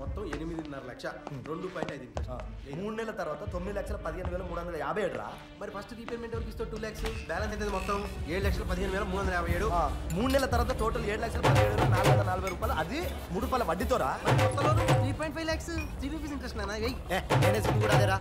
మొత్తం ఎనిమిదిన్నర లక్ష రెండు పాయింట్ ఐదు ఇంట్రెస్ట్ మూడు నెలల తర్వాత తొమ్మిది లక్షల పదిహేను వేల మూడు వందల యాభై ఏడు రా మరి ఫస్ట్ రీపేమెంట్ ఎవరికి ఇస్తావు టూ ల్యాక్స్ బ్యాలెన్స్ అయితే మొత్తం ఏడు లక్షల పదిహేను వేల మూడు వందల యాభై ఏడు మూడు నెలల తర్వాత టోటల్ ఏడు లక్షల పదిహేడు వేల నాలుగు వందల నలభై రూపాయలు అది మూడు రూపాయల వడ్డీతో రా three point five lakhs three rupees interest నానా వెయ్యి నేనే సిగ్గు కూడా అదేరా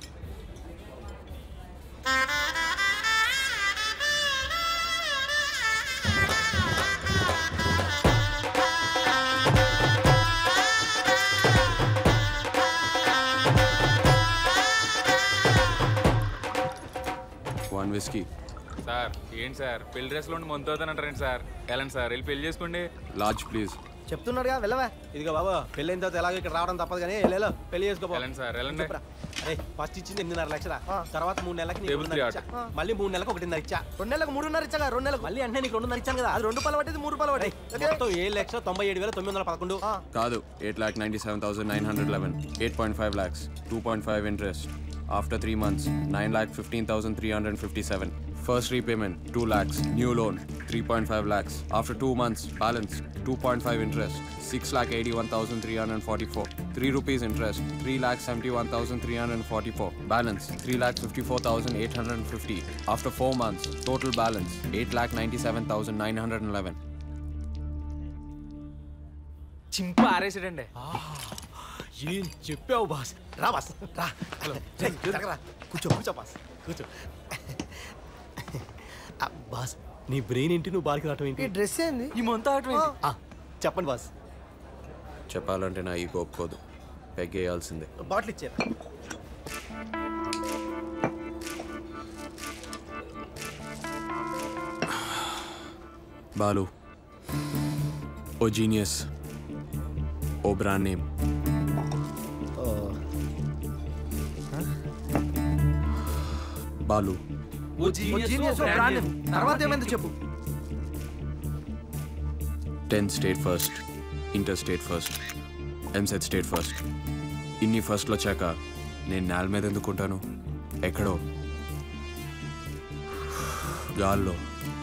వన్ విస్కీ సార్ ఏంటి సార్ పెళ్లి డ్రెస్లో ఉండి మంత్ అవుతానంటారండి సార్ వెళ్ళండి సార్ వెళ్ళి పెళ్లి చేసుకోండి లార్జ్ ప్లీజ్ చెప్తున్నాడుగా వెళ్ళవా ఇదిగో బాబు పెళ్ళైన తర్వాత ఎలాగో ఇక్కడ రావడం తప్పదు కానీ వెళ్ళేలో పెళ్లి చేసుకోపో వెళ్ళండి సార్ వెళ్ళండి అరే ఫస్ట్ ఇచ్చింది ఎనిమిదిన్నర లక్షల తర్వాత మూడు నెలలకి నీకు Table three రెండున్నర ఇచ్చా. మళ్ళీ మూడు నెలలకు ఒకటిన్నర ఇచ్చా రెండు నెలలకు మూడున్నర ఇచ్చా రెండు నెలలకు మళ్ళీ అంటే నీకు రెండున్నర ఇచ్చాను కదా అది రెండు రూపాయలు పట్టేది మూడు రూపాయలు పట్టే మొత్తం ఏడు లక్షల తొంభై ఏడు వేల తొమ్మిది వందల పదకొండు కాదు eight lakh ninety seven thousand nine hundred eleven eight point five lakhs two point five interest after three months nine lakh fifteen thousand three hundred fifty seven first repayment two lakhs new loan three point five lakhs after two months balance two point five interest six lakh eighty one thousand three hundred forty four three rupees interest three lakh seventy one thousand three hundred forty four balance three lakh fifty four thousand eight hundred fifty after four months total balance eight lakh ninety seven thousand nine hundred and eleven చింప ఆరేసాడండి ఏం చెప్పావు boss రా boss రా hello రేయ్, జరగరా. కూర్చో కూర్చో boss కూర్చో ఆ, బాస్ నీ బ్రెయిన్ ఏంటి నువ్వు బాల్కి రావటం ఏంటి డ్రెస్ ఏంది ఈ మంత్ అవటం ఏంటి? ఆ, చెప్పండి బాస్ చెప్పాలంటే నా ఈ ఒప్పుకోదు పెగ్గేయాల్సిందే బాటిల్ ఇచ్చారు బాలు ఓ జీనియస్ ఓ బ్రాండ్ నేమ్ బాలు తర్వాత ఏమైంది చెప్పు tenth state first inter state first EAMCET state first ఇన్ని ఫస్ట్లు వచ్చాక నేను నేల మీద ఎందుకుంటాను ఎక్కడో గాల్లో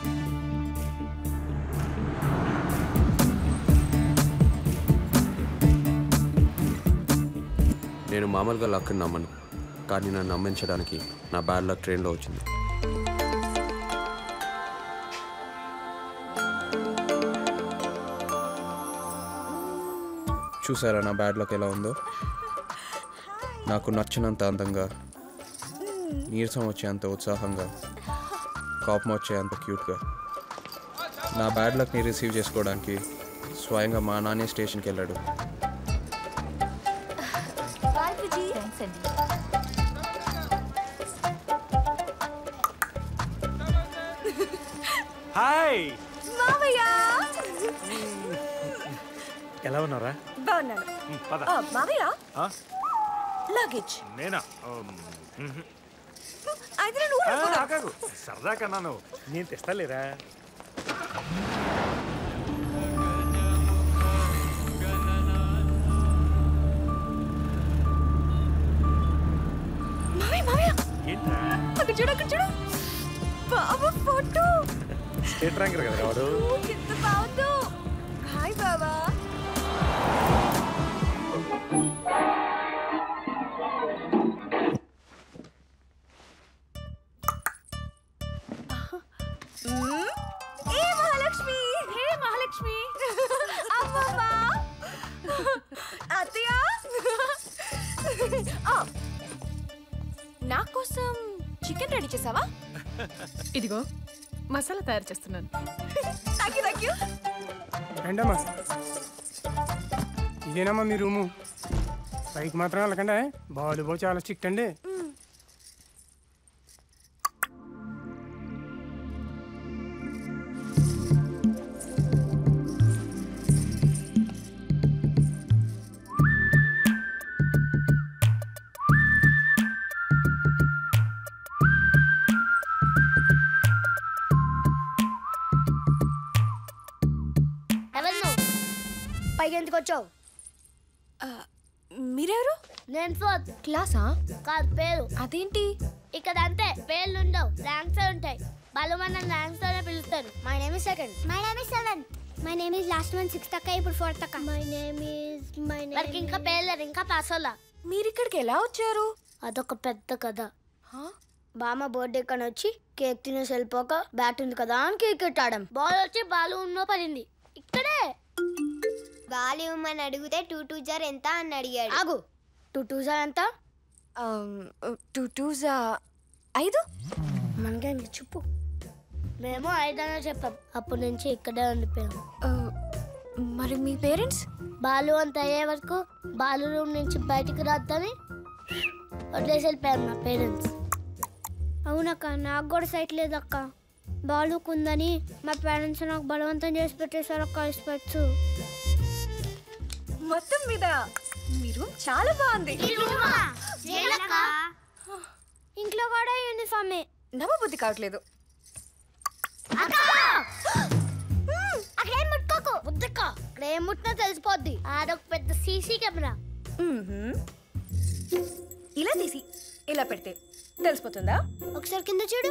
నేను మామూలుగా లక్ నమ్మను కానీ నన్ను నమ్మించడానికి నా బ్యాడ్ లక్ ట్రైన్లో వచ్చింది చూసారా నా బ్యాడ్ లక్ ఎలా ఉందో నాకు నచ్చినంత అందంగా నీరసం వచ్చేంత ఉత్సాహంగా కోపం వచ్చేంత క్యూట్గా నా బ్యాడ్ లక్ని రిసీవ్ చేసుకోవడానికి స్వయంగా మా నాన్నే స్టేషన్కి వెళ్ళాడు థ్యాంక్స్ అండి హాయ్ మావయ్య ఎలా ఉన్నారా బాగున్నాను పద ఆ, మావయ్య ఆ? లగేజ్ నేనా ఉమ్, మ్హూ. అయితే నేను ఆ, ఊరుకున్నా. ఆగాగు. సరదా కన్నాను నేను తెస్తాలేరా మావయ్య మావయ్య ఏంట్రా అక్కడ చూడు అక్కడ చూడు బాబా ఫోటో స్టేట్ ర్యాంకర్ కదా వాడు ఎంత బాగుందో హాయ్ బాబా మ్మ్. ఏ మహాలక్ష్మి హే మహాలక్ష్మి అమ్మమ్మ అత్తయ్య ఆ, నా కోసం చికెన్ రెడీ చేసావా ఇదిగో మసాలా తయారు చేస్తున్నాను థ్యాంక్ యూ థ్యాంక్ యూ రండమ్మా ఇదేనమ్మా మీ రూము పైకి మాత్రం వెళ్ళకండి బాలు బో చాలా స్ట్రిక్ట్ అండి ఎవరు నువ్వు పైకి ఎందుకు వచ్చావు మీరెవరు నేను ఫోర్త్ క్లాసా కాదు పేరు అదేంటి ఇక్కడ అంతే పేర్లు ఉండవు ర్యాంక్స్ ఉంటాయి వాళ్ళు మన ర్యాంక్స్ తోనే పిలుస్తారు my name is second my name is seven my name is last one sixth అక్క ఇప్పుడు ఫోర్త్ అక్క my name is my name వాడికి ఇంకా పేర్లేదు ఇంకా పాసోలా మీరు ఇక్కడికి ఎలా వచ్చారు అదొక పెద్ద కథ బామ్మ బర్త్డే కని వచ్చి కేక్ తినేసి వెళ్ళిపోక బ్యాట్ ఉంది కదా అని కేక్ పెట్టాడం బాల్ వచ్చి బాల్ ఉన్నో పడింది ఇక్కడే బాల్ ఇవ్వమని అడిగితే టూ టూ జార్ ఎంత అని అడిగాడు ఆగు టూ టూ జా ఎంత టూ టూజా ఐదు మనకే చెప్పు మేము ఐదనే చెప్పాం అప్పటి నుంచి ఇక్కడే ఉండిపోయాం ఆ, మరి మీ పేరెంట్స్ బాలు అంత అయ్యే వరకు బాలు రూమ్ నుంచి బయటికి రాద్దని వదిలేసి వెళ్ళిపోయారు మా పేరెంట్స్ అవునక్క నాకు కూడా సైట్ లేదక్క బాలుకుందని మా పేరెంట్స్ నాకు బలవంతం చేసి పెట్టేశారు అక్క స్పెట్స్ మొత్తం మీద మీరు చాలా బాగుంది ఇంట్లో కూడా యూనిఫామే నమ్మబుద్ధి కావట్లేదు అక్కడ ఏం ముట్టుకోకు ముద్దక్క అక్కడ ఏం ముట్టినా తెలిసిపోద్ది ఆడొక పెద్ద సీసీ కెమెరా మ్మ్హ్మ్. ఇలా తీసి ఇలా పెడితే తెలిసిపోతుందా ఒకసారి కింద చూడు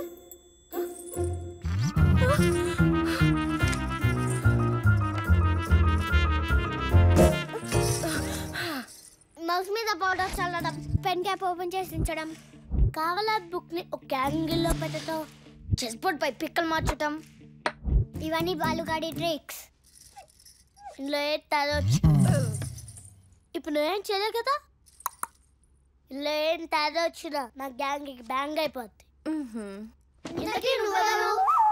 మౌస్ మీద పౌడర్ చల్లడం పెన్ క్యాప్ ఓపెన్ చేసి ఉంచడం కావాలా బుక్ ని ఒక యాంగిల్లో పెట్టడం చెస్ బోర్డ్ పై పిక్కలు మార్చడం ఇవన్నీ బాలుగాడి ట్రిక్స్ ఇందులో ఏ తరొచ్చు ఇప్పుడు నువ్వేం చేయలేవు కదా ఇందులో ఏం తేడా వచ్చినా నా గ్యాంగ్ బ్యాంగ్ అయిపోద్ది మ్మ్హ్మ్. ఇంతకీ నువ్వెవరు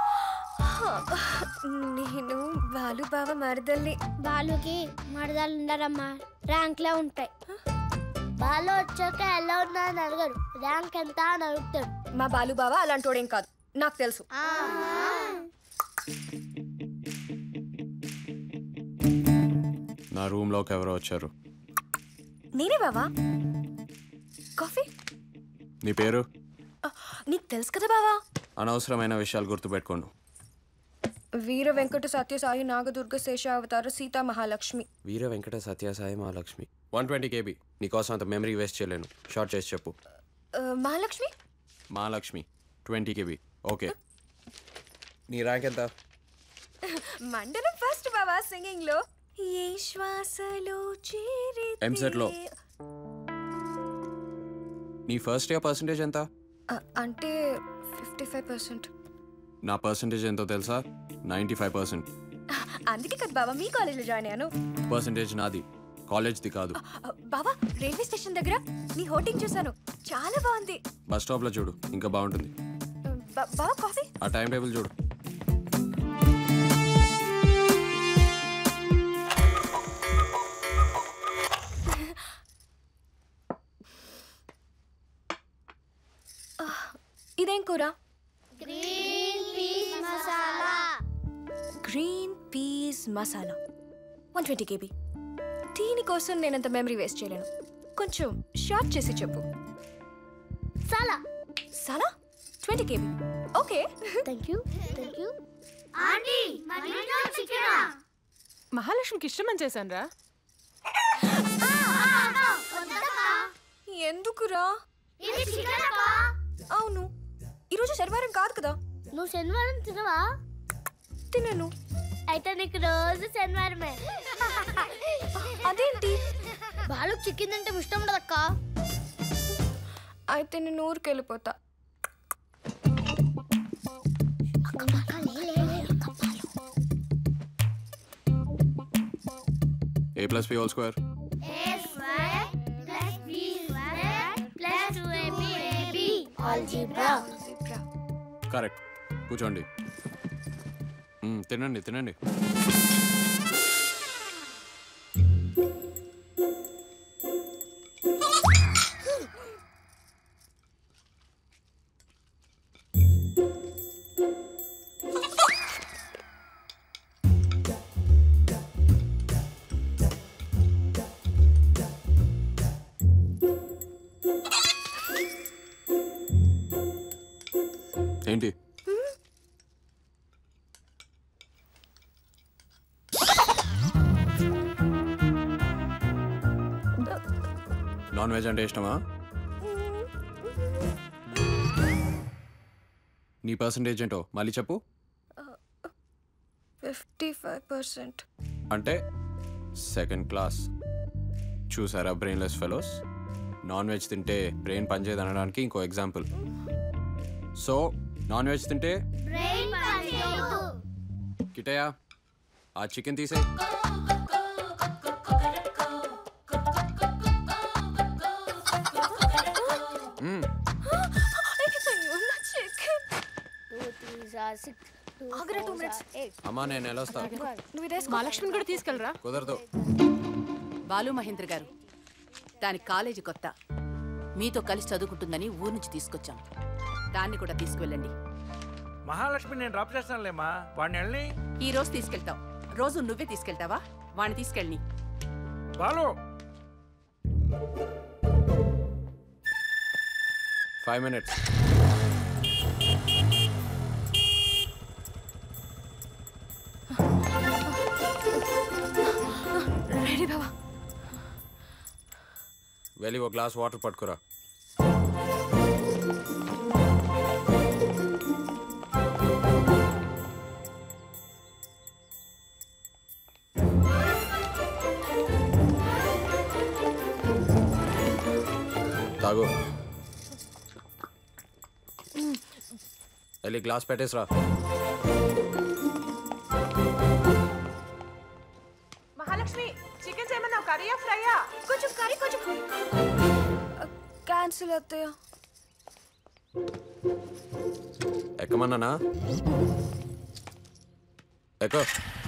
నేను బాలు బావ మరదల్ని బాలుకి మరదలు ఉండరమ్మా ర్యాంక్లే ఉంటాయి బాలు వచ్చాక ఎలా ఉన్నా అని అడగడు ర్యాంక్ ఎంత అని అడుగుతాడు మా బాలు బావ అలాంటోడేం కాదు నాకు తెలుసు నా రూమ్లోకి ఎవరో వచ్చారు నేనే బావా కాఫీ నీ పేరు ఆ, నీకు తెలుసు కదా బావా అనవసరమైన విషయాలు గుర్తుపెట్టుకోండు వీర వెంకట సత్య Sai Nagadurga Sesha Avatara Seetha Mahalakshmi Veera Venkata Satyasai Mahalakshmi one twenty KB నీకోసం అంత మెమరీ వేస్ట్ చేయలేను షార్ట్ చేసి చెప్పు ఆ, Mahalakshmi Mahalakshmi twenty KB okay నీ ర్యాంక్ ఎంత మండలం ఫస్ట్ బావా సింగింగ్ లో ఏ శ్వాసలో చేరి ఎంసెట్ లో. నీ ఫస్ట్ ఇయర్ పర్సంటేజ్ ఎంత అంటే ఫిఫ్టీ ఫైవ్ పర్సెంట్ నా పర్సంటేజ్ ఎంతో తెలుసా నైంటీ ఫైవ్ పర్సెంట్ అందుకే కదా బావా మీ కాలేజ్లో జాయిన్ అయ్యాను పర్సంటేజ్ నాది కాలేజ్ది కాదు ఆ, బావా రైల్వే స్టేషన్ దగ్గర నీ హోటింగ్ చూసాను చాలా బాగుంది బస్ స్టాప్లో చూడు ఇంకా బాగుంటుంది బా- బావా కాఫీ ఆ టైం టేబుల్ చూడు ఇదేం కూర green peas masala green peas masala one twenty KB దీనికోసం నేనంత మెమరీ వేస్ట్ చేయలేను కొంచెం షార్ట్ చేసి చెప్పు సాలా సాలా twenty KB okay thank you thank you aunty చికెనా మహాలక్ష్మికి ఇష్టమని చేశాను రా ఎందుకురా ఇది చికెన్ అవును ఈరోజు శనివారం కాదు కదా నువ్వు శనివారం తినవా తినను అయితే నీకు రోజు శనివారమే అదేంటి బాలు చికెన్ అంటే ఇష్టం ఉండదక్క అయితే నేను ఊరికి వెళ్ళిపోతా A plus P whole square algebra correct కూర్చోండి మ్మ్, తినండి తినండి ఏంటి నాన్ వెజ్ అంటే ఇష్టమా నీ పర్సంటేజ్ ఏంటో మళ్ళీ చెప్పు ఫిఫ్టీ ఫైవ్ పర్సెంట్ అంటే సెకండ్ క్లాస్ చూసారా బ్రెయిన్లెస్ ఫెలోస్ నాన్ వెజ్ తింటే బ్రెయిన్ పనిచేయదు అనడానికి ఇంకో ఎగ్జాంపుల్ సో నాన్ వెజ్ తింటే కిటయా ఆ చికెన్ తీసే ఆగరా టూ మినిట్స్ అమ్మా నేను ఎలా వస్తా నువ్వు ఇదేసుకో మహాలక్ష్మిని కూడా తీసుకెళ్ళరా కుదరదు బాలు మహేంద్ర గారు దాని కాలేజీ కొత్త మీతో కలిసి చదువుకుంటుందని ఊరు నుంచి తీసుకొచ్చాం దాన్ని కూడా తీసుకువెళ్ళండి మహాలక్ష్మి నేను డ్రాప్ చేస్తానులేమ్మా వాడిని వెళ్ళి ఈ రోజు తీసుకెళ్తాం రోజు నువ్వే తీసుకెళ్తావా వాడిని తీసుకెళ్ళని బాలు ఫైవ్ మినిట్స్ రెడీ బావా వెళ్ళి ఒక గ్లాస్ వాటర్ పట్టుకురా తాగు వెళ్ళి గ్లాస్ పెట్టేసిరా మహాలక్ష్మి చికెన్ చేయమన్నావు కర్రీయా ఫ్రైయా కొంచెం కర్రీ కొంచెం క్యాన్సిల్ అత్తయ్య ఎక్కమన్నానా ఎక్కో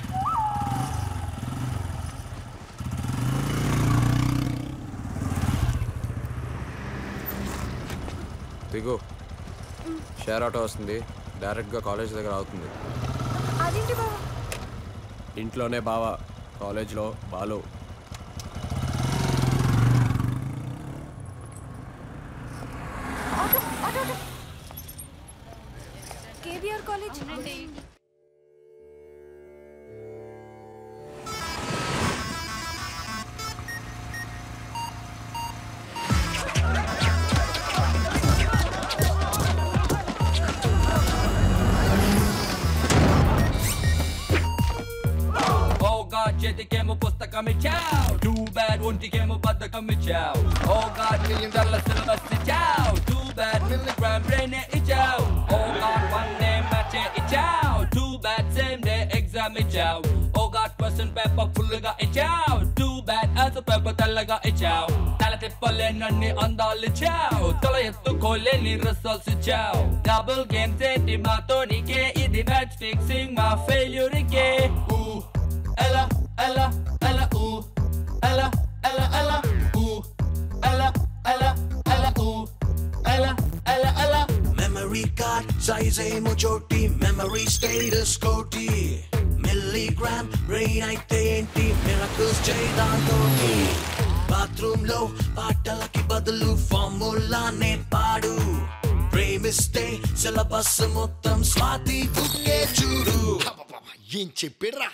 దిగు షేర్ ఆటో వస్తుంది డైరెక్ట్గా కాలేజ్ దగ్గర అవుతుంది అదేంటి బావా ఇంట్లోనే బావా కాలేజ్లో Balu auto auto auto KBR college Oh God, చేతికేమో పుస్తకం ఇచ్చావు టూ బ్యాడ్ ఒంటికేమో బద్దకం ఇచ్చావు oh God million dollar syllabus ఇచ్చావు టూ బ్యాడ్ మిల్లీగ్రామ్ బ్రెయిన్ ఇచ్చావు oh God one day match ఇచ్చావు too bad same day exam ఇచ్చావు oh God question paper full గా ఇచ్చావు టూ బ్యాడ్ ఆన్సర్ పేపర్ తెల్లగా ఇచ్చావు తల తిప్పలేనన్ని అందాలు ఇచ్చావు తల ఎత్తుకోలేని రిజల్ట్స్ ఇచ్చావు డబుల్ గేమ్స్ ఏంటి మాతో నీకే ఇది మ్యాచ్ ఫిక్సింగ్ మా ఫెయిల్యూర్ కే ఊ Ella, Ella, Ella, ooh. Ella, Ella, Ella, ooh. Ella, Ella, Ella, ooh. Ella, Ella, Ella. Memory card size ఏమో చోటి మెమరీ స్టేటస్ కోటి మిల్లీగ్రామ్ బ్రెయిన్ అయితే ఏంటి మిరకల్స్ చేయదాంతో బాత్రూమ్ లో పాటలకి బదులు ఫార్ములానే పాడు ప్రేమిస్తే సిలబస్ మొత్తం స్వాతి బుక్కే చూడు ఏం చెప్పిర్రా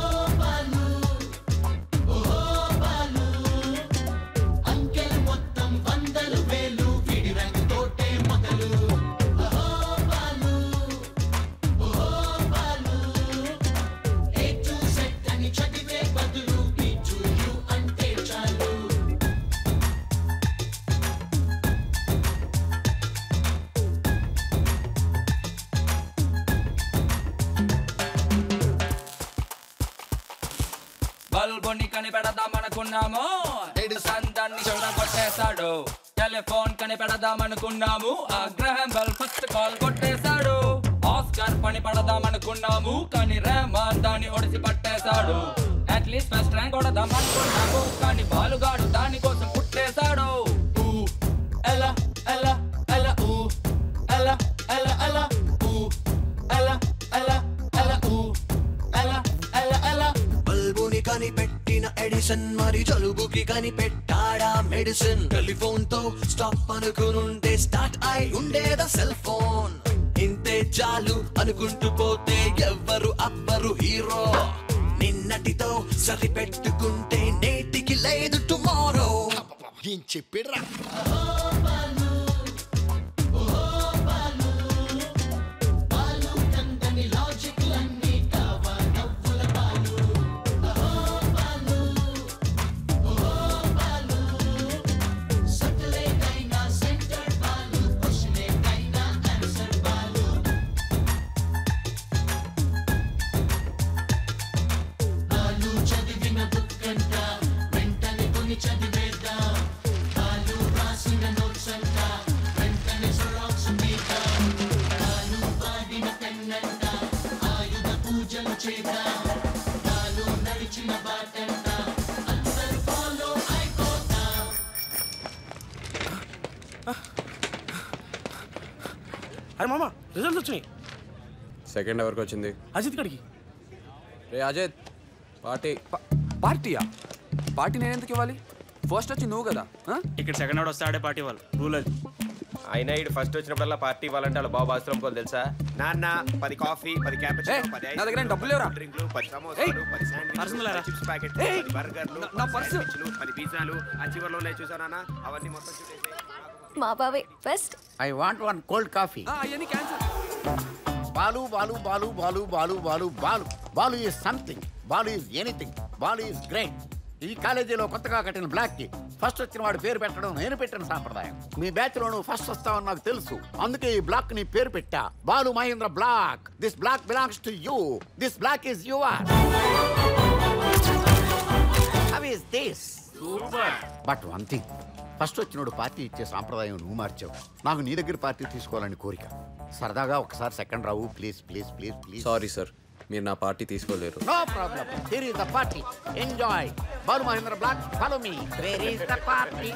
బల్బుని కనిపెడదామనుకున్నాము ఎడిసన్ దాన్ని చెడగొట్టేశాడు టెలిఫోన్ కనిపెడదామనుకున్నాము ఆ గ్రహం బెల్ ఫస్ట్ కాల్ కొట్టేశాడు ఆస్కర్ పని పడదామనుకున్నాము కానీ రెహమాన్ దాన్ని ఒడిసి పట్టేశాడు అట్లీస్ట్ ఫస్ట్ ర్యాంక్ కొడదామనుకున్నాము కానీ బాలుగాడు దానికోసం పుట్టేశాడు ఊ, ఎలా ఎలా ఎలా ఊ ఎలా ఎలా ఎలా ఊ ఎలా ఎలా ఎలా ఊ ఎలా ఎలా ఎలా బల్బుని కనిపెట్టిన ఎడిసన్ మరి జలుబుకి కనిపెట్టాడా మెడిసిన్ టెలిఫోన్ తో స్టాప్ అనుకునుంటే స్టార్ట్ అయి ఉండేదా సెల్ ఫోన్ ఇంతే చాలు అనుకుంటూ పోతే ఎవ్వరు అబ్బరు హీరో నిన్నటితో సరిపెట్టుకుంటే నేటికి లేదు టుమారో ఏం చెప్పిర్రా అరే మామ రిజల్ట్స్ వచ్చినాయి సెకండ్ ఎవరికి వచ్చింది అజిత్ గడికి రే అజిత్ పార్టీ పార్టీయా పార్టీ నేను ఎందుకు ఇవ్వాలి ఫస్ట్ వచ్చి నువ్వు కదా ఇక్కడ సెకండ్ వాడు వస్తే ఆడే పార్టీ వాళ్ళు రూల్ అది అయినా ఇటు ఫస్ట్ వచ్చినప్పుడల్లా పార్టీ ఇవ్వాలంటే వాళ్ళ బాబు ఆశ్రమం కోలు తెలుసా నాన్న పది కాఫీ పది క్యాపెచినో పది నా దగ్గర ఏం డబ్బులు లేవురా? డ్రింక్లు పది సమోసాలు పది శాండ్విచ్లు పది చిప్స్ ప్యాకెట్లు ఏయ్! పది బర్గర్లు నా పది పర్సు. శాండ్విచ్లు పది పిజ్జాలు ఆ చివర్లో ఉన్నాయి చూసారా నాన్న? అవన్నీ మొత్తం చూసేసి మా బావే first I want one cold coffee అవన్నీ cancel Balu Balu Balu Balu Balu Balu Balu Balu is something Balu is anything Balu is great ఈ కాలేజీలో కొత్తగా కట్టిన బ్లాక్ కి ఫస్ట్ వచ్చిన వాడి పేరు పెట్టడం నేను పెట్టిన సాంప్రదాయం మీ బ్యాచ్ లో నువ్వు ఫస్ట్ వస్తావని నాకు తెలుసు అందుకే ఈ బ్లాక్ ని పేరు పెట్టా Balu Mahendra block this block belongs to you this block is your how is this but one thing first వచ్చినోడు పార్టీ ఇచ్చే సాంప్రదాయం నువ్వు మార్చావు నాకు నీ దగ్గర పార్టీ తీసుకోవాలని కోరిక సరదాగా ఒకసారి సెకండ్ రావు please please please please sorry sir మీరు నా పార్టీ తీసుకోలేరు no problem here is the party enjoy Balu Mahendra block follow me where is the party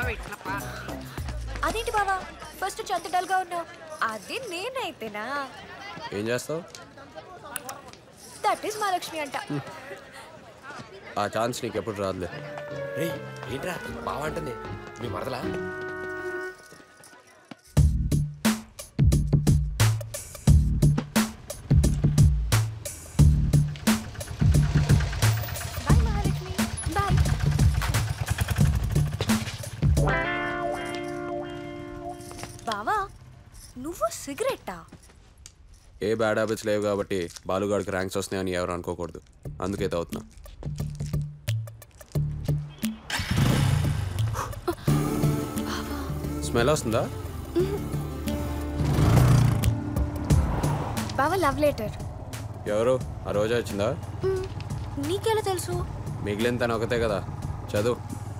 అదేంటి బావా ఫస్ట్ వచ్చి అంత డల్గా ఉన్నావు అది నేనైతేనా ఏం చేస్తావు దట్ ఈస్ మహాలక్ష్మి అంట ఆ ఛాన్స్ నీకు ఎప్పుడు రాదులే రేయ్ ఏంట్రా బావ అంటుంది మీ మరదలా బాయ్ మహాలక్ష్మి బాయ్ బావా నువ్వు సిగరెట్టా ఏ బ్యాడ్ హ్యాబిట్స్ లేవు కాబట్టి బాలుగాడికి ర్యాంక్స్ వస్తున్నాయని ఎవరు అనుకోకూడదు అందుకే తాగుతున్నా స్మెల్ వస్తుందా బావా లవ్ లెటర్ ఎవరు ఆ రోజా వచ్చిందా నీకెలా తెలుసు మిగిలిన తను ఒకతే కదా చదువు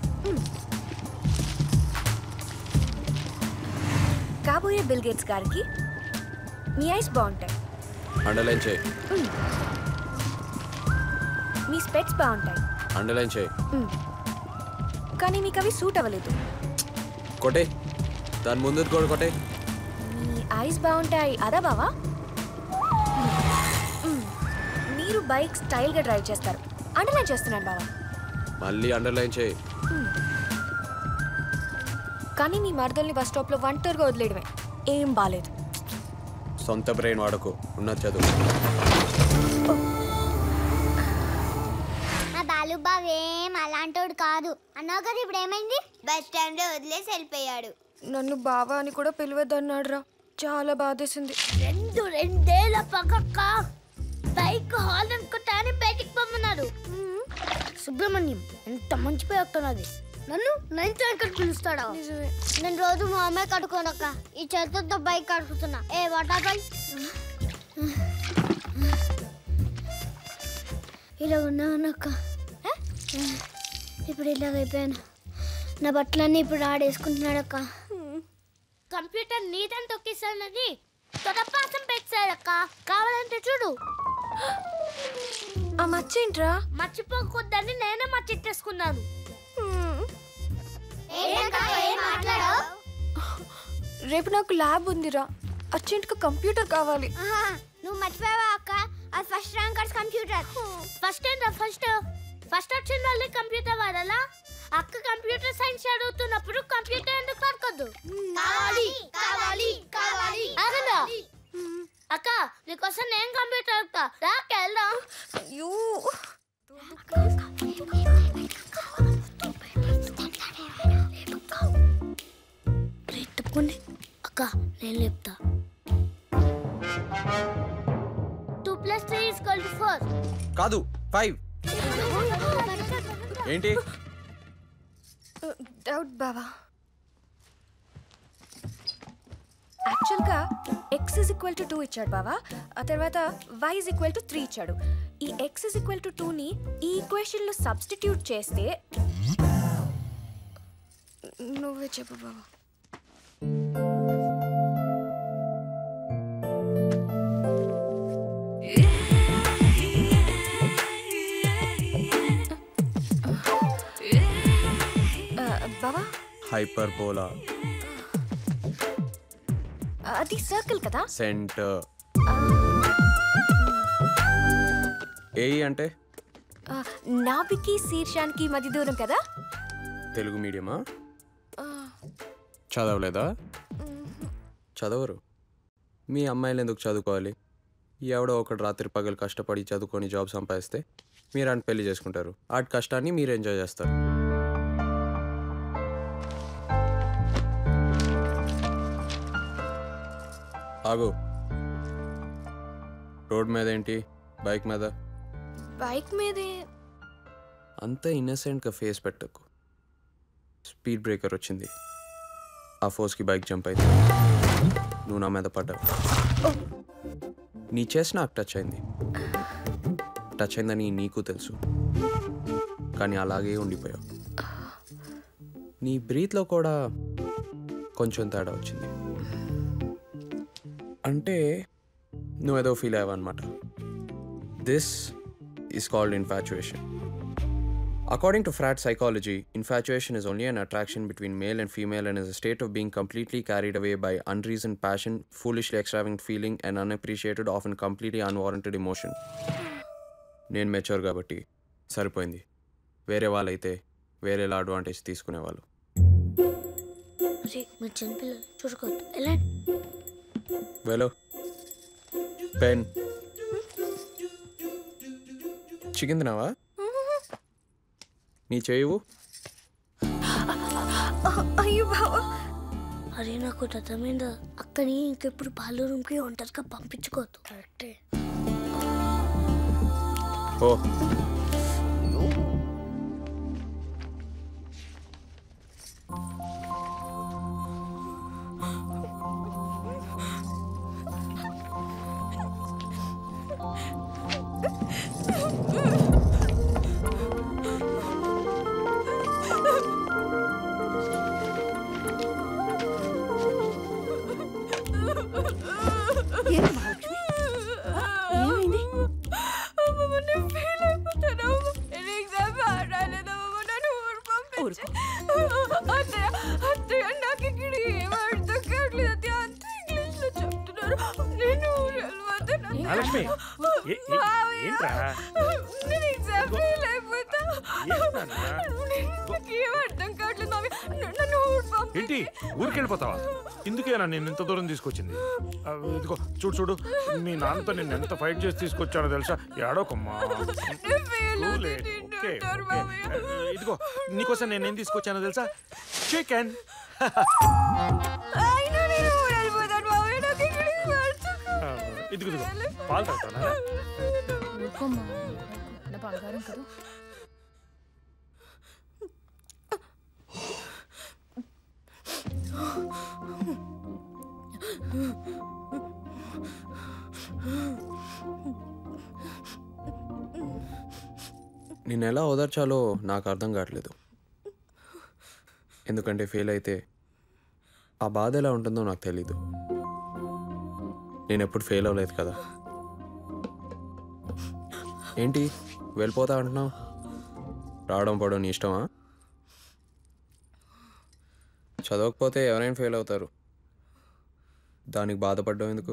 కాబోయే బిల్ గేట్స్ గారికి మీ ఐస్ బాగుంటాయి అండర్లైన్ చేయి మ్మ్. మీ స్పెట్స్ బాగుంటాయి అండర్లైన్ చేయి మ్మ్. కానీ మీకు అవి సూట్ అవ్వలేదు కొట్టే దాని ముందు కూడా కొట్టే మీ ఐస్ బాగుంటాయి అదా బావా మ్మ్. మీరు బైక్ స్టైల్గా డ్రైవ్ చేస్తారు అండర్లైన్ చేస్తున్నాను బావా మళ్ళీ అండర్లైన్ చేయి మ్మ్. కానీ మీ మరదల్ని బస్ స్టాప్లో ఒంటరిగా వదిలేయడమే ఏం బాలేదు సొంత బ్రెయిన్ వాడకు ఉన్నది చదువు నా బాలు బావేం అలాంటోడు కాదు అన్నావు కదా ఇప్పుడు ఏమైంది బస్ స్టాండ్ లో వదిలేసి వెళ్ళిపోయాడు నన్ను బావా అని కూడా పిలవద్దన్నాడు రా చాలా బాధేసింది రెండు రెండేళ్ల పక్కక్క బైక్ హాల్ అనుకుంటానే బయటికి పొమ్మన్నాడు సుబ్రహ్మణ్యం ఎంత మంచి పేరు వస్తున్నది నన్ను నైన్త్ ఎక్కడ పిలుస్తాడా నేను రోజు మా అమ్మాయి కడుకోనక్క ఈ చేతులతో బైక్ కడుకుతున్నా ఏ వాటాపల్ ఇలా ఉన్నానక్క ఇప్పుడు ఇలాగ అయిపోయాను నా బట్టలన్నీ ఇప్పుడు ఆడేసుకుంటున్నాడక్క కంప్యూటర్ నీదని తొక్కిస్తానని తొడపాసం పెట్టాడక్క కావాలంటే చూడు ఆ మచ్చేంట్రా మర్చిపోకూడదని నేనే మర్చిట్టేసుకున్నాను రేపు నాకు ల్యాబ్ ఉందిరా అర్జెంట్గా కంప్యూటర్ కావాలి నువ్వు మర్చిపోయావా అక్క అది ఫస్ట్ ర్యాంకర్స్ కంప్యూటర్ ఫస్ట్ ఏంటా ఫస్ట్ ఫస్ట్ వచ్చిన వాళ్ళే కంప్యూటర్ వాడాలా అక్క కంప్యూటర్ సైన్స్ చదువుతున్నప్పుడు కంప్యూటర్ ఎందుకు పడుకోద్దు కావాలి కావాలి కావాలి అగనా అక్క నీకోసం నేను కంప్యూటర్ అక్క రాక వెళ్దాం అయ్యో తప్పకుండా అక్క నేను లేపుతా two plus three is to four కాదు ఫైవ్ ఏంటి డౌట్ బావా యాక్చువల్గా X is equal to two ఇచ్చాడు బావా ఆ తర్వాత Y is equal to three ఇచ్చాడు ఈ ఎక్స్ ఇస్ ఈక్వల్ టు టూని ఈ ఈక్వేషన్లో సబ్స్టిట్యూట్ చేస్తే నువ్వే చెప్పు బావా ఆ, బావా హైపర్ బోలా అది సర్కిల్ కదా సెంటర్ ఏఈ అంటే ఆ, నాభికి శీర్షానికి మధ్య దూరం కదా తెలుగు మీడియమా ఆ, చదవలేదా చదవరు మీ అమ్మాయిలు ఎందుకు చదువుకోవాలి ఎవడో ఒకడు రాత్రి పగలు కష్టపడి చదువుకొని జాబ్ సంపాదిస్తే మీరు అని పెళ్లి చేసుకుంటారు ఆటి కష్టాన్ని మీరు ఎంజాయ్ చేస్తారు ఆగు రోడ్ మీద ఏంటి బైక్ మీద బైక్ మీదే అంత ఇన్నసెంట్గా ఫేస్ పెట్టకు స్పీడ్ బ్రేకర్ వచ్చింది ఆ ఫోర్స్కి బైక్ జంప్ అయింది నువ్వు నా మీద పడ్డావు నీ చేసి నాకు టచ్ అయింది టచ్ అయిందని నీకు తెలుసు కానీ అలాగే ఉండిపోయావు నీ బ్రీత్లో కూడా కొంచెం తేడా వచ్చింది అంటే నువ్వేదో ఫీల్ అయ్యావు అనమాట this is called infatuation According to frat psychology, infatuation is only an attraction between male and female and is a state of being completely carried away by unreasoned passion, foolishly extravagant feeling, and unappreciated, often completely unwarranted emotion. నేను mature కాబట్టి సరిపోయింది వేరే వాళ్ళైతే వేరేలా advantage తీసుకునేవాళ్ళు అరే మీరు చిన్నపిల్లలు చూడకూడదు ఎలా వెలో పెన్ చికెన్ తినావా నీ చేయవు అయ్యో బావా అరే నాకు ఒకటి అర్థమైందా అక్కని ఇంకెప్పుడు పాలు రూమ్కి ఒంటరిగా పంపించుకోవద్దు కరెక్టే ఓ ఏమైంది మహాలక్ష్మి ఏ- ఏ- ఏంట్రా ఏంటి ఊరికి వెళ్ళిపోతావా ఇందుకేనా నేను ఇంత దూరం తీసుకొచ్చింది ఆ, ఇదిగో చూడు చూడు మీ నాన్నతో నేను ఎంత ఫైట్ చేసి తీసుకొచ్చానో తెలుసా ఏడోకమ్మా కూలే. Okay, okay. ఇదిగో నీకోసం నేను ఏం తీసుకొచ్చానో తెలుసా చికెన్ ఇదిగో ఇదిగో పాలు తాగుతానా నా బంగారం కదా నేను ఎలా ఓదార్చాలో నాకు అర్థం కావట్లేదు ఎందుకంటే ఫెయిల్ అయితే ఆ బాధ ఎలా ఉంటుందో నాకు తెలీదు నేను ఎప్పుడు ఫెయిల్ అవ్వలేదు కదా ఏంటి వెళ్ళిపోతా అంటున్నావు రావడం పోవడం నీ ఇష్టమా చదవకపోతే ఎవరైనా ఫెయిల్ అవుతారు దానికి బాధపడడం ఎందుకు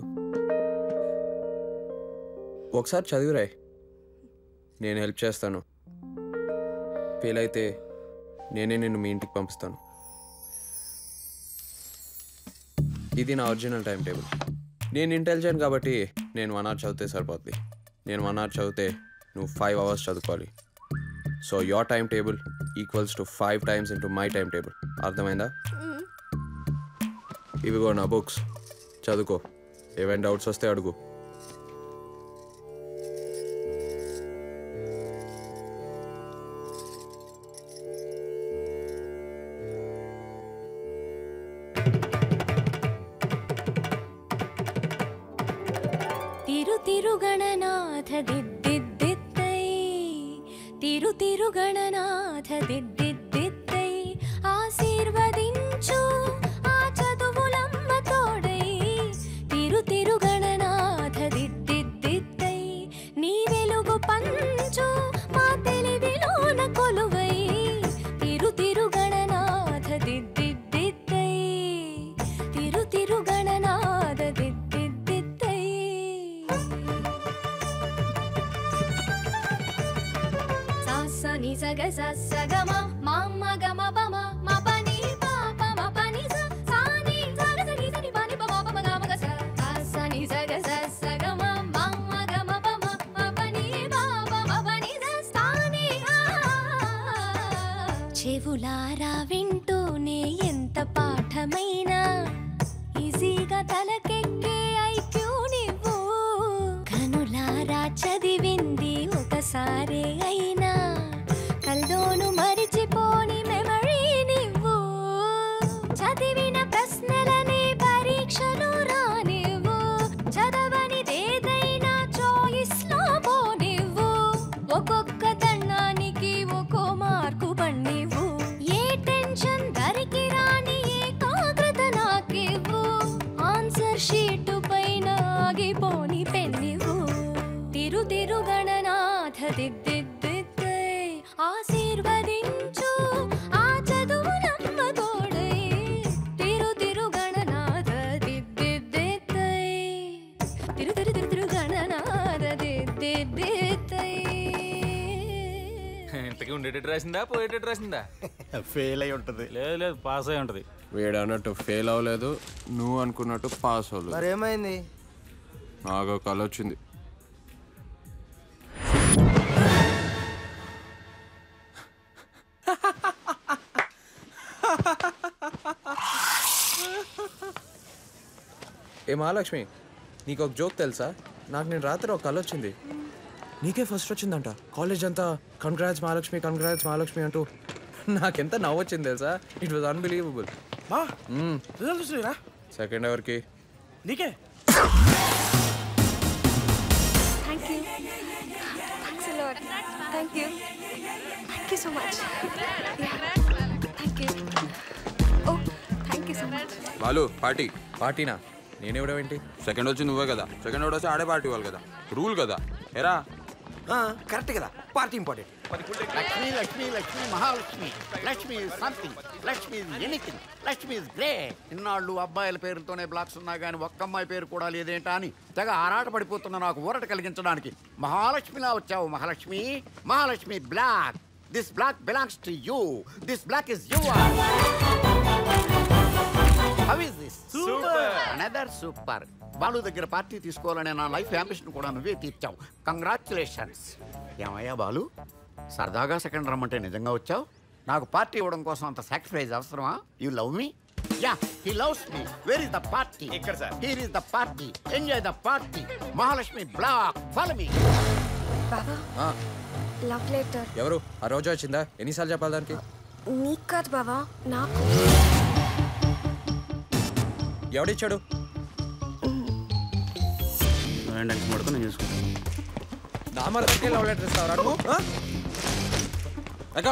ఒకసారి చదివిరాయ్ నేను హెల్ప్ చేస్తాను ఫెయిల్ అయితే నేనే నిన్ను మీ ఇంటికి పంపిస్తాను ఇది నా ఒరిజినల్ టైం టేబుల్ నేను ఇంటెలిజెంట్ కాబట్టి నేను వన్ అవర్ చదివితే సరిపోద్ది నేను వన్ అవర్ చదివితే నువ్వు ఫైవ్ అవర్స్ చదువుకోవాలి so your time table equals to five times into my time table అర్థమైందా ఇవిగో నా బుక్స్ చదువుకో ఏవైనా డౌట్స్ వస్తే అడుగు తిరు తిరుగణనాథ దిద్దిద్దిత్తై తిరు తిరుగణనాథ దిద్దిద్దిత్తై ఆశీర్వదించు ఆ చదువులమ్మ తోడై తిరు తిరుగణనాథ దిద్దిద్దిత్తై నీ వెలుగు పంచు మా తెలివిలోన కొలువై తిరు తిరుగణనాథ దిద్దిద్దిత్తై తిరు తిరుగణనాథ సగ స సగమ మమ్మ గమ పమ మ పని పాప మ పని స సాని సగ సని సని పని పమ పమ గమ గ స స సని సగ స సగమ మమ్మ గమ పమ మ పని పాప మ పని స సాని ఆ చెవులారా వింటూనే ఎంత పాఠమైనా ఈజీగా తలకెక్కే ఐక్యూ నువ్వు కనులారా చదివింది ఒకసారే అయినా కల్లోను మరిచిపోని మెమరీ నువ్వు చదివిన ప్రశ్నలని పరీక్షలు రానివ్వు చదవనిదేదైనా చాయిస్ లో పోనివ్వు ఒక్కొక్క దండానికి ఒక్కో మార్కు పన్నివ్వు ఏ టెన్షన్ దరికి రాని ఏకాగ్రత నాకివ్వు ఆన్సర్ షీటు పైన ఆగిపోని పెన్నివ్వు తిరు తిరు గణనాథ దిద్దిద్దిద్దై ఆశీర్వదించు ఆ చదువు నమ్మ తోడై తిరు తిరు గణనాథ దిద్దిద్దిద్దై తిరు తిరు తిరు తిరు గణనాథ దిద్దిద్దిద్దై ఇంతకీ ఉండేటట్టు రాసిందా పోయేటట్టు రాసిందా ఫెయిల్ అయి ఉంటుంది లేదు లేదు పాస్ అయి ఉంటుంది వీడు అన్నట్టు ఫెయిల్ అవ్వలేదు నువ్వు అనుకున్నట్టు పాస్ అవ్వలేదు మరి ఏమైంది నాకు ఒక కళ వచ్చింది ఏ మహాలక్ష్మి నీకు ఒక జోక్ తెలుసా నాకు నేను రాత్రి ఒక కళ వచ్చింది నీకే ఫస్ట్ వచ్చిందంట కాలేజ్ అంతా కంగ్రాట్స్ మహాలక్ష్మి కంగ్రాట్స్ మహాలక్ష్మి అంటూ నాకెంత నవ్వు వచ్చింది తెలుసా ఇట్ వాజ్ అన్బిలీవబుల్ బా రిజల్ట్ వచ్చినాయిరా సెకండ్ ఎవరికి నీకే thank you thanks a lot thank you thank you so much thank you oh thank you so much Balu party పార్టీనా నేనెవడమేంటి సెకండ్ వచ్చి నువ్వే కదా సెకండ్ ఎవడు వచ్చి ఆడే పార్టీ వాళ్ళు కదా రూల్ కదా ఎరా కరెక్ట్ కదా party important Lakshmi Lakshmi Lakshmi Mahalakshmi Lakshmi something Lakshmi anything Lakshmi is great ఇన్నాళ్ళు అబ్బాయిల పేరుతోనే బ్లాక్స్ ఉన్నా కానీ ఒక్క అమ్మాయి పేరు కూడా లేదేంటా అని తెగ ఆరాట పడిపోతున్న నాకు ఊరట కలిగించడానికి మహాలక్ష్మిలా వచ్చావు Mahalakshmi Mahalakshmi block this block belongs to you this block is you how is this Super. Another super Balu దగ్గర పార్టీ తీసుకోవాలనే నా లైఫ్ అంబిషన్ కూడా నువ్వే తీర్చావు కంగ్రాచులేషన్స్ ఏమయ్యా బాలు సరదాగా సెకండ్ రమ్మంటే నిజంగా వచ్చావు నాకు పార్టీ ఇవ్వడం కోసం అంత సాక్రిఫైస్ అవసరమా you love me yeah he loves me where is the party ఇక్కడ sir here is the party enjoy the party Mahalakshmi block follow me బాబా లవ్ లెటర్ ఎవరు ఆ రోజు వచ్చిందా ఎన్నిసార్లు చెప్పాలి దానికి నీకు కాదు బాబా నాకు ఎవడిచ్చాడు నువ్వేంటి పడుకో నేను చూసుకుంటాను నా మరదకే లవ్ లెటర్ ఇస్తావరా నువ్వు ఆ? ఎక్క.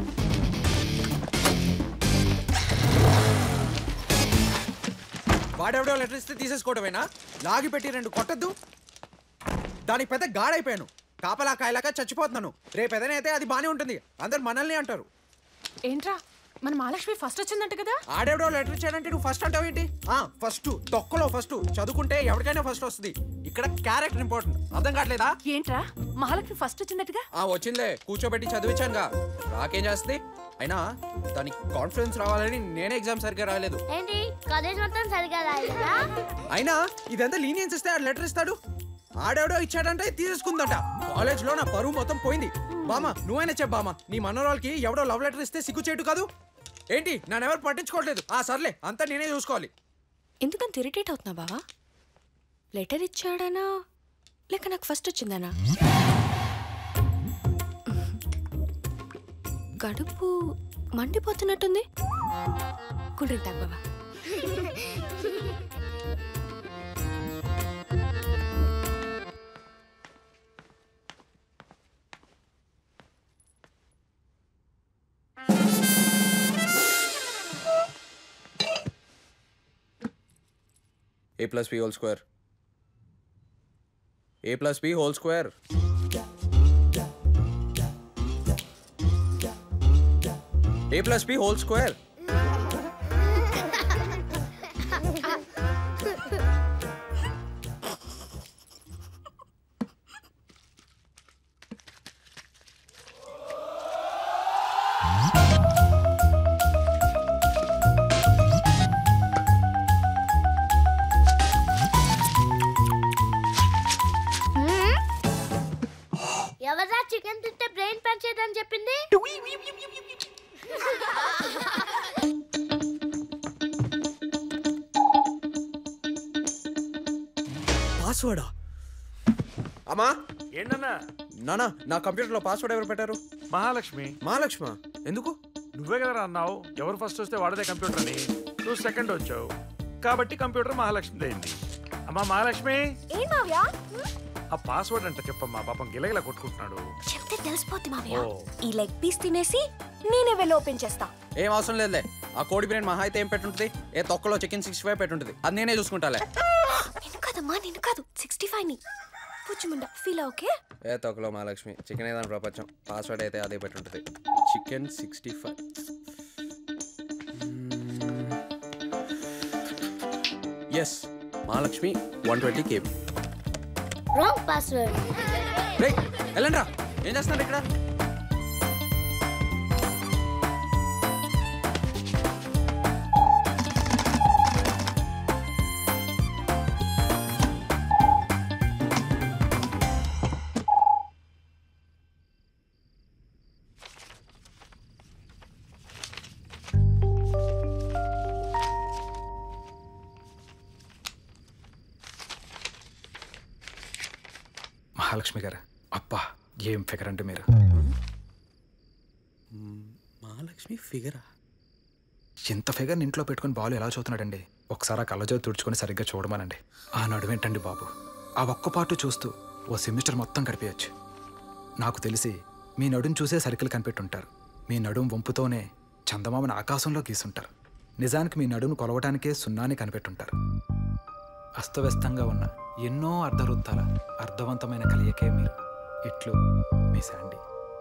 వాడెవడో లెటర్ ఇస్తే తీసేసుకోవడమేనా లాగి పెట్టి రెండు కొట్టద్దు దానికి పెద్ద గాడైపోయాను కాపలా కాయలాగా చచ్చిపోతున్నాను రేపు ఎదనైతే అది బానే ఉంటుంది అందరు మనల్ని అంటారు ఏంట్రా మన మహాలక్ష్మి ఫస్ట్ వచ్చిందంట కదా ఆడెవడో లెటర్ ఇచ్చాడంటే నువ్వు ఫస్ట్ అంటావు ఏంటి ఫస్ట్ తొక్కలో ఫస్ట్ చదువుకుంటే ఎవరికైనా ఫస్ట్ వస్తుంది ఇక్కడ క్యారెక్టర్ ఇంపార్టెంట్ అర్థం కావట్లేదా ఏంట్రా మహాలక్ష్మి ఫస్ట్ వచ్చిందట్టుగా ఆ వచ్చిందిలే కూర్చోబెట్టి చదివించానుగా రాకేం చేస్తుంది అయినా దానికి కాన్ఫిడెన్స్ రావాలని నేనే ఎగ్జామ్ సరిగ్గా రాయలేదు ఏంటి కాలేజ్ మొత్తం సరిగా రాయలేదా అయినా ఇదంతా లీనియన్స్ ఇస్తే ఆడు లెటర్ ఇస్తాడు ఆడెవడో ఇచ్చాడంటే తీసేసుకుందట కాలేజ్ లో నా పరువు మొత్తం పోయింది బామా నువ్వైనా చెప్పు బామా నీ మనోరాలకి ఎవడో లవ్ లెటర్ ఇస్తే సిగ్గు చేయటు కాదు ఏంటి నన్ను ఎవరు పట్టించుకోవట్లేదు ఆ సర్లే అంతా నేనే చూసుకోవాలి ఎందుకంత ఇరిటేట్ అవుతున్నా బావా లెటర్ ఇచ్చాడనా లేక నాకు ఫస్ట్ వచ్చిందనా కడుపు మండిపోతున్నట్టుంది కూల్ డ్రింక్ తాగు బావా A plus B whole square A plus B whole square A plus B whole square పాస్వర్డా అమ్మా ఏంటన్నా నానా నా కంప్యూటర్లో పాస్వర్డ్ ఎవరు పెట్టారు మహాలక్ష్మి మహాలక్ష్మ ఎందుకు నువ్వే కదా అన్నావు ఎవరు ఫస్ట్ వస్తే వాడదే కంప్యూటర్ అని నువ్వు సెకండ్ వచ్చావు కాబట్టి కంప్యూటర్ మహాలక్ష్మి అయింది అమ్మా మహాలక్ష్మి ఏం మావ్య ఆ పాస్వర్డ్ అంట చెప్పమ్మా పాపం గిలగిలా కొట్టుకుంటున్నాడు చెప్తే తెలిసిపోద్ది మావయ్య ఓ. ఈ లెగ్ పీస్ తినేసి నేనే వెళ్ళి ఓపెన్ చేస్తా ఏం అవసరం లేదులే ఆ కోడి బిర్యానీ మహా అయితే ఏం పెట్టుంటది ఏ తొక్కలో చికెన్ సిక్స్టీ ఫైవ్ పెట్టుంటది అది నేనే చూసుకుంటాలే నేను కాదమ్మా నేను కాదు సిక్స్టీ ఫైవ్ ని పుచ్చుముండ ఫీల్ ఓకే ఏ తొక్కలో మహాలక్ష్మి చికెన్ ఏదని ప్రపంచం పాస్వర్డ్ అయితే అదే పెట్టుంటది chicken sixty five S Mahalakshmi one twenty KB wrong password రే వెళ్ళండి ఏం చేస్తున్నారు ఇక్కడ మహాలక్ష్మి గారు అబ్బా ఏం ఫిగర్ అంటే మీరు మహాలక్ష్మి ఫిగరా ఇంత ఫిగర్ ఇంట్లో పెట్టుకుని బాలు ఎలా చదువుతున్నాడండి ఒకసారి ఆ కళ్ళజోడు తుడుచుకొని సరిగ్గా చూడమనండి ఆ నడువేంటండి బాబు ఆ ఒక్క పాటు చూస్తూ ఓ సెమిస్టర్ మొత్తం గడిపేయచ్చు నాకు తెలిసి మీ నడుం చూసే సర్కిల్ కనిపెట్టుంటారు మీ నడుం వంపుతోనే చందమామని ఆకాశంలో గీసుంటారు నిజానికి మీ నడుము కొలవటానికే సున్నాని కనిపెట్టుంటారు అస్తవ్యస్తంగా ఉన్న ఎన్నో అర్ధవృత్తాల అర్థవంతమైన కలియకే మీరు ఇట్లు మీ శాండీ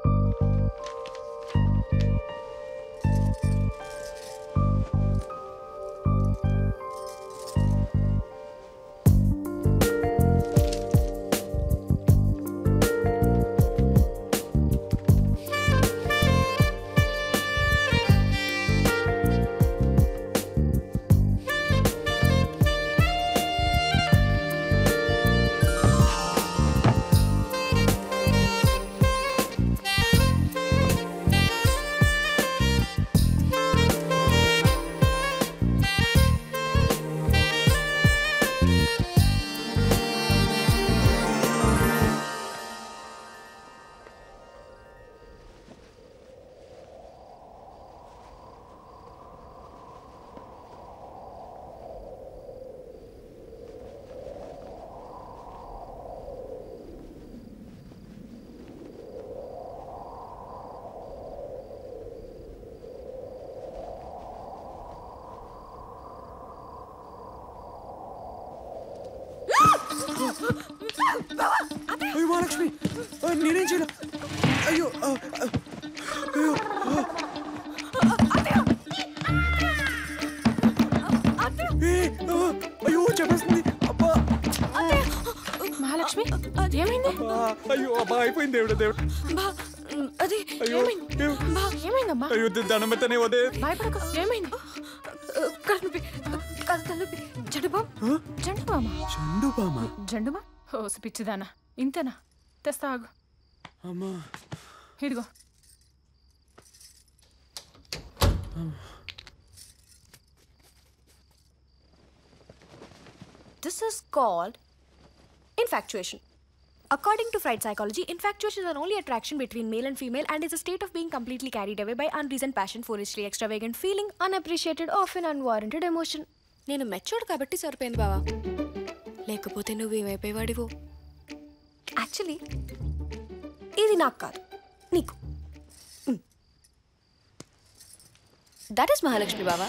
అయ్యో మహాలక్ష్మి ఆ, నేనేం చేయను అయ్యో ఆ, ఆ, అయ్యో ఆ. ఏ, ఆ, అయ్యో చెప్పేస్తుంది అబ్బా మహాలక్ష్మి ఏమైంది అబ్బా, అయ్యో అబ్బా అయిపోయింది దేవుడు దేవుడు బా అది అయ్యో, ఏమైంది బా ఏమైందమ్మా అయ్యో దండం పెట్టనే వదే భయపడక ఏమైంది కడుపు కాదు తలనొప్పి జండుబామ్ జండుబామా చండు బామ జండుమా ఓ పిచ్చిదానా ఇంతేనా తెస్తా ఆగు అమ్మా ఇదిగో This is called infatuation. According to Freud psychology, infatuation is an only attraction between male and female and is a state of being completely carried away by unreasoned passion, foolishly extravagant feeling, unappreciated, often unwarranted emotion. నేను matured కాబట్టి సరిపోయింది బావా లేకపోతే నువ్వేమైపోయేవాడివో actually ఇది నాకు కాదు నీకు that is Mahalakshmi బావా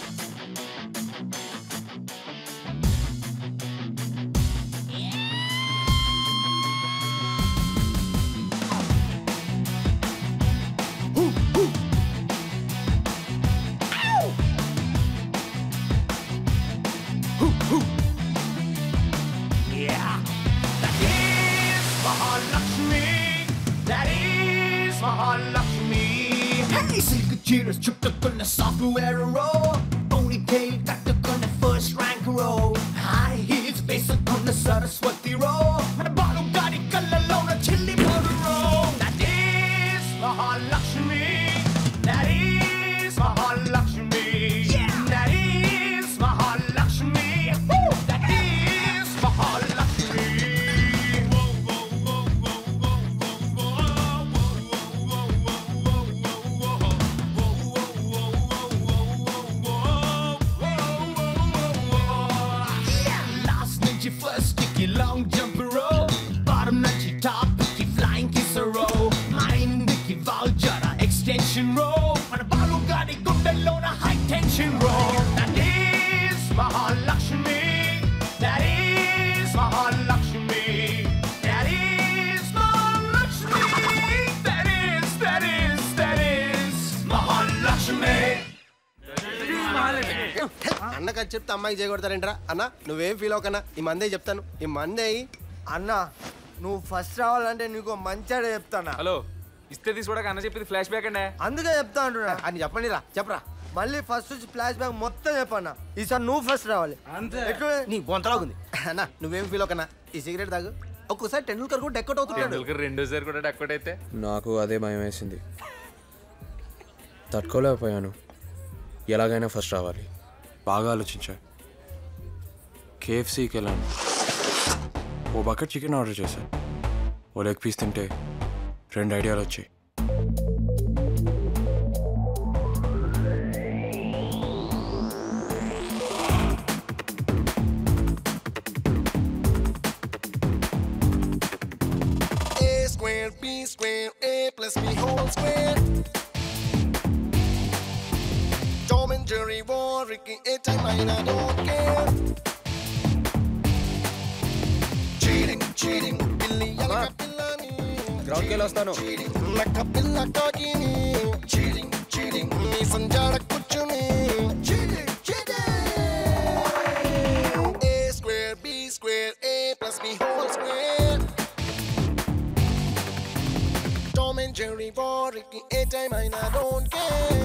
Yeah, that is Mahalakshmi. That is Mahalakshmi. Hey, silk చీరస్ చుట్టుకున్న సాఫ్ట్వేర్ రో ponytail కట్టుకున్న ఫస్ట్ ర్యాంక్ రో హై హీల్స్ వేసుకున్న సరస్వతి రో మన బాలు గారి కళ్ళలోన చిల్లి పొడు రో that is Mahalakshmi that is Mahalakshmi that is Mahalakshmi that is Mahalakshmi long jumper roll. Bottom notchy top, picky flying kisser roll. Mine Vicky Valjara extension roll. మన బాలు గాడి గుండెల్లోన high tension roll. That is Mahalakshmi. That is Mahalakshmi. That is Mahalakshmi. That is, that is, that is Mahalakshmi. అన్నకు అది చెప్తే అమ్మాయికి చేయకూడతారేంట్రా అన్న నువ్వేం feel అవ్వకన్నా ఈ మందే చెప్తాను ఈ మందే అన్న నువ్వు ఫస్ట్ రావాలంటే నీకు మంచిగా చెప్తానా హలో ఇస్తే తీసుకోవడానికి అన్న చెప్పింది ఫ్లాష్ బ్యాక్ అండి అందుకే చెప్తా అంటున్నా అని చెప్పండి రా చెప్పరా మళ్ళీ ఫస్ట్ నుంచి ఫ్లాష్ బ్యాక్ మొత్తం చెప్పన్నా ఈసారి నువ్వు ఫస్ట్ రావాలి ఎట్లా నీ బొంతలాగుంది అన్న నువ్వేం ఫీల్ అవ్వకన్నా ఈ సిగరెట్ తాగు ఒక్కోసారి టెండూల్కర్ కూడా డెక్కట్ అవుతున్నాడు టెండూల్కర్ రెండోసారి కూడా డెక్కట్ అయితే నాకు అదే భయం వేసింది తట్టుకోలేకపోయాను ఎలాగైనా ఫస్ట్ రావాలి బాగా ఆలోచించా కేఎఫ్సీకి వెళ్ళాను ఓ బకెట్ చికెన్ ఆర్డర్ చేశాను ఓ లెగ్ పీస్ తింటే రెండు ఐడియాలు వచ్చాయి A square, B square, A plus B whole square. Tom and Jerry war, Ricky, a time I don't care. Cheating, cheating, Billy, Yalaka, Pillani. గ్రౌండ్కి వెళ్ళి వస్తాను Laka, Pilla, Kagini. Cheating, cheating, మీ సంజాడ కూర్చుని. Cheating, cheating. A square, B square, A plus B whole square. Tom and Jerry war, Ricky, a time I don't care.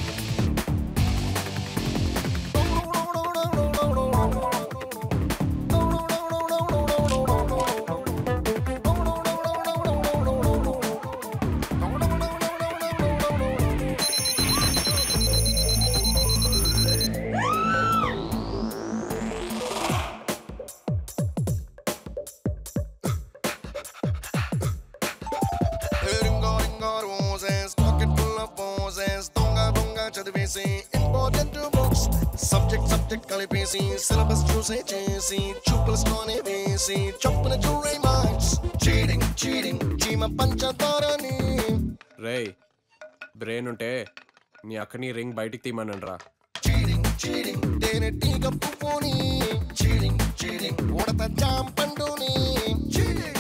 Ringo, ringo, roses, pocket full of poses, donga, donga, చదివేసి important books. Subject, subject కలిపేసి syllabus చూసే చేసి చూపులతోనే వేసి చొప్పున చూడే marks cheating cheating చీమ పంచదారని రేయ్ brain ఉంటే మీ అక్కని రింగ్ బయటికి తీయమనండి రా చీటింగ్ చీటింగ్ తేనెటీగ పువ్వుని చీటింగ్ చీటింగ్ ఉడత జామ పండుని cheating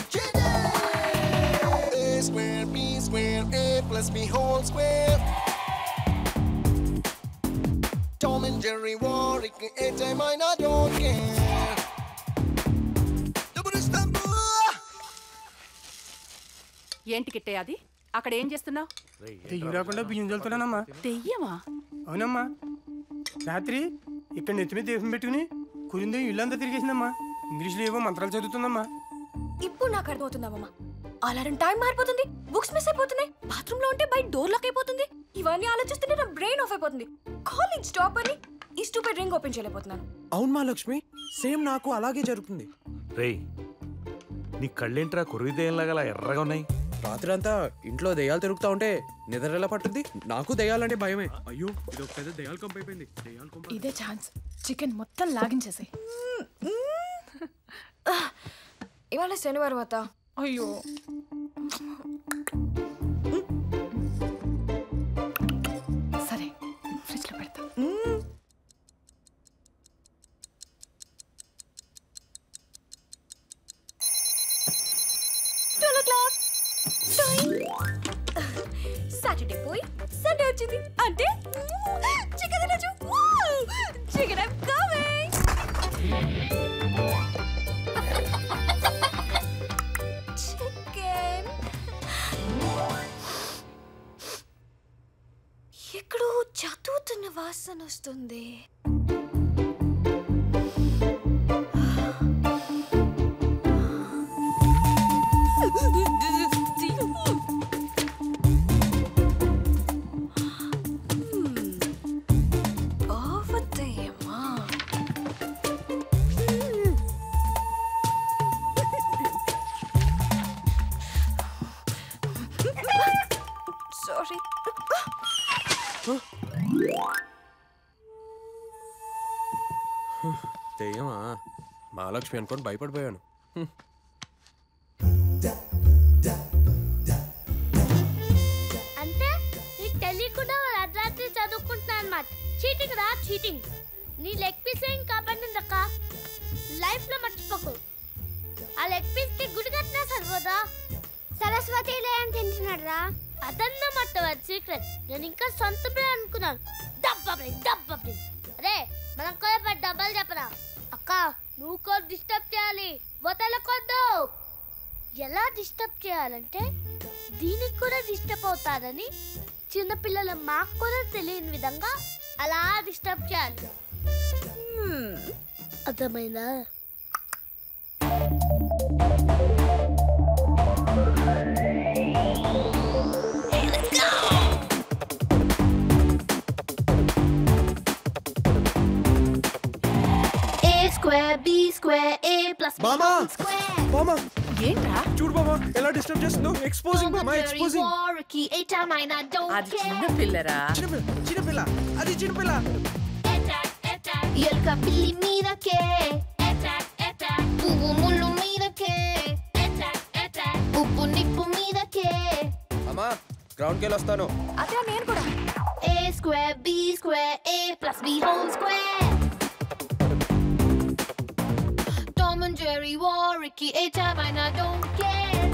A square, B square, A plus B whole square. Tom and Jerry war, a time I not don't care. Double Istanbul. ఏంటి కిట్టే అది అక్కడ ఏం చేస్తున్నావు తెయ్యం రాకుండా బియ్యం చల్లుతున్నానమ్మా దెయ్యమా అవునమ్మా రాత్రి ఇక్కడ నెత్తి మీద దీపం పెట్టుకుని కురిందే ఇల్లంతా తిరిగేసిందమ్మా ఇంగ్లీష్లో ఏవో మంత్రాలు చదువుతుందమ్మా ఇప్పుడు నాకు అర్థమవుతుందమ్మా అలారం టైం మారిపోతుంది బుక్స్ మిస్ అయిపోతున్నాయి బాత్రూమ్ లో ఉంటే బయట డోర్ లాక్ అయిపోతుంది ఇవన్నీ ఆలోచిస్తుంటే నా బ్రెయిన్ ఆఫ్ అయిపోతుంది కాలేజ్ స్టాప్ అని ఈ స్టూపెడ్ రింగ్ ఓపెన్ చేయలేకపోతున్నాను అవును మా లక్ష్మి సేమ్ నాకు అలాగే జరుగుతుంది రేయ్ నీ కళ్ళేంట్రా కుర్రి దెయ్యంలాగా అలా ఎర్రగా ఉన్నాయి రాత్రి అంతా ఇంట్లో దెయ్యాలు తిరుగుతా ఉంటే నిద్ర ఎలా పట్టుద్ది నాకు దెయ్యాలంటే భయమే అయ్యో ఇది ఒక పెద్ద దెయ్యాలు కంప అయిపోయింది దెయ్యాలు కంప ఇదే ఛాన్స్ చికెన్ మొత్తం లాగించేసి ఇవాళ శనివారం అత్త అయ్యో సరే ఫ్రిడ్జ్ లో పెడతా ట్వెల్వ్ ఓ క్లాక్ సాటర్డే పోయి సండే వచ్చింది అంటే చికెన్ తినచ్చు చికెన్ ఐమ్ కమింగ్ చికెన్ ఎక్కడో చదువుతున్న వాసన వస్తుంది ఓవతేయమ్మా సారీ దెయ్యమా మహాలక్ష్మి అనుకొని భయపడిపోయాను అంటే నీకు తెలియకుండా వాళ్ళు అర్ధరాత్రి చదువుకుంటున్నారు అన్నమాట చీటింగ్ రా చీటింగ్ నీ లెగ్ పీస్ ఏం కాపాడిందక్క లైఫ్ లో మర్చిపోకు ఆ లెగ్ పీస్ కి గుడి కట్టినా సరిపోదా సరస్వతి లేని తింటున్నాడు రా అదన్న మట్టవాడు సీక్రెట్ నేను ఇంకా సొంత బ్రెయిన్ అనుకున్నాను డబ్బా బ్రెయిన్ డబ్బా బ్రెయిన్ అరే మనం కూడా పెద్ద డబ్బాలు చెప్పరా అక్క నువ్వు కూడా డిస్టర్బ్ చేయాలి వదలకొద్దు ఎలా డిస్టర్బ్ చేయాలంటే దీనికి కూడా డిస్టర్బ్ అవుతారని చిన్నపిల్లల మాకు కూడా తెలియని విధంగా అలా డిస్టర్బ్ చేయాలి హ్మ్. అర్థమైందా A square, B square, A plus B మామా whole square. మామా ఏంట్రా చూడు మామా ఎలా డిస్టర్బ్ చేస్తుందో ఎక్స్పోజింగ్ మామా exposing Warwicky, eta mine, I don't అది care. చిన్న పిల్లరా చిన్నపిల్ల చిన్నపిల్ల అది చిన్నపిల్ల ఎలుక పిల్లి మీదకే పువ్వు ముళ్ళు మీదకే ఉప్పు నిప్పు మీదకే అమ్మా గ్రౌండ్కి వెళ్ళి వస్తాను అదే నేను కూడా A square B square A plus B whole square Tom and Jerry వారికి ఏ టైమ్ అయినా don't care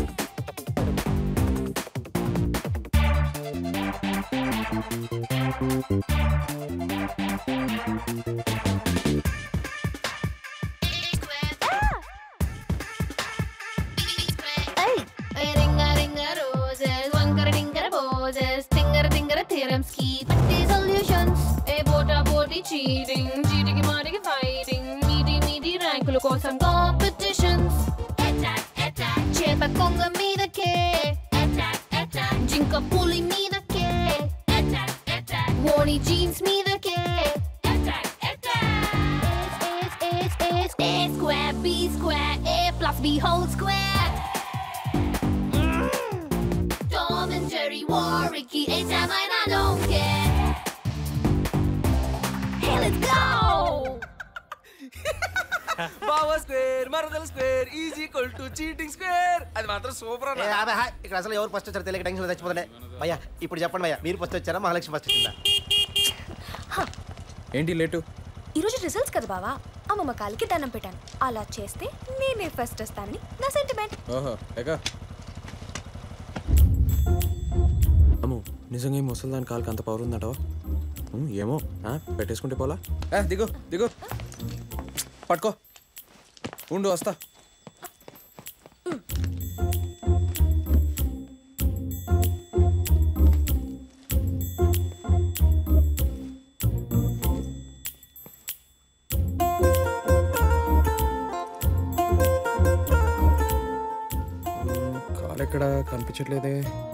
Hey, ringa ringa roses, wankara dingara poses, tingara tingara theorems ki patti solutions. ఏ బోటా బోటి cheating, చీటికి మాటికి fighting, మీటి మీటి ర్యాంకుల కోసం కాంపిటీషన్స్. చేప కొంగ మీదకే, జింక పులి మీదకే, ఓణి జీన్స్ మీదకే. A, A, A, A square, B square, A plus B whole square. Tom and Jerry Warwicky, anytime I I don't care. Hey, let's go! బావా స్క్వేర్ మరదల square is equal to cheating square అది మాత్రం super ఏ, ఆమె, hi. ఇక్కడ అసలు ఎవరు first వచ్చారో తెలియక టెన్షన్ చచ్చిపోతుండే భయ్యా ఇప్పుడు చెప్పండి భయ్యా మీరు ఫస్ట్ వచ్చారా మహాలక్ష్మి ఫస్ట్ వచ్చిందా ఏంటి లేటు ఈరోజు రిజల్ట్స్ కదా బావా అమ్మమ్మ కాలికి దండం పెట్టాను అలా చేస్తే నేనే ఫస్ట్ వస్తానని నా సెంటిమెంట్ ఓహో ఎగా అమ్మో నిజంగా ఈ ముసలిదాని కాలుకి అంత పవర్ ఉందటవా ఉమ్, ఏమో ఆ, పెట్టేసుకుంటే పోలా ఏ, దిగు దిగు పట్టుకో ఉండు వస్తా ఉమ్, కాలు ఎక్కడ కనిపించట్లేదే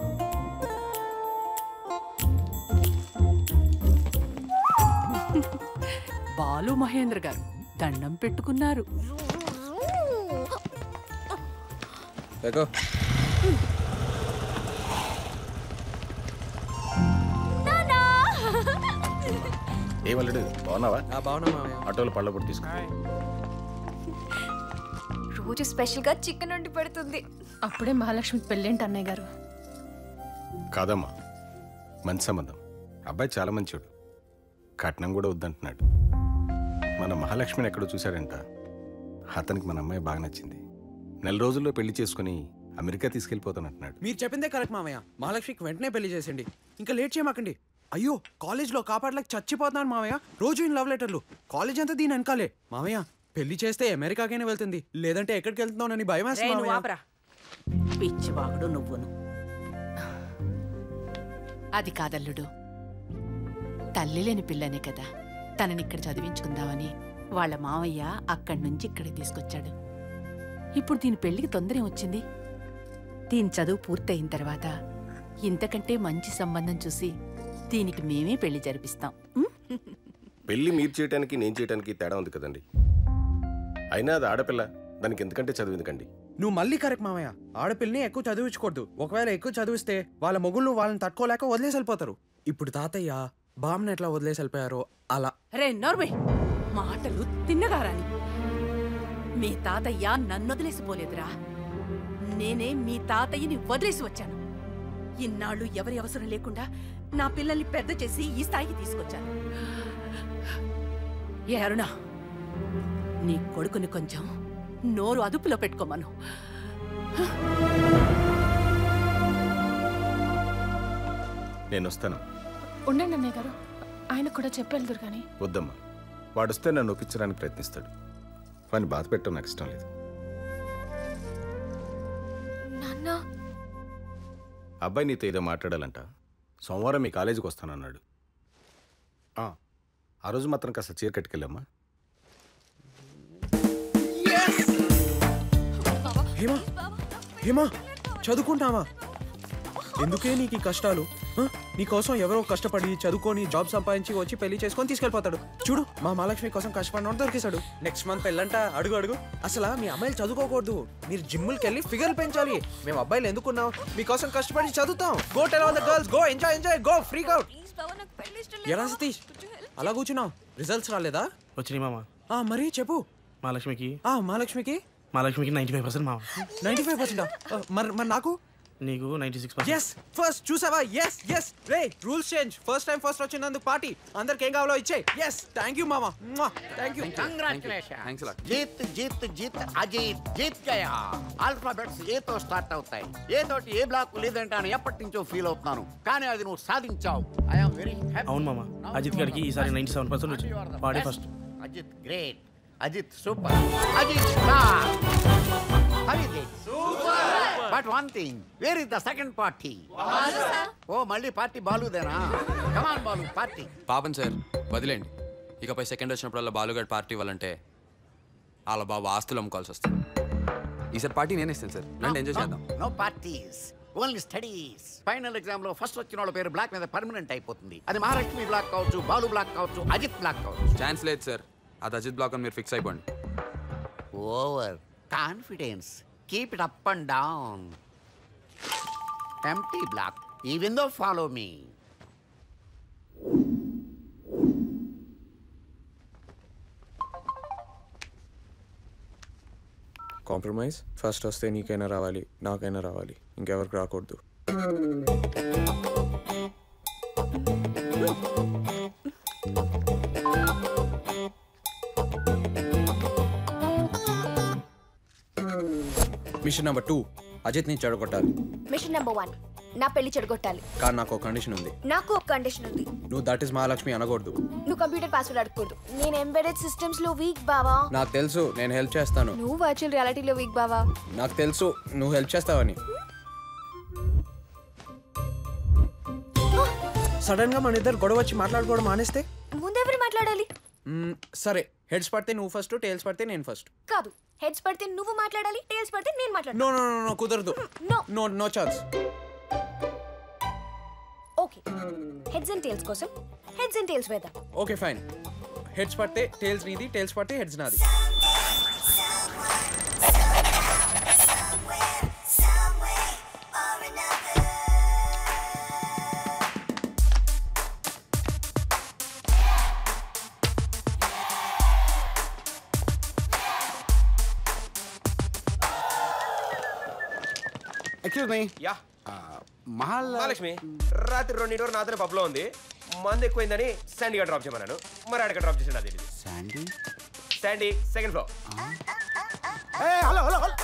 బాలు మహేంద్ర గారు దండం పెట్టుకున్నారు ఎగో ఏమల్లుడు బాగున్నావా బాగున్నా మామయ్య ఆటోలో పళ్ళ పొడి తీసుకో రోజు స్పెషల్గా చికెన్ వండి పెడుతుంది అప్పుడే మహాలక్ష్మి పెళ్ళేంటి అన్నయ్య గారు కాదమ్మా మంచి సంబంధం అబ్బాయి చాలా మంచోడు కట్నం కూడా వద్దంటున్నాడు మన మహాలక్ష్మిని ఎక్కడో చూశాడంట అతనికి మన అమ్మాయి బాగా నచ్చింది నెల రోజుల్లో పెళ్లి చేసుకుని అమెరికా తీసుకెళ్ళిపోతానంటున్నాడు మీరు చెప్పిందే కరెక్ట్ మామయ్య మహాలక్ష్మికి వెంటనే పెళ్లి చేసేయండి ఇంకా లేట్ చేయమాకండి అయ్యో కాలేజ్లో కాపాడలేక చచ్చిపోతున్నాను మామయ్య రోజు ఇన్ లవ్ లెటర్లు కాలేజ్ అంతా దీని వెనకాలే మామయ్య పెళ్లి చేస్తే అమెరికాకైనా వెళ్తుంది లేదంటే ఎక్కడికి వెళ్తున్నానని భయం రేయ్, వేస్తుంది నువ్వు మామయ్య. ఆపరా పిచ్చివాగుడు నువ్వును అది కాదల్లుడు తల్లి లేని పిల్లనే కదా తనని ఇక్కడ చదివించుకుందామని వాళ్ళ మావయ్య అక్కడి నుంచి ఇక్కడికి తీసుకొచ్చాడు ఇప్పుడు దీని పెళ్లికి తొందర వచ్చింది దీని చదువు పూర్తయిన తర్వాత ఇంతకంటే మంచి సంబంధం చూసి దీనికి మేమే పెళ్లి జరిపిస్తాం ఉం? పెళ్లి మీరు చేయడానికి నేను చేయడానికి తేడా ఉంది కదండి అయినా అది ఆడపిల్ల దానికి ఎందుకంటే చదువు ఎందుకండి నువ్వు మళ్ళీ కరెక్ట్ మామయ్య ఆడపిల్లని ఎక్కువ చదివించకూడదు ఒకవేళ ఎక్కువ చదివిస్తే వాళ్ళ మొగుళ్ళు వాళ్ళని తట్టుకోలేక వదిలేసి వెళ్ళిపోతారు ఇప్పుడు తాతయ్య బామ్ని ఎట్లా వదిలేసి వెళ్ళిపోయారో అలా రే నోర్వే మాటలు తిన్నగారాని మీ తాతయ్య నన్ను వదిలేసిపోలేదురా నేనే మీ తాతయ్యని వదిలేసి వచ్చాను ఇన్నాళ్ళు ఎవరి అవసరం లేకుండా నా పిల్లల్ని పెద్ద చేసి ఈ స్థాయికి తీసుకొచ్చాను ఏ అరుణ నీ కొడుకుని కొంచెం నోరు అదుపులో పెట్టుకోమను నేను వస్తాను ఉండండి అన్నయ్య గారు ఆయన కూడా చెప్పెళ్దురు కానీ వద్దమ్మా వాడొస్తే నన్ను ఒప్పించడానికి ప్రయత్నిస్తాడు వాడిని బాధ పెట్టడం నాకు ఇష్టం లేదు నాన్న అబ్బాయి నీతో ఏదో మాట్లాడాలంట సోమవారం మీ కాలేజీకి వస్తానన్నాడు ఆ, ఆ రోజు మాత్రం కాస్త చీర కట్టుకెళ్ళమ్మా హేమా హేమా చదువుకుంటావా ఎందుకే నీకు ఈ కష్టాలు ఆ? నీకోసం ఎవరో కష్టపడి చదువుకొని జాబ్ సంపాదించి వచ్చి పెళ్లి చేసుకొని తీసుకెళ్ళిపోతాడు చూడు మా మహాలక్ష్మి కోసం కష్టపడినోడు దొరికేశాడు నెక్స్ట్ మంత్ పెళ్ళంట అడుగు అడుగు అసలు మీ అమ్మాయిలు చదువుకోకూడదు మీరు జిమ్ములకి వెళ్ళి ఫిగర్ పెంచాలి మేము అబ్బాయిలు ఎందుకున్నాం మీకోసం కష్టపడి చదువుతాం go tell all the girls go enjoy enjoy go free out ఎలా సతీష్ అలా కూర్చున్నావు రిజల్ట్స్ రాలేదా వచ్చినాయి మామ ఆ మరి చెప్పు మహాలక్ష్మికి ఆ మహాలక్ష్మికి మహాలక్ష్మికి నైంటీ ఫైవ్ పర్సెంట్ మామ నైన్టీ ఫైవ్ పర్సెంట్ మరి మరి నాకు నీకు నైంటీ సిక్స్ ఎస్ ఫస్ట్ చూసావా ఎస్ ఎస్ రే rules change first time first వచ్చినందుకు పార్టీ అందరికి ఏం కావాలో ఇచ్చే ఎస్ థ్యాంక్ యూ మామా థ్యాంక్ యూ కంగ్రాచులేషన్ జీత్ జీత్ జీత్ అజీత్ జీత్ గయా ఆల్ఫాబెట్స్ ఏ తో స్టార్ట్ అవుతాయి ఏ తోటి ఏ బ్లాక్ లేదంటే అని ఎప్పటి నుంచో ఫీల్ అవుతున్నాను కానీ అది నువ్వు సాధించావు ఐఎమ్ వెరీ హ్యాపీ అవును మామ అజిత్ గారికి ఈసారి నైంటీ సెవెన్ పర్సెంట్ వచ్చి వాడే first Ajit great Ajit super Ajit star how is it super but one thing where is the second party ఓ మళ్ళీ పార్టీ బాలుదేనా కమాన్ బాలు పార్టీ పాపం సార్ వదిలేండి ఇకపై సెకండ్ వచ్చినప్పుడల్లా బాలుగాడ్ పార్టీ ఇవ్వాలంటే వాళ్ళ బాబు ఆస్తులు అమ్ముకోవాల్సి వస్తుంది ఈసారి పార్టీ నేనే ఇస్తాను సార్ రండి ఎంజాయ్ చేద్దాం no parties only studies final exam లో ఫస్ట్ వచ్చిన వాళ్ళ పేరు బ్లాక్ మీద పర్మనెంట్ అయిపోతుంది అది మహాలక్ష్మి బ్లాక్ కావచ్చు బాలు బ్లాక్ కావచ్చు అజిత్ బ్లాక్ కావచ్చు ఛాన్స్ లేదు సార్ అది అజిత్ బ్లాక్ అని మీరు ఫిక్స్ అయిపోండి over confidence keep it up and down ఎంటీ block even though follow me compromise first వస్తే నీకైనా రావాలి నాకైనా రావాలి ఇంకెవరికి రాకూడదు మిషన్ నెంబర్ టూ అజిత్ని చెడగొట్టాలి మిషన్ నెంబర్ వన్ నా పెళ్లి చెడగొట్టాలి కానీ నాకు ఒక కండిషన్ ఉంది నాకు ఒక కండిషన్ ఉంది నువ్వు దట్ ఇస్ మహాలక్ష్మి అనకూడదు నువ్వు కంప్యూటర్ పాస్వర్డ్ అడగకూడదు నేను ఎంబెడెడ్ సిస్టమ్స్ లో వీక్ బావా నాకు తెలుసు నేను హెల్ప్ చేస్తాను నువ్వు వర్చువల్ రియాలిటీలో వీక్ బావా నాకు తెలుసు నువ్వు హెల్ప్ చేస్తావని సడన్ గా మన ఇద్దరు గొడవ వచ్చి మాట్లాడుకోవడం మానేస్తే ముందెవరు మాట్లాడాలి మ్మ్, సరే హెడ్స్ పడితే నువ్వు ఫస్ట్ టైల్స్ పడితే నేను ఫస్ట్ కాదు హెడ్స్ పడితే నువ్వు మాట్లాడాలి టైల్స్ పడితే నేను నో మాట్లాడాలి నో నో నో కుదరదు no no no chance okay heads and tails కోసం హెడ్స్ అండ్ టైల్స్ వేద్దాం ఓకే ఫైన్ హెడ్స్ పడితే టైల్స్ నీది టైల్స్ పడితే హెడ్స్ నాది ఎక్స్క్యూజ్ మీ యా మహల్ మహాలక్ష్మి రాత్రి రెండింటి వరకు నాతోనే పబ్లో ఉంది మందు ఎక్కువైందని శాండీగా డ్రాప్ చేయమన్నాను మరి అడగ డ్రాప్ చేసాడు అది Sandy Sandy second floor hello hello hello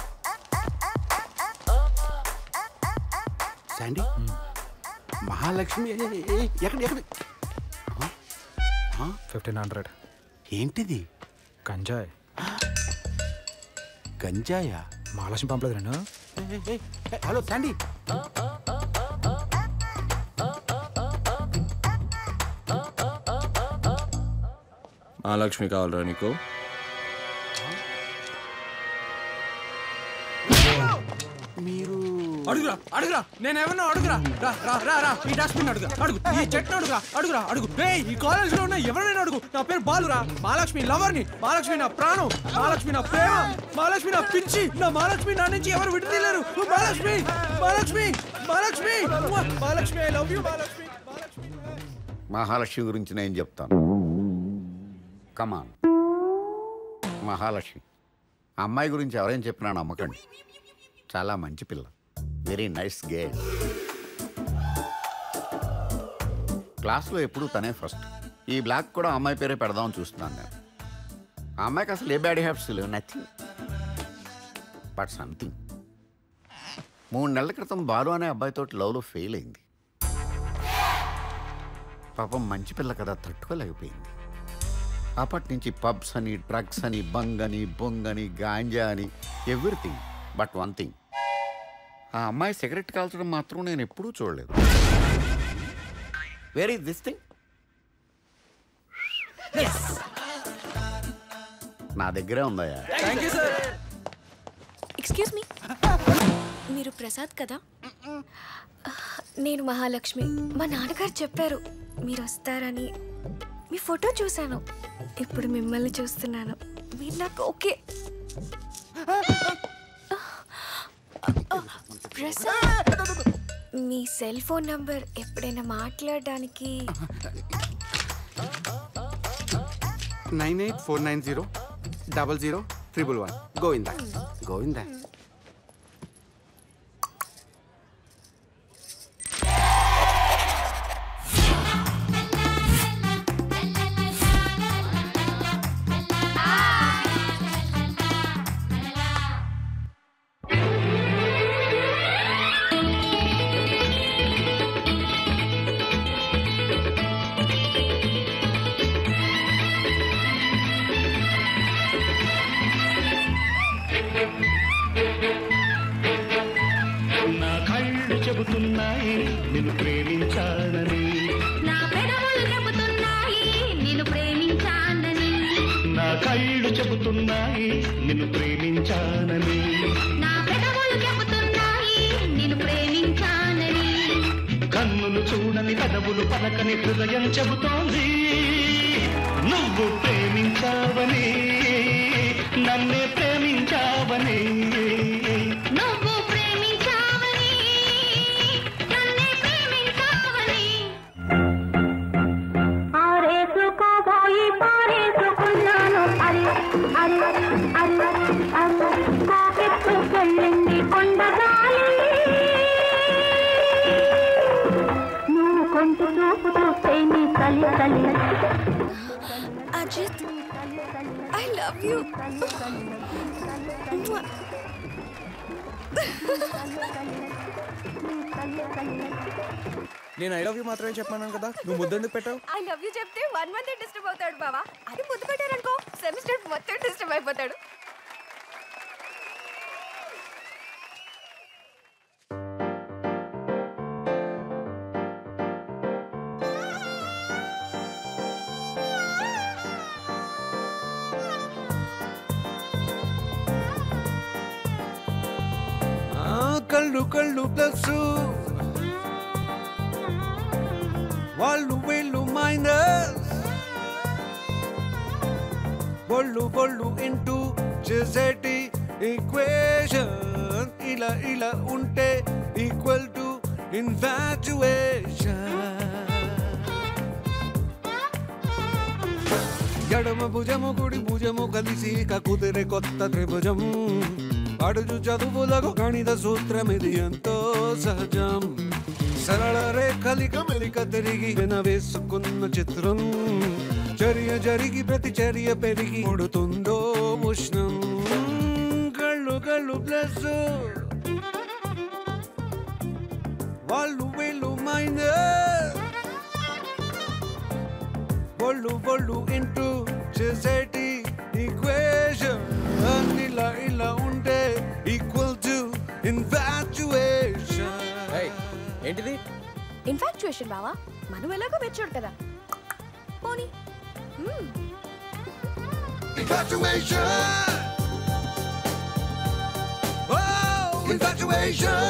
Sandy Mahalakshmi ఏ, ఏ, ఏ, ఎక్కడ ఎక్కడ ఫిఫ్టీన్ హండ్రెడ్ ఏంటిది గంజాయ్ గంజాయా మహాలక్ష్మి పంపలేదు నేను ఏ, ఏ, ఏ, హలో శాండీ మహాలక్ష్మి కావాలరా నీకు మీరు అడుగురా అడుగురా నేను ఏమన్నా అడుగురా రా రా రా రా ఈ డస్ట్బిన్ అడుగు అడుగు ఈ చెట్టు అడుగురా అడుగురా అడుగు రే ఈ కాలేజ్ లో ఉన్న ఎవరైనా అడుగు నా పేరు బాలురా మహాలక్ష్మి లవర్ ని మహాలక్ష్మి నా ప్రాణం మహాలక్ష్మి నా ప్రేమ మహాలక్ష్మి నా పిచ్చి నా మహాలక్ష్మి నా నుంచి ఎవరు విడతీయలేరు మహాలక్ష్మి మహాలక్ష్మి మహాలక్ష్మి ఉవ్వ, Mahalakshmi I love you Mahalakshmi Mahalakshmi గురించి నేను చెప్తాను కమాన్ మహాలక్ష్మి ఆ అమ్మాయి గురించి ఎవరేం చెప్పినా నమ్మకండి చాలా మంచి పిల్ల వెరీ నైస్ గే క్లాస్లో ఎప్పుడూ తనే ఫస్ట్ ఈ బ్లాక్ కూడా అమ్మాయి పేరే పెడదామని చూస్తున్నాను నేను ఆ అమ్మాయికి అసలు ఏ బ్యాడ్ హ్యాప్స్ లేవు నథింగ్ బట్ సంథింగ్ మూడు నెలల క్రితం బాలు అనే అబ్బాయితో లవ్లో ఫెయిల్ అయింది పాపం మంచి పిల్ల కదా తట్టుకోలేకపోయింది అప్పటి నుంచి పబ్స్ అని డ్రగ్స్ అని బంగ్ అని బొంగ్ అని గాంజా అని ఎవ్రీథింగ్ బట్ వన్ థింగ్ ఆ అమ్మాయి సిగరెట్ కాల్చడం మాత్రం నేను ఎప్పుడూ చూడలేదు వేర్ ఈస్ దిస్ థింగ్ నా దగ్గరే ఉందయ్యా thank you sir excuse me మీరు ప్రసాద్ కదా నేను మహాలక్ష్మి మా నాన్నగారు చెప్పారు మీరు వస్తారని మీ ఫోటో చూశాను ఇప్పుడు మిమ్మల్ని చూస్తున్నాను మీరు నాకు ఓకే ప్రసాద్ మీ సెల్ ఫోన్ నంబర్ ఎప్పుడైనా మాట్లాడడానికి nine eight four nine zero double zero triple one Govinda Govinda నా కళ్ళు చెబుతున్నాయి నిన్ను ప్రేమించాలని నా పెదవులు చెబుతున్నాయి నిన్ను ప్రేమించానని నా కళ్ళు చెబుతున్నాయి నిన్ను ప్రేమించానని నా పెదవులు చెబుతున్నాయి నిన్ను ప్రేమించానని కన్నులు చూడని కదవులు పలకని హృదయం చెబుతోంది నువ్వు ప్రేమించావని నన్నే ప్రేమించావని నువ్వు ప్రేమించావని నన్నే ప్రేమించావని ఆరేసుకోబోయి పారేసుకున్నాను అరి అరి అరి అరి కోకెత్తుకెళ్ళింది కొండగాలి నువ్వు కొంచె చూపు చూస్తే నీ కలి కలి అజిత్ ఐ లవ్ యూ నేను ఐ లవ్ యూ మాత్రమే చెప్పాను కదా నువ్వు ముద్దెందుకు పెట్టావు ఐ లవ్ యూ చెప్తే వన్ మంత్ డిస్టర్బ్ అవుతాడు బావా అది ముద్దు పెట్టారనుకో సెమిస్టర్ మొత్తం డిస్టర్బ్ అయిపోతాడు ఆ, కళ్ళు కళ్ళు ప్లస్ వాళ్ళు వీళ్ళు మైనస్ బొళ్ళు బొళ్ళు ఇంటూ చేసేటి ఈక్వేషన్ ఇలా ఇలా ఉంటే ఈక్వల్ టు ఇన్ఫాచుయేషన్ ఎడమ భుజము కుడి భుజము కలిసి కుదిరే కొత్త త్రిభుజం అడుగు చదువులకు గణిత సూత్రం ఇది ఎంతో సహజం సరళ రేఖలిక మెలిక తిరిగి వేసుకున్న చిత్రం చర్య జరిగి ప్రతి చర్య పెరిగి కొడుతుందో ఉష్ణం కళ్ళు కళ్ళు ప్లస్ వాళ్ళు వీళ్ళు మైనస్ బొళ్ళు బొళ్ళు ఇంటూ చేసేటి ఈక్వేషన్ ఇలా ఇలా ఉంటే ఈక్వల్ టు ఇన్ఫాచుయేషన్ ఏంటిది ఇన్ఫాక్చుయేషన్ బావా మనం ఎలాగో మెచ్యూర్డ్ కదా పోనీ మ్మ్. Infatuation. Oh, infatuation.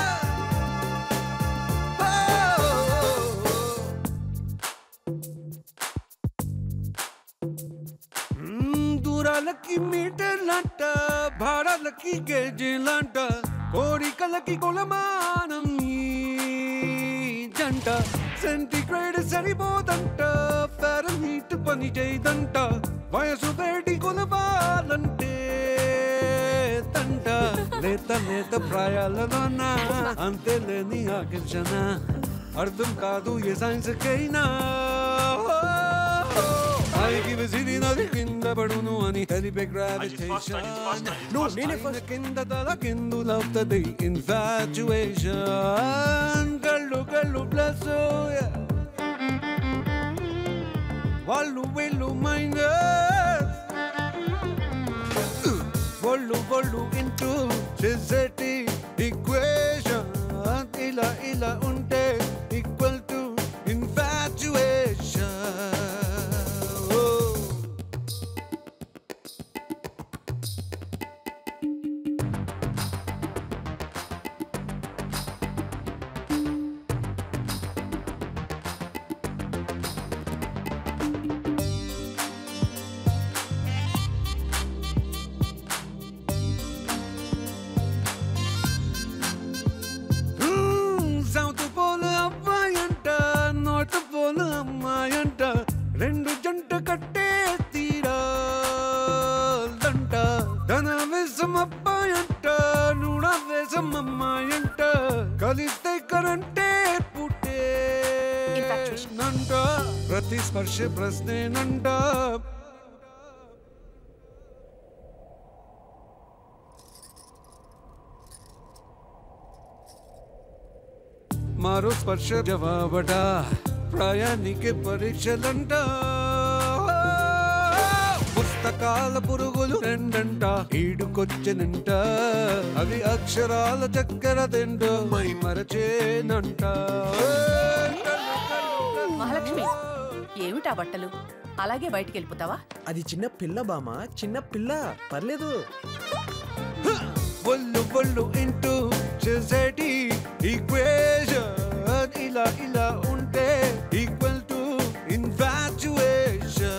మ్మ్, దూరాలకి మీటర్లంట భారాలకి గేజీలంట కోరికలకి కొలమానం ఈ జంట సెంటిగ్రేడ్ సరిపోదంట ఫారెన్ హీట్ పని చేయదంట వయసు వేడి కొలవాలంటే అంట లేత లేత ప్రాయాలలోన అంతే లేని ఆకర్షణ అర్థం కాదు ఏ సైన్స్కైనా పైకి విసిరినది కింద పడును అని తెలిపే గ్రావిటేషన్ నువ్వు నేను కింద తల కిందులవుతుంది ఇన్ఫాచుయేషన్ కళ్ళు కళ్ళు ప్లస్ వాళ్ళు వీళ్ళు మైనస్ ఒళ్ళు ఒళ్ళు ఇంటూ చేసేటి ఈక్వేషన్ ఇలా ఇలా ఉంటే equal to infatuation south pole అబ్బాయి అంట నార్త్ పోలు అమ్మాయి అంట రెండు జంట కట్టే తీరాలంట తన వేసం అబ్బాయి అంట నూడ వేసం అమ్మాయి అంట కలిస్తే కరంటే పుట్టే నంట ప్రతి స్పర్శ ప్రశ్నేనంట మారో స్పర్శ జవాబట ప్రయాణికి పరీక్షలంట పుస్తకాల పురుగులు రెండంట ఈడుకొచ్చనంట అవి అక్షరాల చక్కెర తింటూ మై మరచేనంట మహాలక్ష్మి ఏమిటా బట్టలు అలాగే బయటికి వెళ్ళిపోతావా అది చిన్న పిల్ల బామ చిన్న పిల్ల పర్లేదు ఒళ్ళు ఒళ్ళు ఇంటూ చేసేటి ఈక్వేషన్ ఇలా ఇలా ఉంటే ఈక్వల్ టు ఇన్ఫాచుయేషన్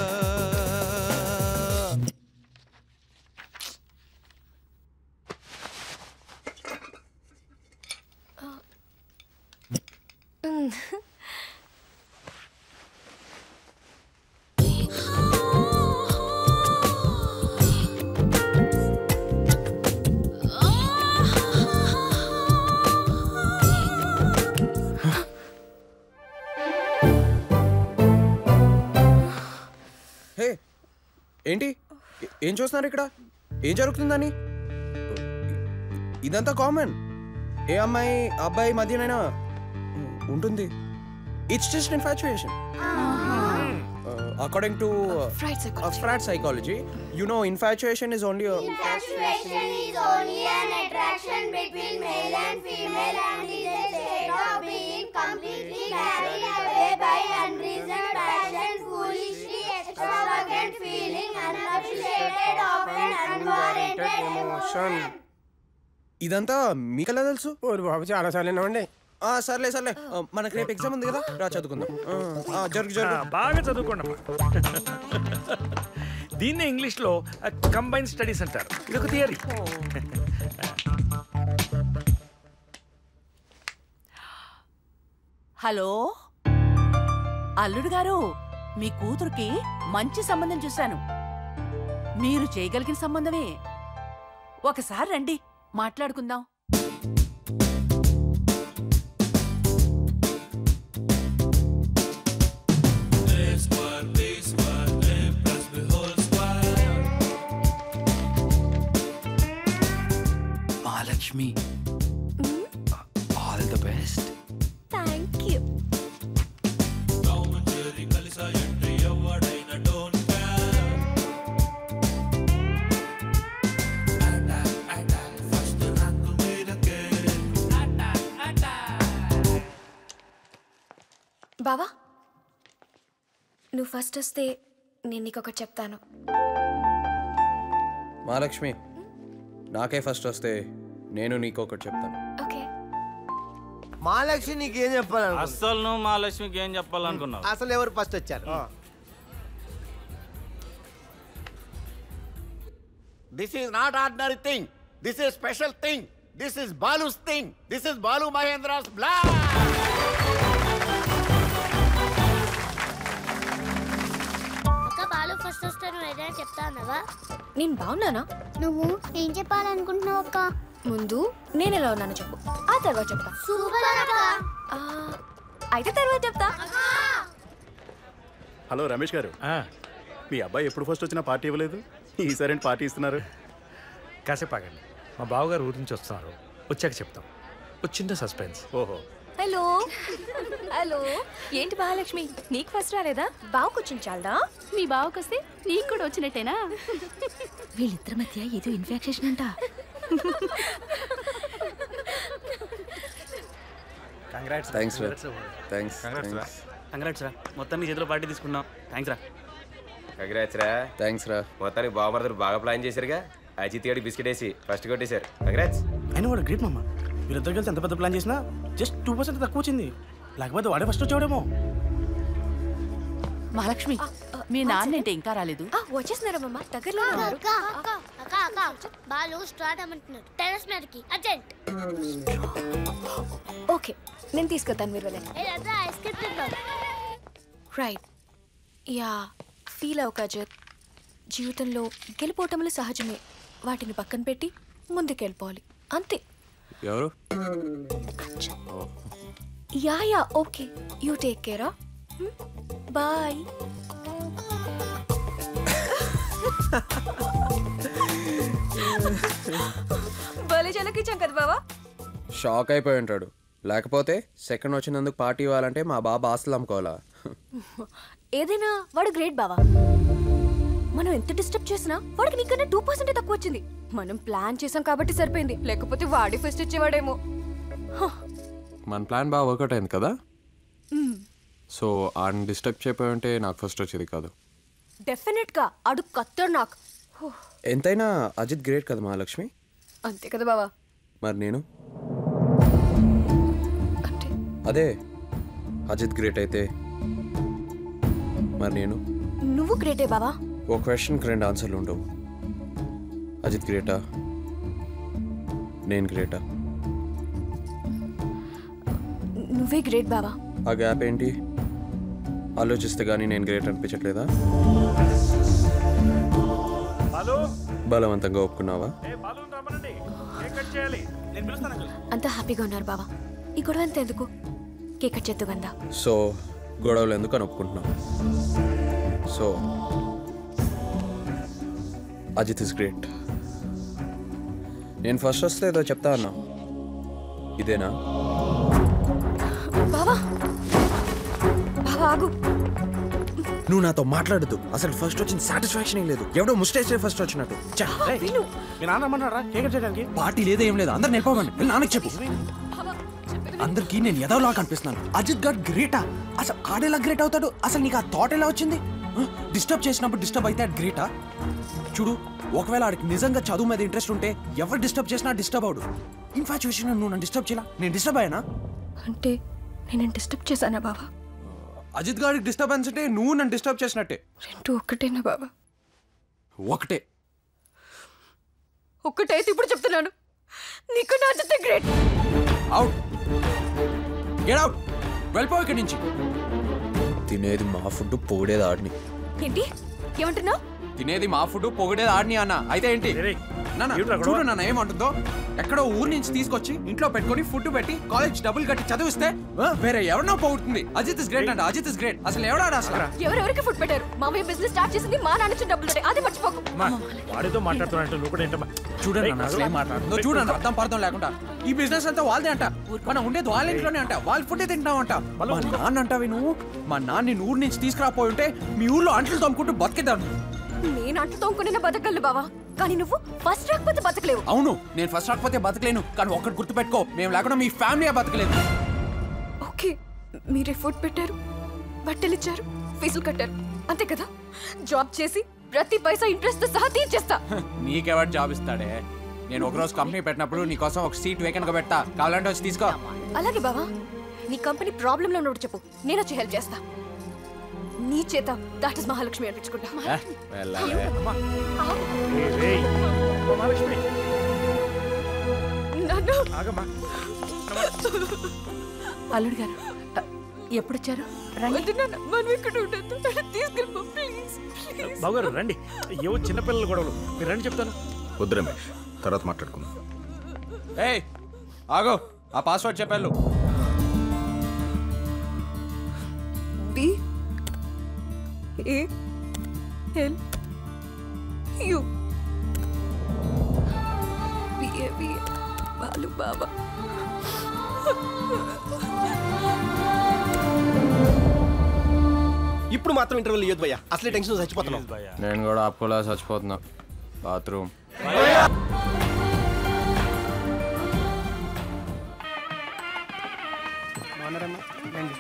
హే ఏంటి ఏ- ఏం చూస్తున్నారు ఇక్కడ ఏం జరుగుతుందని ఇదంతా కామన్ ఏ అమ్మాయి అబ్బాయి మధ్యనైనా ఉంటుంది it's just infatuation according to Freud psychology you know infatuation is only Infatuation is only an attraction between male and female and is a state of being completely carried away by unreasoned passion, foolishly extravagant feeling, unappreciated, often unwarranted emotion. ఇదంతా మీకెలా తెలుసు బాబు చాలా సార్లు ఉండే సర్లే సర్లే ఆ, మనకి రేపు ఎగ్జామ్ ఉంది కదా రా చదువుకుందాం ఆ, ఆ, జరుగు జరుగు ఆ, బాగా చదువుకోండి దీన్నే ఇంగ్లీష్లో కంబైన్ స్టడీస్ అంటారు ఇది ఒక థియరీ హలో అల్లుడు గారు మీ కూతురుకి మంచి సంబంధం చూశాను మీరు చేయగలిగిన సంబంధమే ఒకసారి రండి మాట్లాడుకుందాం Mahalakshmi all the best thank you బావా నువ్వు ఫస్ట్ వస్తే నేను నీకు ఒకటి చెప్తాను మహాలక్ష్మి నాకే ఫస్ట్ వస్తే నేను నీకు ఒకటి చెప్తాను ఓకే మహాలక్ష్మి నీకేం చెప్పాలను అస్సలు నువ్వు మా లక్ష్మికి ఏం చెప్పాలనుకున్నావు అసలు ఎవరు ఫస్ట్ వచ్చారు this is not ordinary thing this is special thing this is Balu's thing this is Balu Mahendra's block అక్క బాలు ఫస్ట్ వస్తే నువ్వు ఏదైనా చెప్తా అన్నావా నేను బాగున్నానా నువ్వు ఏం చెప్పాలనుకుంటున్నావు అక్క ముందు నేను ఎలా ఉన్నానో చెప్పు ఆ తర్వాత చెప్తా సూపర్ అక్క ఆ, అయితే తర్వాత చెప్తా హలో రమేష్ గారు మీ అబ్బాయి ఎప్పుడు ఫస్ట్ వచ్చినా పార్టీ ఇవ్వలేదు ఈసారి ఏంటి పార్టీ ఇస్తున్నారు కాసేపు ఆగండి మా బావగారు ఊరి నుంచి వస్తున్నారు వచ్చాక చెప్తాం వచ్చిందా సస్పెన్స్ ఓహో హలో హలో ఏంటి మహాలక్ష్మి నీకు ఫస్ట్ రాలేదా బావకు వచ్చింది చాలదా మీ బావకు వస్తే నీకు కూడా వచ్చినట్టేనా వీళ్ళిద్దరి మధ్య ఏదో ఇన్ఫెక్షన్ అంట థ్యాంక్స్ రా థ్యాంక్స్ కంగ్రాట్స్ రా మొత్తాన్ని చేతిలో పార్టీ తీసుకున్నాం థ్యాంక్స్ రా కంగ్రాట్స్ రా థ్యాంక్స్ రా మొత్తానికి బావమరదలు బాగా ప్లాన్ చేశారుగా అజిత్ గారి బిస్కెట్ వేసి ఫస్ట్ కొట్టేశారు కంగ్రాట్స్ అయినా వాడు గ్రేట్ మమ్మ వీరిద్దరు కలిసి ఎంత పెద్ద ప్లాన్ చేసినా జస్ట్ టూ పర్సెంట్ తక్కువ వచ్చింది లేకపోతే వాడే ఫస్ట్ వచ్చాడేమో మహాలక్ష్మి మీ నాన్న ఏంటి ఇంకా రాలేదు వచ్చేస్తున్నారా మమ్మ దగ్గరలో ఉన్నారు అక్క అక్క అక్క అక్క బాలు స్టార్ట్ అమ్మంటున్నాడు టెరస్ మీదకి అర్జెంట్ ఓకే నేను తీసుకొస్తాను మీరు వెళ్ళండి ఏ రద్దా ఐస్ క్రీమ్ తిందాం రైట్ యా ఫీల్ అవ్వక అజత్ జీవితంలో గెలిపోవటములు సహజమే వాటిని పక్కన పెట్టి ముందుకెళ్ళిపోవాలి అంతే ఎవరు ya ya okay you take కేరా బాయ్ భలే చలకిచ్చాం కదా బావా షాక్ అయిపోయి ఉంటాడు లేకపోతే సెకండ్ వచ్చినందుకు పార్టీ ఇవ్వాలంటే మా బాబా ఆస్తులు అమ్ముకోవాలా ఏదైనా వాడు గ్రేట్ బావా మనం ఎంత డిస్టర్బ్ చేసినా వాడికి నీకన్నా టూ పర్సెంట్ తక్కువ వచ్చింది మనం ప్లాన్ చేసాం కాబట్టి సరిపోయింది లేకపోతే వాడి ఫస్ట్ ఇచ్చేవాడేమో మన ప్లాన్ బాగా వర్కౌట్ అయింది కదా మ్మ్. సో ఆడిని డిస్టర్బ్ చేయపోయి ఉంటే నాకు ఫస్ట్ వచ్చేది కాదు డెఫినెట్ గా అడు కత్తర్ నాకు హో, ఎంతైనా అజిత్ గ్రేట్ కదా మహాలక్ష్మి అంతే కదా బావా మరి నేను అదే అజిత్ గ్రేట్ అయితే మరి నేను నువ్వు గ్రేటే బావా ఓ క్వశ్చన్కి రెండు ఆన్సర్లు ఉండవు అజిత్ గ్రేటా నేను గ్రేటా నువ్వే గ్రేట్ బావా ఆ గ్యాప్ ఏంటి ఆలోచిస్తే కానీ నేను గ్రేట్ అనిపించట్లేదా హలో బలవంతంగా ఒప్పుకున్నావా నేను పిలుస్తాను అంకుల్ అంతా హ్యాపీగా ఉన్నారు బావా ఈ గొడవ అంత ఎందుకు కేక్ కట్ చేద్దు గందా సో గొడవలు ఎందుకు అని ఒప్పుకుంటున్నావు సో అజిత్ ఇస్ గ్రేట్ నేను ఫస్ట్ వస్తే ఏదో చెప్తా అన్నా ఇదేనా బావా బావా ఆగు నువ్వు నాతో మాట్లాడద్దు అసలు ఫస్ట్ వచ్చిన సాటిస్ఫాక్షన్ ఏం లేదు ఎవడో ముస్టేజ్ ఫస్ట్ వచ్చినట్టు ఛ, మీ నాన్న రమ్మన్నారా కేక్ కట్ చేయడానికి పార్టీ లేదా ఏం లేదు అందరు నిలపవండి వెళ్ళి నాన్నకి చెప్పు అందరికి నేను ఎదవలా కనిపిస్తున్నాను అజిత్ గారు గ్రేటా అసలు ఆడేలా గ్రేట్ అవుతాడు అసలు నీకు ఆ థాట్ ఎలా వచ్చింది డిస్టర్బ్ చేసినప్పుడు డిస్టర్బ్ అయితే అది గ్రేటా చూడు ఒకవేళ ఆడికి నిజంగా చదువు మీద ఇంట్రెస్ట్ ఉంటే ఎవరు డిస్టర్బ్ చేసినా డిస్టర్బ్ అవడు ఇన్ఫాచ్యుయేషన్ నువ్వు నన్ను డిస్టర్బ్ చేయాల నేను డిస్టర్బ్ అయ్యానా అంటే నేను డిస్టర్బ్ చేశానా బావా అజిత్ గారికి డిస్టర్బెన్స్ అంటే నువ్వు నన్ను డిస్టర్బ్ చేసినట్టే రెండు ఒక్కటేనా బావా ఒకటే ఒక్కటైతే ఇప్పుడు చెప్తున్నాను నీకు నా జೊತೆ గ్రేట్ అవుట్ గెట్ అవుట్ వెళ్ళిపో ఇక్కడి నుంచి తినేది మా ఫుడ్ పొగిడేది ఆడిని ఏంటి ఏమంటున్నావు తినేది మా ఫుడ్ పొగిడేది ఆడిని అన్న అయితే ఏంటి నాన్న, చూడు నాన్న ఏమంటుందో ఎక్కడో ఊరు నుంచి తీసుకొచ్చి ఇంట్లో పెట్టుకొని ఫుడ్ పెట్టి కాలేజ్ డబ్బులు కట్టి చదివిస్తే ఆ, వేరే ఎవరినో పోగొడుతుంది అజిత్ ఇస్ గ్రేట్ అంట అజిత్ ఇస్ గ్రేట్ అసలు ఎవడాడు అసలు ఎవరెవరికి ఫుడ్ పెట్టారు మామయ్య బిజినెస్ స్టార్ట్ చేసింది మా నాన్న నుంచి డబ్బులు ఉంటాయి అది మర్చిపోకు వాడితో మాట్లాడుతున్నట్టు నువ్వు కూడా ఏంటమ్మా చూడండి అన్న అసలు ఏం మాట్లాడుతుందో చూడండి అర్థం పర్థం లేకుండా ఈ బిజినెస్ అంతా వాళ్ళదే అంట మనం ఉండేది వాళ్ళ ఇంట్లోనే అంట వాళ్ళ ఫుడ్ తింటామంట మా నాన్న అంటావి నువ్వు మా నాన్న ఊరు నుంచి తీసుకురాపోయి ఉంటే మీ ఊర్లో అంట్లు తోముకుంటూ బతికేదాన్ని నేను అంటు తోముకునే బతకగలను బావా కానీ నువ్వు ఫస్ట్ రాకపోతే బతకలేవు అవును నేను ఫస్ట్ రాకపోతే బతకలేను కానీ ఒక్కటి గుర్తుపెట్టుకో మేము లేకుండా మీ ఫ్యామిలీ బతకలేదు ఓకే మీరే ఫుడ్ పెట్టారు బట్టలు ఇచ్చారు ఫీజులు కట్టారు అంతే కదా జాబ్ చేసి ప్రతి పైసా ఇంట్రెస్ట్ సహా తీర్చేస్తా నీకెవరు జాబ్ ఇస్తాడే నేను ఒకరోజు కంపెనీ పెట్టినప్పుడు నీకోసం ఒక సీట్ వేకెంట్ గా పెడతా కావాలంటే వచ్చి తీసుకో అలాగే బావా నీ కంపెనీ ప్రాబ్లంలో ఉన్నప్పుడు చెప్పు నేను వచ్చి హెల్ప్ చేస్తా నీ చేత దాట్ ఇస్ మహాలక్ష్మి అనిపించుకుంటా ఏ, వెళ్ళాలే. నన్ను అల్లుడు గారు అ, ఎప్పుడొచ్చారు వద్దు నాన్న, మనం ఇక్కడ ఉండొద్దు నన్ను తీసుకెళ్ళిపో ప్లీజ్ ప్లీజ్ బావగారు రండి ఏవో చిన్నపిల్లల గొడవలు మీరు రండి చెప్తాను వద్దు రమేష్ తర్వాత మాట్లాడుకుందాం ఏయ్ ఆగో ఆ పాస్వర్డ్ చెప్పాను B A L U B A Balu బాబా ఇప్పుడు మాత్రం ఇంటర్వ్యూలు ఇవ్వదు భయ్యా అసలే టెన్షన్ చచ్చిపోతున్నాం నేను కూడా ఆపుకోలే చచ్చిపోతున్నా బాత్రూమ్ బాగున్నారమ్మా రండి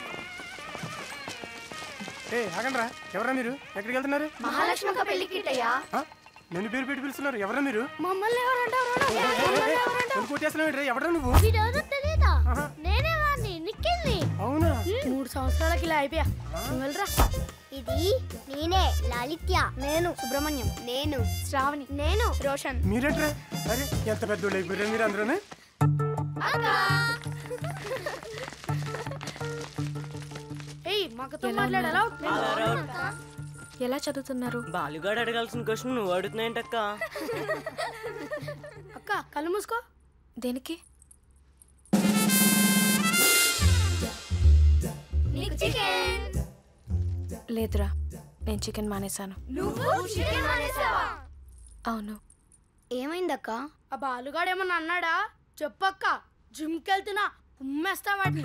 ఏ ఆగండి రా ఎవరా మీరు ఎక్కడికి వెళ్తున్నారు మహాలక్ష్మి ఒక పెళ్లికి ఇట్టయ్యా ఆ? నన్ను పేరు పెట్టి పిలుస్తున్నారు ఎవరా మీరు మమ్మల్ని ఎవరంటారు నన్ను కొట్టేస్తున్నావు ఎవరా నువ్వు వీడెవరో తెలీదా నేనే వాడిని నిక్కింది అవునా మూడు సంవత్సరాలకి ఇలా అయిపోయా నువ్వు వెళ్ళరా ఇది నేనే లాలిత్య నేను సుబ్రహ్మణ్యం నేను శ్రావణి నేను రోషన్ మీరేంట్రా అరే ఎంత పెద్ద అయిపోయారు మీరు అందరూ ఏయ్ మాకతో మాట్లాడాలా ఎలా చదువుతున్నారు బాలుగాడు అడగాల్సిన క్వశ్చన్ నువ్వు అడుగుతున్నాయంటక్క అక్క కళ్ళు మూసుకో దేనికి నీకు చికెన్ లేదురా నేను చికెన్ మానేశాను నువ్వు చికెన్ మానేసావా అవును ఏమైందక్క ఆ బాలుగాడు ఏమన్నా అన్నాడా చెప్పక్క జిమ్కి వెళ్తున్నా ఉమ్మేస్తా వాడిని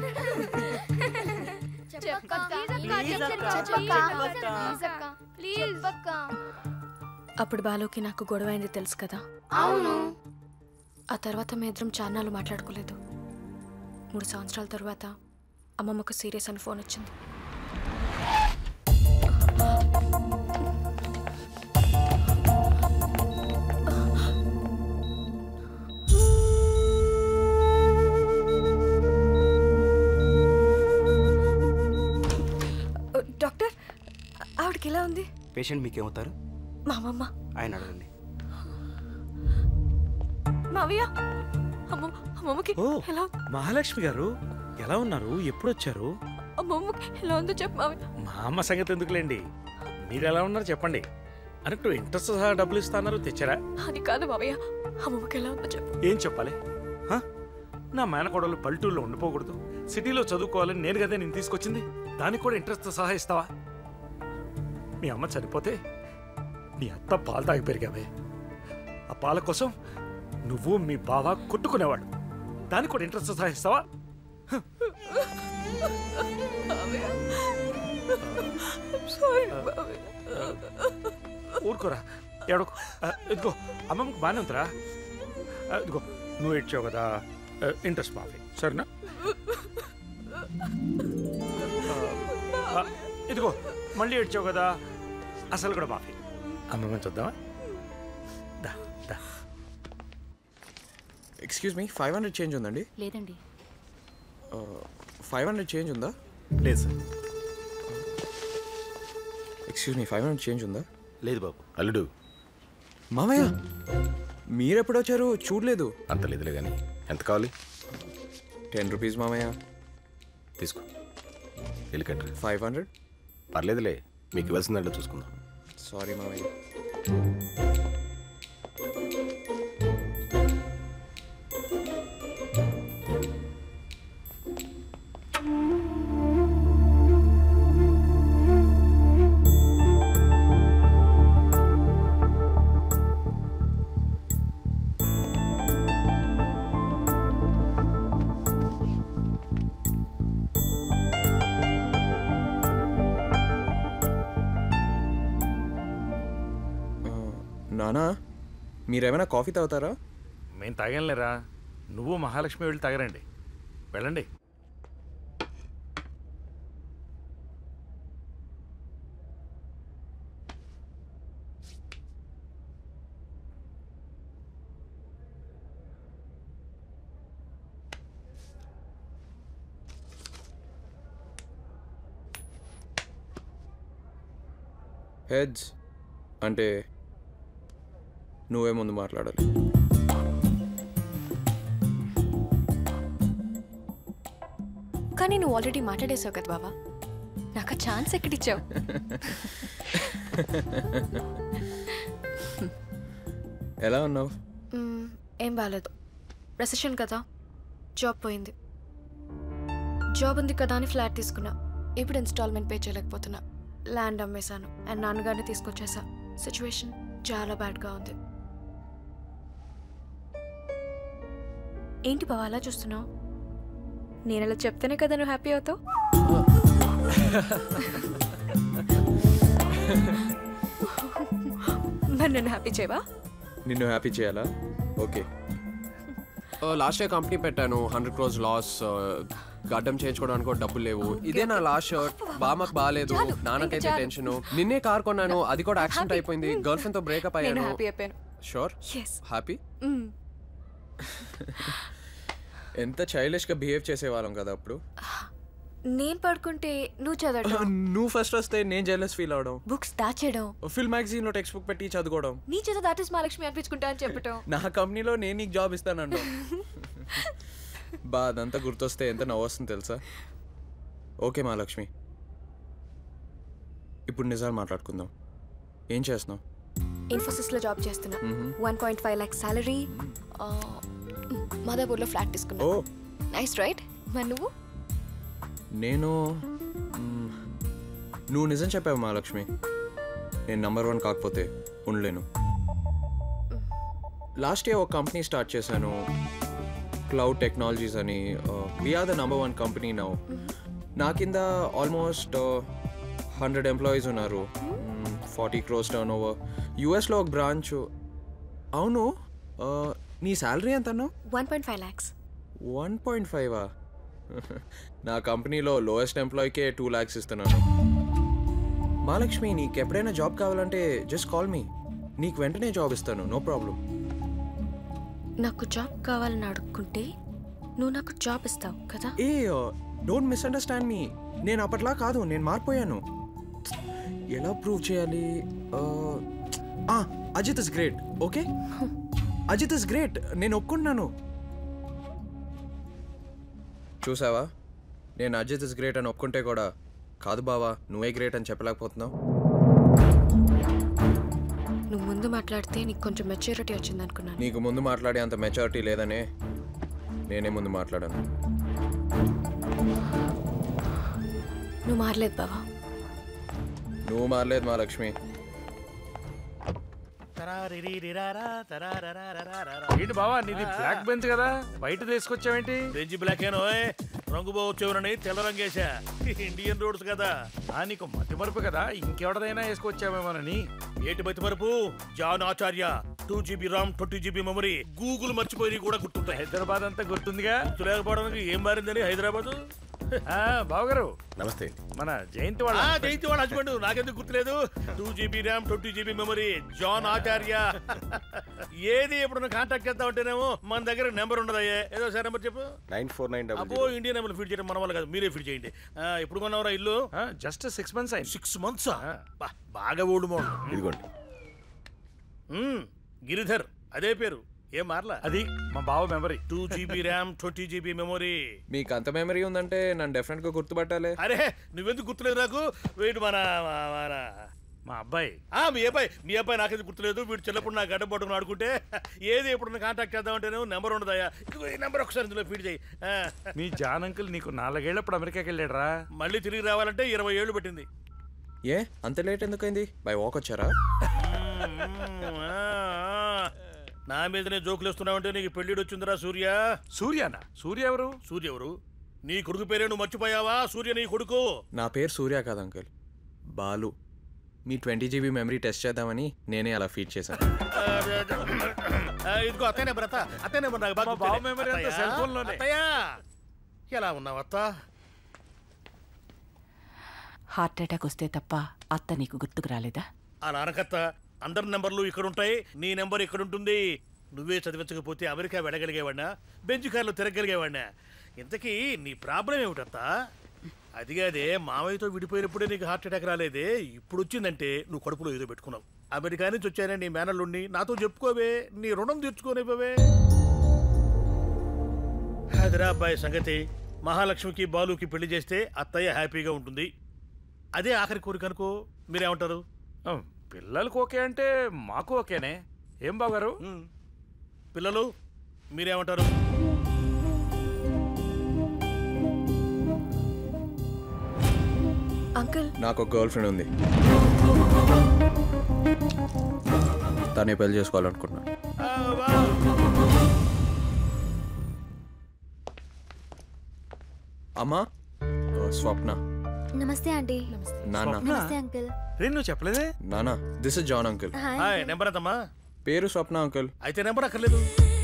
అప్పుడు బాలుకి నాకు గొడవ అయింది తెలుసు కదా అవును ఆ తర్వాత మీ ఇద్దరం చాన్నాళ్ళు మాట్లాడుకోలేదు మూడు సంవత్సరాల తర్వాత అమ్మమ్మకు సీరియస్ అని ఫోన్ వచ్చింది డాక్టర్ ఆవిడకి ఎలా ఉంది పేషెంట్ మీకేమవుతారు మా అమ్మమ్మ ఆయన అడగండి మావయ్య అమ్మ అమ్మమ్మకి ఓ ఎలా మహాలక్ష్మి గారు ఎలా ఉన్నారు ఎప్పుడు వచ్చారు అమ్మమ్మకి ఎలా ఉందో చెప్పు మావయ్య మా అమ్మ సంగతి ఎందుకులేండి మీరు ఎలా ఉన్నారు చెప్పండి అన్నట్టు ఇంట్రెస్ట్ సహా డబ్బులు ఇస్తాన్నారు తెచ్చారా అది కాదు మావయ్య అమ్మమ్మకి ఎలా ఉందో చెప్పు ఏం చెప్పాలి హ? నా మేనకోడలు పల్లెటూరులో ఉండిపోకూడదు సిటీలో చదువుకోవాలని నేను కదా నేను తీసుకొచ్చింది దానికి కూడా ఇంట్రెస్ట్ సహా ఇస్తావా మీ అమ్మ చనిపోతే నీ అత్త పాలు తాగి పెరిగావే ఆ పాల కోసం నువ్వు మీ బావ కొట్టుకునేవాడు దానికి కూడా ఇంట్రెస్ట్ సహా ఇస్తావా ఊరుకోరా ఎడకు ఇదిగో అమ్మమ్మకి బాగానే ఉందిరా ఆ, ఇదిగో నువ్వు ఇచ్చావు కదా ఆ, ఇంట్రెస్ట్ మాఫీ సరేనా ఆ, ఇదిగో మళ్ళీ ఇచ్చావు కదా అసలు కూడా మాఫీ అమ్మమ్మని చూద్దామా దా దా excuse me five hundred change ఉందండి లేదండి ఫైవ్ హండ్రెడ్ చేంజ్ ఉందా లేదు sir excuse me five hundred change ఉందా లేదు బాబు అల్లుడు మామయ్య మీరెప్పుడు వచ్చారు చూడలేదు అంత లేదులే కానీ ఎంత కావాలి టెన్ రూపీస్ మామయ్య తీసుకో వెళ్ళి కట్టరు ఫైవ్ హండ్రెడ్ పర్లేదులే మీకు ఇవ్వాల్సిందంటే చూసుకుందాం సారీ మామయ్య నానా మీరేమైనా కాఫీ తాగుతారా మేము తాగంలేరా నువ్వు మహాలక్ష్మి వెళ్ళి తాగరండి వెళ్ళండి హెడ్స్ అంటే నువ్వే ముందు మాట్లాడాలి కానీ నువ్వు ఆల్రెడీ మాట్లాడేసావు కదా బావా నాకు ఆ ఛాన్స్ ఎక్కడిచ్చావు ఎలా ఉన్నావు మ్మ్, ఏం బాగాలేదు రెసెషన్ కదా జాబ్ పోయింది జాబ్ ఉంది కదా అని ఫ్లాట్ తీసుకున్నా ఇప్పుడు ఇన్స్టాల్మెంట్ పే చేయలేకపోతున్నా ల్యాండ్ అమ్మేశాను అండ్ నాన్నగారిని తీసుకొచ్చేసా సిచ్యువేషన్ చాలా బ్యాడ్గా ఉంది ఏంటి బావ అలా చూస్తున్నావు నేను అలా చెప్తేనే కదా నువ్వు హ్యాపీ అవుతావు మరి నన్ను హ్యాపీ చేయవా నిన్ను హ్యాపీ చేయాలా ఓకే లాస్ట్ ఇయర్ కంపెనీ పెట్టాను హండ్రెడ్ క్రోస్ లాస్ గడ్డం చేయించుకోవడానికి కూడా డబ్బులు లేవు ఇదే నా లాస్ట్ షర్ట్ బామ్మకు బాగాలేదు చాలు, నాన్నకైతే ఇంకా చాలు. టెన్షన్ నిన్నే కార్ కొన్నాను అది కూడా యాక్సిడెంట్ Happy. అయిపోయింది గర్ల్ ఫ్రెండ్ తో బ్రేకప్ నేను అయ్యాను హ్యాపీ అయిపోయాను షూర్ Yes. హ్యాపీ మ్మ్. ఎంత చైల్డిష్ గా బిహేవ్ చేసేవాళ్ళం కదా అప్పుడు నేను పడుకుంటే నువ్వు చదవడం నువ్వు ఫస్ట్ వస్తే నేను జెలస్ ఫీల్ అవడం బుక్స్ దాచేయడం ఫిల్మ్ మ్యాగజైన్ లో టెక్స్ట్ బుక్ పెట్టి చదువుకోవడం నీ చేత దాట్ ఇస్ మహాలక్ష్మి అనిపించుకుంటా అని చెప్పటం నా కంపెనీలో నేను నీకు జాబ్ ఇస్తానండు బా అదంతా గుర్తొస్తే ఎంత నవ్వొస్తుంది తెలుసా ఓకే మహాలక్ష్మి ఇప్పుడు నిజాలు మాట్లాడుకుందాం ఏం చేస్తున్నావు ఇన్ఫోసిస్ లో జాబ్ చేస్తున్నా hmm. One point five lakh salary Madhapur లో ఫ్లాట్ తీసుకున్నా ఓ నైస్ రైట్ మరి నువ్వు నేను మ్, నువ్వు నిజం చెప్పావు మహాలక్ష్మి నేను నంబర్ వన్ కాకపోతే ఉండలేను లాస్ట్ ఇయర్ ఒక కంపెనీ స్టార్ట్ చేశాను క్లౌడ్ టెక్నాలజీస్ అని we are the number one company now నా కింద ఆల్మోస్ట్ హండ్రెడ్ ఎంప్లాయీస్ ఉన్నారు ఫార్టీ క్రోస్ టర్న్ ఓవర్ యూఎస్లో ఒక బ్రాంచ్ అవును ఆ, నీ శాలరీ ఎంత అన్నావు one point five lakhs one point ఫైవా నా కంపెనీలో లోయెస్ట్ ఎంప్లాయీకే టూ ల్యాక్స్ ఇస్తున్నాను మహాలక్ష్మి నీకు ఎప్పుడైనా జాబ్ కావాలంటే జస్ట్ కాల్ మీ నీకు వెంటనే జాబ్ ఇస్తాను నో ప్రాబ్లం నాకు జాబ్ కావాలని అడుక్కుంటే నువ్వు నాకు జాబ్ ఇస్తావు కదా ఏ డోంట్ మిస్అండర్స్టాండ్ మీ నేను అప్పట్లా కాదు నేను మారిపోయాను ఎలా ప్రూవ్ చేయాలి Uh, ah, Ajit is great okay Ajit is great నేను ఒప్పుకుంటున్నాను చూసావా నేను అజిత్ ఇస్ గ్రేట్ అని ఒప్పుకుంటే కూడా కాదు బావా నువ్వే గ్రేట్ అని చెప్పలేకపోతున్నావు నువ్వు ముందు మాట్లాడితే నీకు కొంచెం మెచ్యూరిటీ వచ్చింది అనుకున్నాను నీకు ముందు మాట్లాడే అంత మెచారిటీ లేదనే నేనే ముందు మాట్లాడాను నువ్వు మారలేదు బావా నువ్వు మారలేదు మా లక్ష్మి ఏంటి బావా నీది బ్లాక్ బెంచ్ కదా బయట తీసుకొచ్చావేంటి బెంచ్ బ్లాక్ ఏనో రంగు బావచ్చేవరని తెల్ల రంగేశా ఇండియన్ రోడ్స్ కదా ఆ నీకు మతి మరుపు కదా ఇంకెవడదైనా వేసుకొచ్చావేమోనని ఏటి బతి మరుపు John Acharya two GB RAM twenty GB memory Google మర్చిపోయి కూడా గుర్తుంటాయి హైదరాబాద్ అంతా గుర్తుందిగా గుర్తు లేకపోవడానికి ఏం మారిందని హైదరాబాద్ బావగారు నమస్తే మన జయంతి వాళ్ళ ఆ, జయంతి వాళ్ళ హస్బెండ్ నాకెందుకు గుర్తులేదు two GB RAM twenty GB memory John Acharya ఏది ఎప్పుడు కాంటాక్ట్ చేద్దాం అంటేనేమో మన దగ్గర నెంబర్ ఉండదయ్యే ఏదో సార్ నెంబర్ చెప్పు నైన్ ఫోర్ నైన్ డబల్ అబ్బో ఇండియా నెంబర్ ఫీడ్ చేయడం మన వల్ల కాదు మీరే ఫీడ్ చేయండి ఆ, ఎప్పుడు కొన్నావురా ఇల్లు జస్ట్ సిక్స్ మంత్స్ అయింది సిక్స్ మంత్స్ బాగా ఓల్డ్ మోడల్ ఇదిగోండి మ్మ్, గిరిధర్ అదే పేరు ఏం మారలా అది మా బావ memory two GB RAM twenty GB memory మీకు అంత మెమరీ ఉందంటే నన్ను డెఫినెట్గా గుర్తుపట్టాలి అరే నువ్వెందుకు గుర్తులేదు నాకు వీడు మన మన- మన మా అబ్బాయి ఆ, మీ అబ్బాయి మీ అబ్బాయి నాకెందుకు గుర్తులేదు వీడు చిన్నప్పుడు నా గడ్డ పట్టుకుని ఆడుకుంటే ఏది ఎప్పుడు కాంటాక్ట్ చేద్దామంటేనే నెంబర్ ఉండదయ్యా ఇదిగో ఈ నెంబర్ ఒకసారి ఇందులో ఫీడ్ చేయి ఆ. మీ జాన్ అంకుల్ నీకు నాలుగేళ్ళప్పుడు అమెరికాకి వెళ్ళాడరా మళ్ళీ తిరిగి రావాలంటే ఇరవై ఏళ్ళు పట్టింది ఏ అంత లేట్ ఎందుకైంది బై వాక్ వచ్చారా మ్మ్, ఆ, ఆ. నా మీదనే జోకులు వేస్తున్నావంటే నీకు పెళ్ళిడు వచ్చిందిరా సూర్య సూర్యనా సూర్య ఎవరు సూర్య ఎవరు నీ కొడుకు పేరే నువ్వు మర్చిపోయావా సూర్య నీ కొడుకు నా పేరు సూర్య కాదు అంకుల్ బాలు మీ ట్వంటీ జీబీ మెమరీ టెస్ట్ చేద్దామని నేనే అలా ఫీడ్ చేశాను ఆ, ఆ, ఇదిగో అత్తయ్య నెంబర్ అత్త అత్తయ్య నెంబర్ నాకు బాగా మా బావ గుర్తులే. memory అంతా అత్తయ్య, cell phone లోనే. అత్తయ్య ఎలా ఉన్నావు అత్త హార్ట్ అటాక్ వస్తే తప్ప అత్త నీకు గుర్తుకు రాలేదా ఆ నాన్నకత్త అందరి నెంబర్లు ఇక్కడ ఉంటాయి నీ నెంబర్ ఇక్కడ ఉంటుంది నువ్వే చదివించకపోతే అమెరికా వెళ్ళగలిగేవాడినా బెంచ్ కార్లో తిరగలిగేవాడినా ఇంతకీ నీ ప్రాబ్లం ఏమిటత్తా అది కాదే మావయ్యతో విడిపోయినప్పుడే నీకు హార్ట్ అటాక్ రాలేదే ఇప్పుడు వచ్చిందంటే నువ్వు కడుపులో ఏదో పెట్టుకున్నావు అమెరికా నుంచి వచ్చానే నీ మేనల్లుండి నాతో చెప్పుకోవే నీ రుణం తీర్చుకోనివ్వవే అదిరా అబ్బాయి సంగతి మహాలక్ష్మికి బాలుకి పెళ్లి చేస్తే అత్తయ్య హ్యాపీగా ఉంటుంది అదే ఆఖరి కోరిక అనుకో మీరేమంటారు పిల్లలకు ఓకే అంటే మాకు ఓకేనే ఏం బావగారు పిల్లలు మీరేమంటారు అంకుల్ నాకు ఒక గర్ల్ ఫ్రెండ్ ఉంది తనే పెళ్లి చేసుకోవాలనుకుంటున్నాను అమ్మా ఆ, స్వప్న నమస్తే ఆంటీ నాన్న నమస్తే అంకుల్ రే నువ్వు చెప్పలేదే నాన్న this is John uncle hi number ఎంతమ్మా పేరు స్వప్న అంకుల్ అయితే నెంబర్ అక్కర్లేదు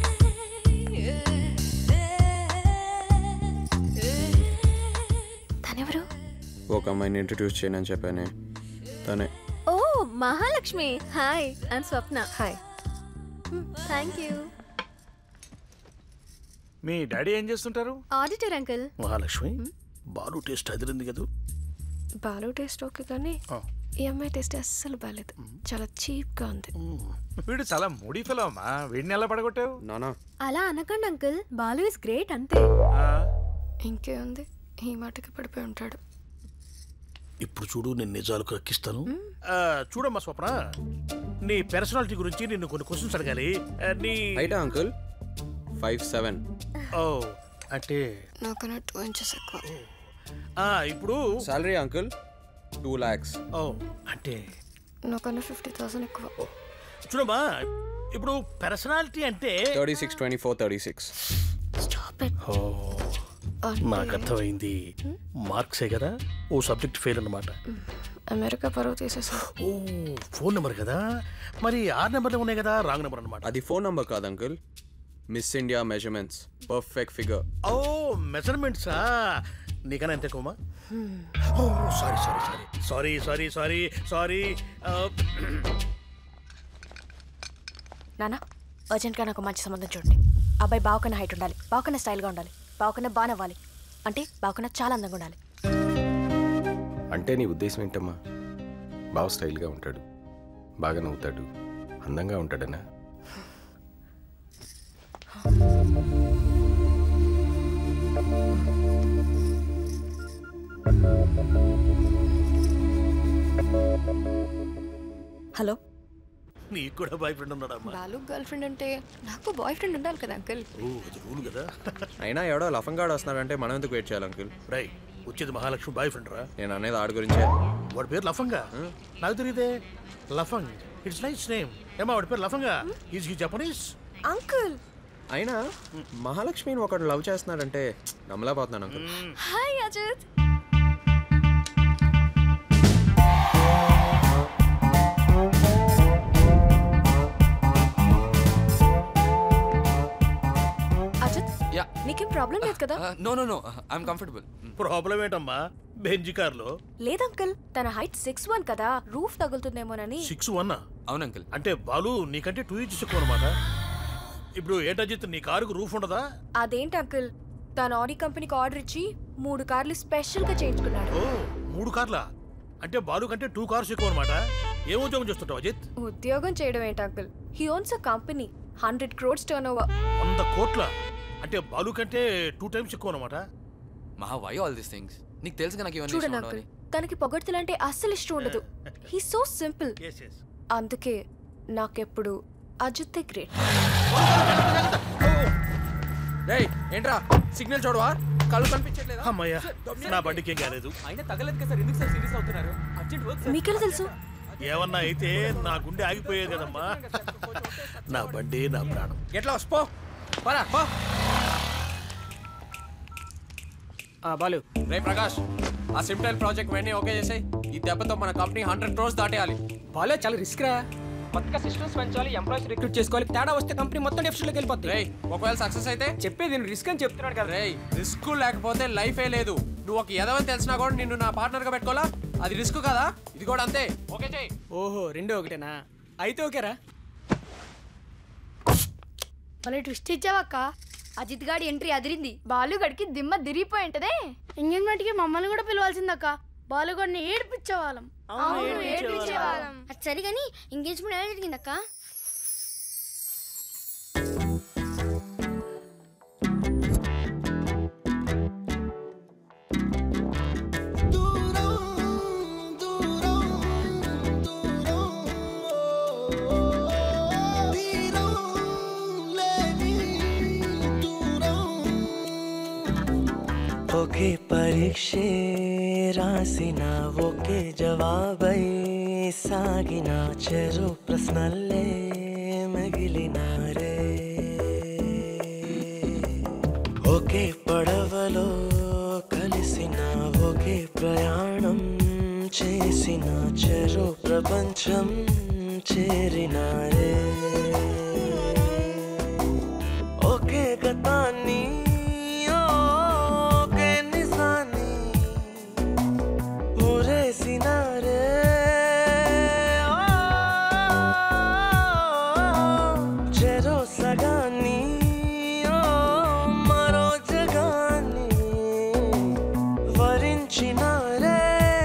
తనెవరు ఒక అమ్మాయిని ఇంట్రడ్యూస్ చేయను అని చెప్పానే తనే ఓ Mahalakshmi hi and Swapna hi thank you మీ డాడీ ఏం చేస్తుంటారు auditor uncle Mahalakshmi Balu taste అదిరింది కదా బాలు టేస్ట్ ఓకే కానీ ఈ అమ్మాయి టేస్ట్ అస్సలు బాగాలేదు చాలా చీప్గా ఉంది వీడు చాలా మూడీ ఫెలో అమ్మా వీడిని ఎలా పడగొట్టావు నానా అలా అనకండి అంకుల్ బాలు ఇస్ గ్రేట్ అంతే ఇంకే ఉంది ఈ మాటకి పడిపోయి ఉంటాడు ఇప్పుడు చూడు నేను నిజాలు కక్కిస్తాను ఆ, చూడమ్మా స్వప్న నీ పర్సనాలిటీ గురించి నిన్ను కొన్ని క్వశ్చన్స్ అడగాలి ఆ, నీ హైటా అంకుల్ ఫైవ్ సెవెన్ ఓ అంటే నాకన్నా టూ ఇంచెస్ ఎక్కువ ఆ, ఇప్పుడు సాలరీ అంకుల్ టూ ల్యాక్స్ ఓ అంటే నాకన్నా ఫిఫ్టీ థౌసండ్ ఎక్కువ చూడమ్మా ఇప్పుడు పర్సనాలిటీ అంటే thirty six twenty four thirty six ఓ నాకు అర్థమైంది మార్క్సే కదా ఓ సబ్జెక్ట్ ఫెయిల్ అన్నమాట అమెరికా పరువు తీసేసారు ఓ ఫోన్ నెంబర్ కదా మరి ఆరు నెంబర్లు ఉన్నాయి కదా రాంగ్ నెంబర్ అన్నమాట అది ఫోన్ నంబర్ కాదు uncle miss India measurements perfect figure ఓ మెజర్మెంట్సా నీకన్నా ఎంత ఎక్కువమా ఓ sorry sorry sorry sorry sorry sorry sorry నానా అర్జెంట్గా నాకు మంచి సంబంధం చూడండి అబ్బాయి బావకన్నా హైట్ ఉండాలి బావకన్నా స్టైల్గా ఉండాలి బావకన్నా బాగా నవ్వాలి అంటే బావకన్నా చాలా అందంగా ఉండాలి అంటే నీ ఉద్దేశం ఏంటమ్మా బాగా స్టైల్గా ఉంటాడు బాగా నవ్వుతాడు అందంగా ఉంటాడనా హలో నీకు కూడా బాయ్ ఫ్రెండ్ ఉన్నాడమ్మా బాలు గర్ల్ ఫ్రెండ్ అంటే నాకు బాయ్ ఫ్రెండ్ ఉండాలి కదా అంకుల్ ఓ అది రూల్ కదా అయినా ఎవడో లఫంగాడు వస్తున్నాడంటే మనం ఎందుకు వెయిట్ చేయాలి అంకుల్ రై వచ్చేది మహాలక్ష్మి బాయ్ ఫ్రెండ్ రా నేను అనేది ఆడి గురించే వాడి పేరు లఫంగా నాకు తెలియదే లఫంగ్ ఇట్స్ నైస్ నేమ్ ఏమా వాడి పేరు లఫంగా ఈజ్ హీ జపనీస్ అంకుల్ అయినా మహాలక్ష్మిని ఒకడు లవ్ చేస్తున్నాడంటే నమ్మలేకపోతున్నాను uncle hi Ajit Ajit ya నీకేం ప్రాబ్లం లేదు కదా no no no I'm comfortable problem ఏంటమ్మా బెంజ్ కార్లో లేదు అంకుల్ తన హైట్ సిక్స్ వన్ కదా రూఫ్ తగులుతుందేమోనని సిక్స్ వన్ అవును అంకుల్ అంటే బాలు నీకంటే టూ ఇంచెస్ ఎక్కువ అనమాట ఇప్పుడు ఏంటజిత్ నీ కారుకు రూఫ్ ఉండదా అదేంటి అంకుల్ తన ఆడి కంపెనీకి ఆర్డర్ ఇచ్చి మూడు కార్లు స్పెషల్ గా చేయించుకున్నాడు ఓ మూడు కార్లా అంటే బాలు కంటే టూ కార్స్ ఎక్కువ అనమాట ఏం ఉద్యోగం చేస్తుంటావు అజిత్ ఉద్యోగం చేయడం ఏంటి uncle he owns a company hundred crores turn over వంద కోట్ల అంటే బాలు కంటే టూ టైమ్స్ ఎక్కువ అనమాట మహా వై ఆల్ దీస్ థింగ్స్ నీకు తెలుసుగా నాకు ఇవన్నీ చూడండి ఇష్టం అంకుల్ ఉండవని. తనకి పొగడ్తలంటే అస్సలు ఇష్టం ఉండదు హీ సో సింపుల్ అందుకే నాకెప్పుడు అజిత్ గ్రేట్ రేయ్ ఏంట్రా సిగ్నల్ చూడవా కళ్ళు కనిపించట్లేదా అమ్మయ్యా నా బండికి ఏం కాలేదు అయినా తగలేదు కదా సార్ ఎందుకు సార్ సీరియస్ అవుతున్నారు అర్జెంట్ వర్క్ మీకెలా తెలుసు ఏమన్నా అయితే నా గుండె ఆగిపోయేది కదమ్మా నా బండి నా ప్రాణం ఎట్లా పో పరా పో బాలు రే ప్రకాష్ ఆ సిమ్టైల్ ప్రాజెక్ట్ వెంటనే ఓకే చేసాయి ఈ దెబ్బతో మన కంపెనీ హండ్రెడ్ క్రోర్స్ దాటేయాలి బాలే చాలా రిస్క్ రా కొత్తగా సిస్టమ్స్ పెంచాలి ఎంప్లాయీస్ రిక్రూట్ చేసుకోవాలి తేడా వస్తే కంపెనీ మొత్తం డెఫిషియట్లోకి వెళ్ళిపోతుంది రేయ్ ఒకవేళ సక్సెస్ అయితే చెప్పేది నేను రిస్క్ అని చెప్తున్నాడు కదా రేయ్ రిస్క్ లేకపోతే లైఫే లేదు నువ్వు ఒక ఎదవని తెలిసినా కూడా నిన్ను నా పార్ట్నర్ గా పెట్టుకోవాలా అది రిస్క్ కదా ఇది కూడా అంతే ఓకే చెయ్ ఓహో రెండో ఒకటేనా అయితే ఓకేరా భలే ట్విస్ట్ ఇచ్చావక్క అజిత్ గాడి ఎంట్రీ అదిరింది బాలుగడికి దిమ్మ దిరిగిపోయి ఉంటదే ఎంగేజ్మెంట్ కి మమ్మల్ని కూడా పిలవాల్సిందక్క బాలుగడిని ఏడిపించేవాళ్ళం అవును, ఏడిపించేవాళ్ళం. అది సరే కానీ ఎంగేజ్మెంట్ ఎలా జరిగిందక్క తీరం ఒకే పరీక్షే రాసిన ఒకే జవాబై సాగిన చెరు ప్రశ్నల్లే మిగిలినారే ఒకే పడవలో కలిసిన ఒకే ప్రయాణం చేసిన చెరు ప్రపంచం చేరినారే ఒకే గతాన్ని ఒకే నిజాన్ని ఊరేసినారే చెరో సగాన్ని ఓ మరో జగాన్ని వరించినారే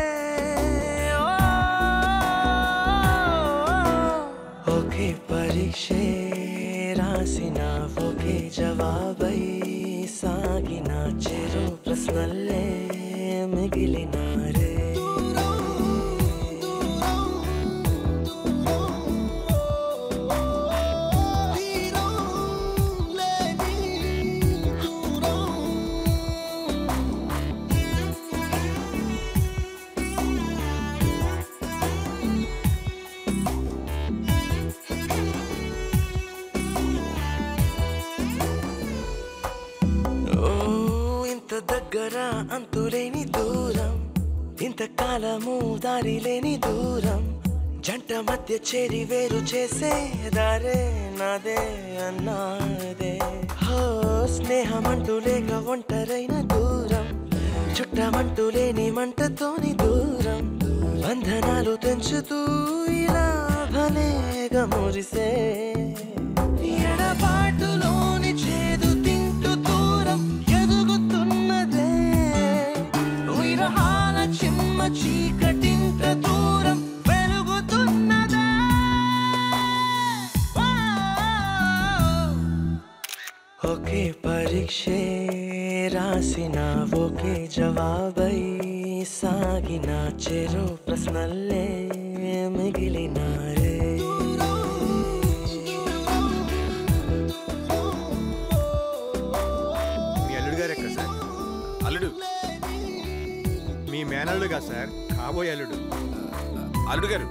ఒకే పరీక్షే రాసిన ఒకే జవాబై సాగిన చెరు ప్రశ్నల్లే మిగిలినారే ఓ ఇంత దగ్గర అంతులేని దూరం ఇంతకాలము దారి లేని దూరం జంట మధ్య చేరి వేరు చేసే దారే నాదే అన్నాదే హో స్నేహమంటూ లేక ఒంటరైన దూరం చుట్టమంటూ లేని మంటతోని దూరం బంధనాలు తెంచుతూ ఇలా భలేగా మురిసే ఎడబాటులోని చేదు తింటూ దూరం ఎదుగుతున్నదే విరహాల చిమ్మ చీకటింత దూరం వెలుగుతున్నదే ఒకే పరీక్షే రాసిన ఒకే జవాబై సాగిన చెరు ప్రశ్నల్లే మిగిలినారే మీ అల్లుడు గారు ఎక్కడ సార్ అల్లుడు మీ మేనల్లుడుగా సార్ కాబోయే అల్లుడు అల్లుడు గారు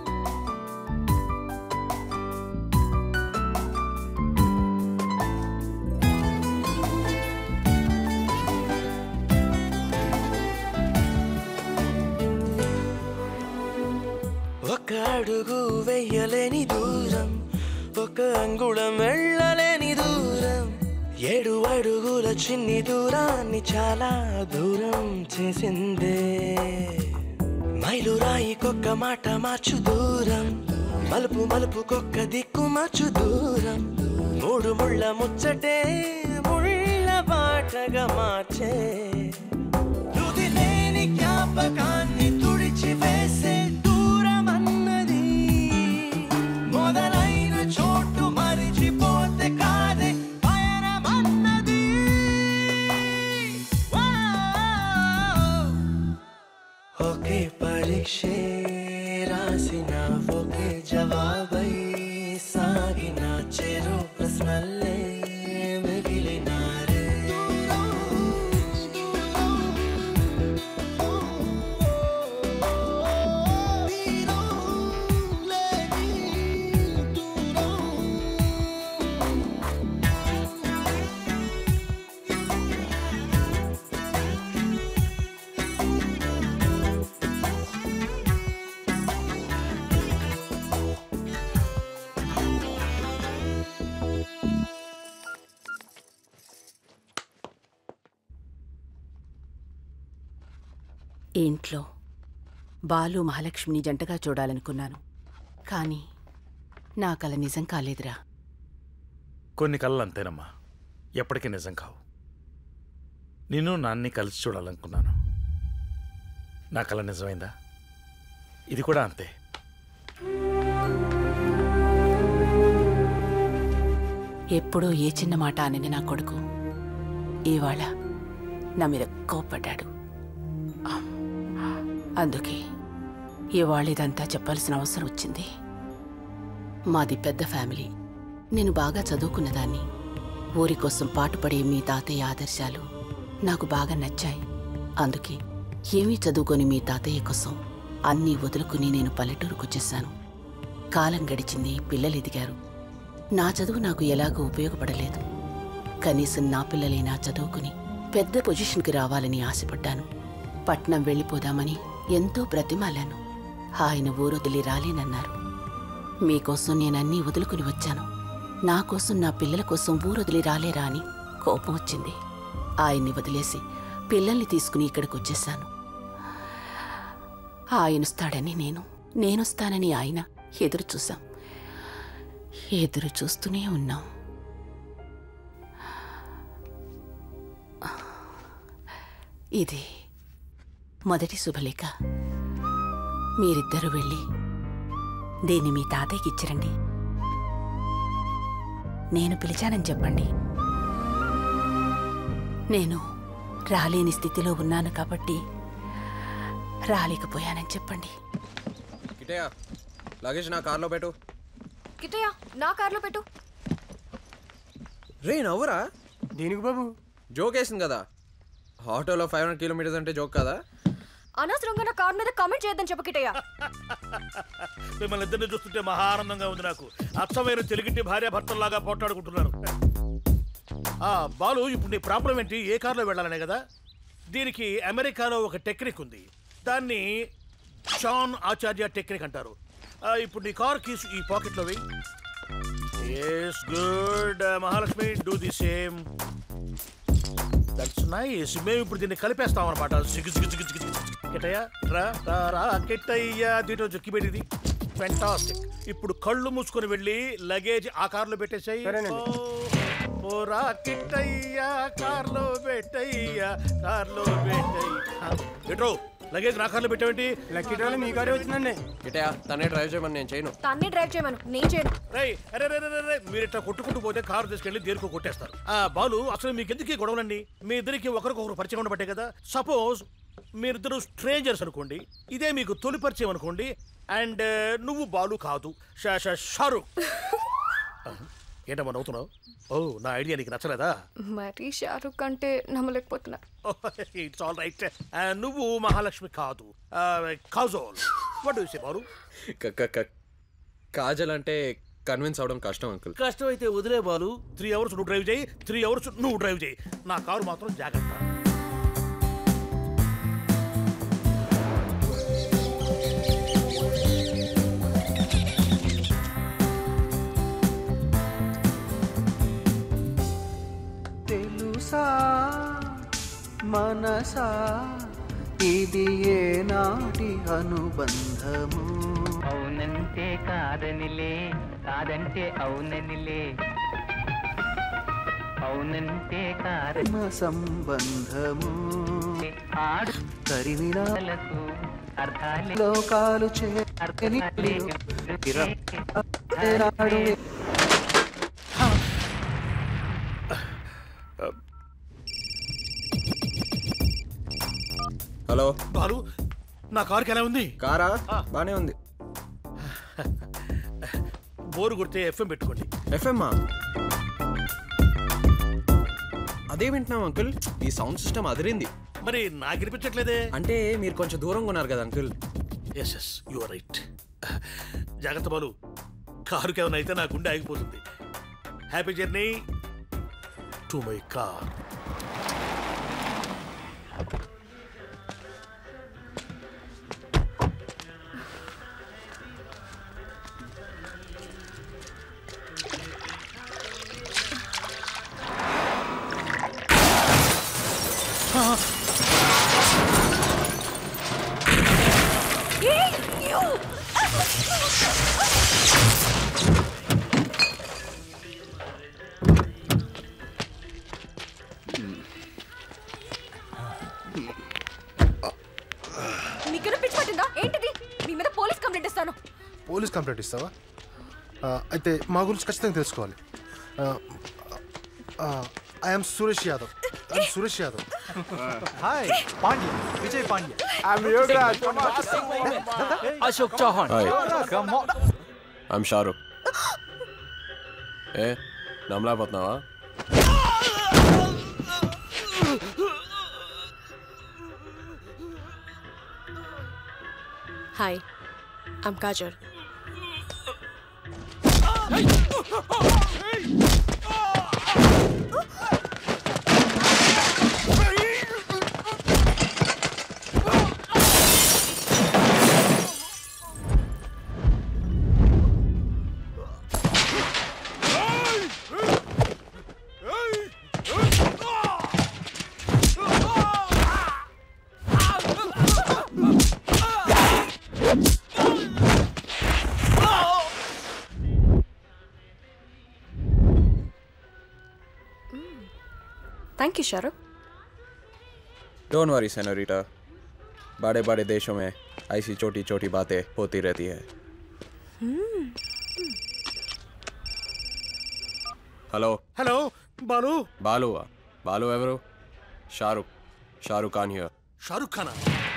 ఒక అడుగు వెయ్యలేని దూరం ఒక అంగుళం వెళ్ళలేని దూరం ఏడు అడుగుల చిన్ని దూరాన్ని చాలా దూరం చేసిందే మైలు రాయికొక్క మాట మార్చు దూరం మలుపు మలుపుకొక్క దిక్కు మార్చు దూరం మూడు ముళ్ళ ముచ్చటే ముళ్ళ బాటగా మార్చే తుది లేని జ్ఞాపకాన్ని తుడిచి వేసే దూరం అన్నది మొదలైన చోటు మరిచిపోతే కాదే పయనమన్నది ఒకే పరీక్షే రాసిన ఒకే జవాబై సాగిన చెరు ప్రశ్నల్లే మిగిలినారే ఈ ఇంట్లో బాలు మహాలక్ష్మిని జంటగా చూడాలనుకున్నాను కానీ నా కల నిజం కాలేదురా కొన్ని కళ్ళు అంతేనమ్మా ఎప్పటికీ నిజం కావు నిన్ను నాన్ని కలిసి చూడాలనుకున్నాను నా కళ నిజమైందా ఇది కూడా అంతే ఎప్పుడూ ఏ చిన్న మాట అనేది నా కొడుకు ఇవాళ నా మీద కోప్పడ్డాడు అందుకే ఇవాళ ఇదంతా చెప్పాల్సిన అవసరం వచ్చింది మాది పెద్ద ఫ్యామిలీ నేను బాగా చదువుకున్నదాన్ని ఊరి కోసం పాటుపడే మీ తాతయ్య ఆదర్శాలు నాకు బాగా నచ్చాయి అందుకే ఏమీ చదువుకొని మీ తాతయ్య కోసం అన్నీ వదులుకుని నేను పల్లెటూరుకు వచ్చేసాను కాలం గడిచింది పిల్లలు ఎదిగారు నా చదువు నాకు ఎలాగో ఉపయోగపడలేదు కనీసం నా పిల్లలైనా చదువుకుని పెద్ద పొజిషన్కి రావాలని ఆశపడ్డాను పట్నం వెళ్ళిపోదామని ఎంతో బ్రతిమాలాను ఆయన ఊరొదిలి రాలేనన్నారు మీకోసం నేనన్నీ వదులుకుని వచ్చాను నా కోసం నా పిల్లల కోసం ఊరొదిలి రాలేరా అని కోపం వచ్చింది ఆయన్ని వదిలేసి పిల్లల్ని తీసుకుని ఇక్కడికి వచ్చేసాను ఆయనొస్తాడని నేను నేనొస్తానని ఆయన ఎదురు చూశాం ఎదురు చూస్తూనే ఉన్నాం ఇది మొదటి శుభలేఖ మీరిద్దరూ వెళ్ళి దీన్ని మీ తాతయ్యకి ఇచ్చిరండి నేను పిలిచానని చెప్పండి నేను రాలేని స్థితిలో ఉన్నాను కాబట్టి రాలేకపోయానని చెప్పండి కిటయా లగేజ్ నా కార్లో పెట్టు కిటయా నా కార్లో పెట్టు రే నవ్వురా దేనికి బాబు జోక్ వేసింది కదా ఆటోలో ఫైవ్ హండ్రెడ్ కిలోమీటర్స్ అంటే జోక్ కదా అనవసరంగా నా కార్ మీద కామెంట్ చేయొద్దని చెప్పు కిటయా మిమ్మల్ని ఇద్దరిని చూస్తుంటే మహా ఆనందంగా ఉంది నాకు అచ్చమైన తెలుగింటి భార్య భర్తల్లాగా పోట్లాడుకుంటున్నారు ఆ బాలు ఇప్పుడు నీ ప్రాబ్లం ఏంటి ఏ కార్లో వెళ్ళాలనే కదా దీనికి అమెరికాలో ఒక టెక్నిక్ ఉంది దాన్ని షాన్ ఆచార్య టెక్నిక్ అంటారు ఆ, ఇప్పుడు నీ కార్ కీస్ ఈ పాకెట్లో వెయ్యి yes good Mahalakshmi do the same that's nice మేము ఇప్పుడు దీన్ని కలిపేస్తాం అనమాట సిగ్గు సిగ్గు సిగ్గు సిగ్గు కిట్టయ్య రా రా రా కిట్టయ్య దీంట్లో జొక్కి పెట్టింది ఫెంటాస్టిక్ ఇప్పుడు కళ్ళు మూసుకొని వెళ్ళి లగేజ్ ఆ కార్లో పెట్టేసాయి పోరా కిట్టయ్య కార్లో పెట్టయ్య కార్లో పెట్టయ్య ఎట్రో లగేజ్ నా కార్లో పెట్టావేంటి లక్కీ మీ కారే వచ్చిందండి కిటయా తనే డ్రైవ్ చేయమని నేను చేయను తన్నే డ్రైవ్ చేయమను నేను చేయను రేయ్ అరే రే రే, రే, రే, మీరు ఇట్లా కొట్టుకుంటూ పోతే కారు తీసుకెళ్లి దేనికో కొట్టేస్తారు ఆ బాలు అసలు మీకు ఎందుకు ఈ గొడవలండి మీ ఇద్దరికి ఒకరికొకరు పరిచయం ఉండబట్టే కదా సపోజ్ మీరిద్దరు స్ట్రేంజర్స్ అనుకోండి ఇదే మీకు తొలి పరిచయం అనుకోండి అండ్ నువ్వు బాలు కాదు షా- షా- షారుఖ్ ఏంటమ్మా నవ్వుతున్నావు ఓ నా ఐడియా నీకు నచ్చలేదా మరి షారుఖ్ అంటే నమ్మలేకపోతున్నా ఇట్స్ ఆల్ రైట్ నువ్వు మహాలక్ష్మి కాదు కాజోల్ వాట్ సే బాలు క- క- క- కాజల్ అంటే కన్విన్స్ అవడం కష్టం అంకుల్ కష్టం అయితే వదిలే బాలు త్రీ అవర్స్ నువ్వు డ్రైవ్ చేయి త్రీ అవర్స్ నువ్వు డ్రైవ్ చేయి నా కారు మాత్రం జాగ్రత్త తెలుసా మనసా ఇది ఏ నాటి అనుబంధము అవునంటే కాదనిలే కాదంటే అవుననిలే అవునంటే కాదని ప్రేమ సంబంధము తరిమినాలకు అర్థాలే లోకాలు అర్థాలే చేరాడు హలో బాలు నా కారుకి ఎలా ఉంది కారా బానే ఉంది బోరు కొడితే ఎఫ్ఎం పెట్టుకోండి ఎఫ్ఎం అదే వింటున్నాం అంకుల్ ఈ సౌండ్ సిస్టమ్ అదిరింది మరి నాకు వినిపించట్లేదే అంటే మీరు కొంచెం దూరంగా ఉన్నారు కదా uncle yes yes you are right జాగ్రత్త బాలు కారుకి ఏమైనా అయితే నా గుండె ఆగిపోతుంది happy journey to my car నీకేనా పిచ్చి పట్టిందా ఏంటిది నీ మీద పోలీస్ కంప్లైంట్ ఇస్తాను పోలీస్ కంప్లైంట్ ఇస్తావా ఆ, అయితే మా గురించి ఖచ్చితంగా తెలుసుకోవాలి I'm Suresh Yadav I'm Suresh Yadav hi Pandya Vijay Pandya Ashok Chauhan I'm Shahrukh ఏ నమ్మలేకపోతున్నావా hi I'm Kajol thank you Shahrukh don't worry senorita बड़े बड़े देशों में ऐसी छोटी छोटी बातें होती रहती है హలో హలో బాలు బాలు బాలు ఎవరు షారుఖ్ షారుఖ్ ఖాన్ హియర్ షారుఖ్ ఖానా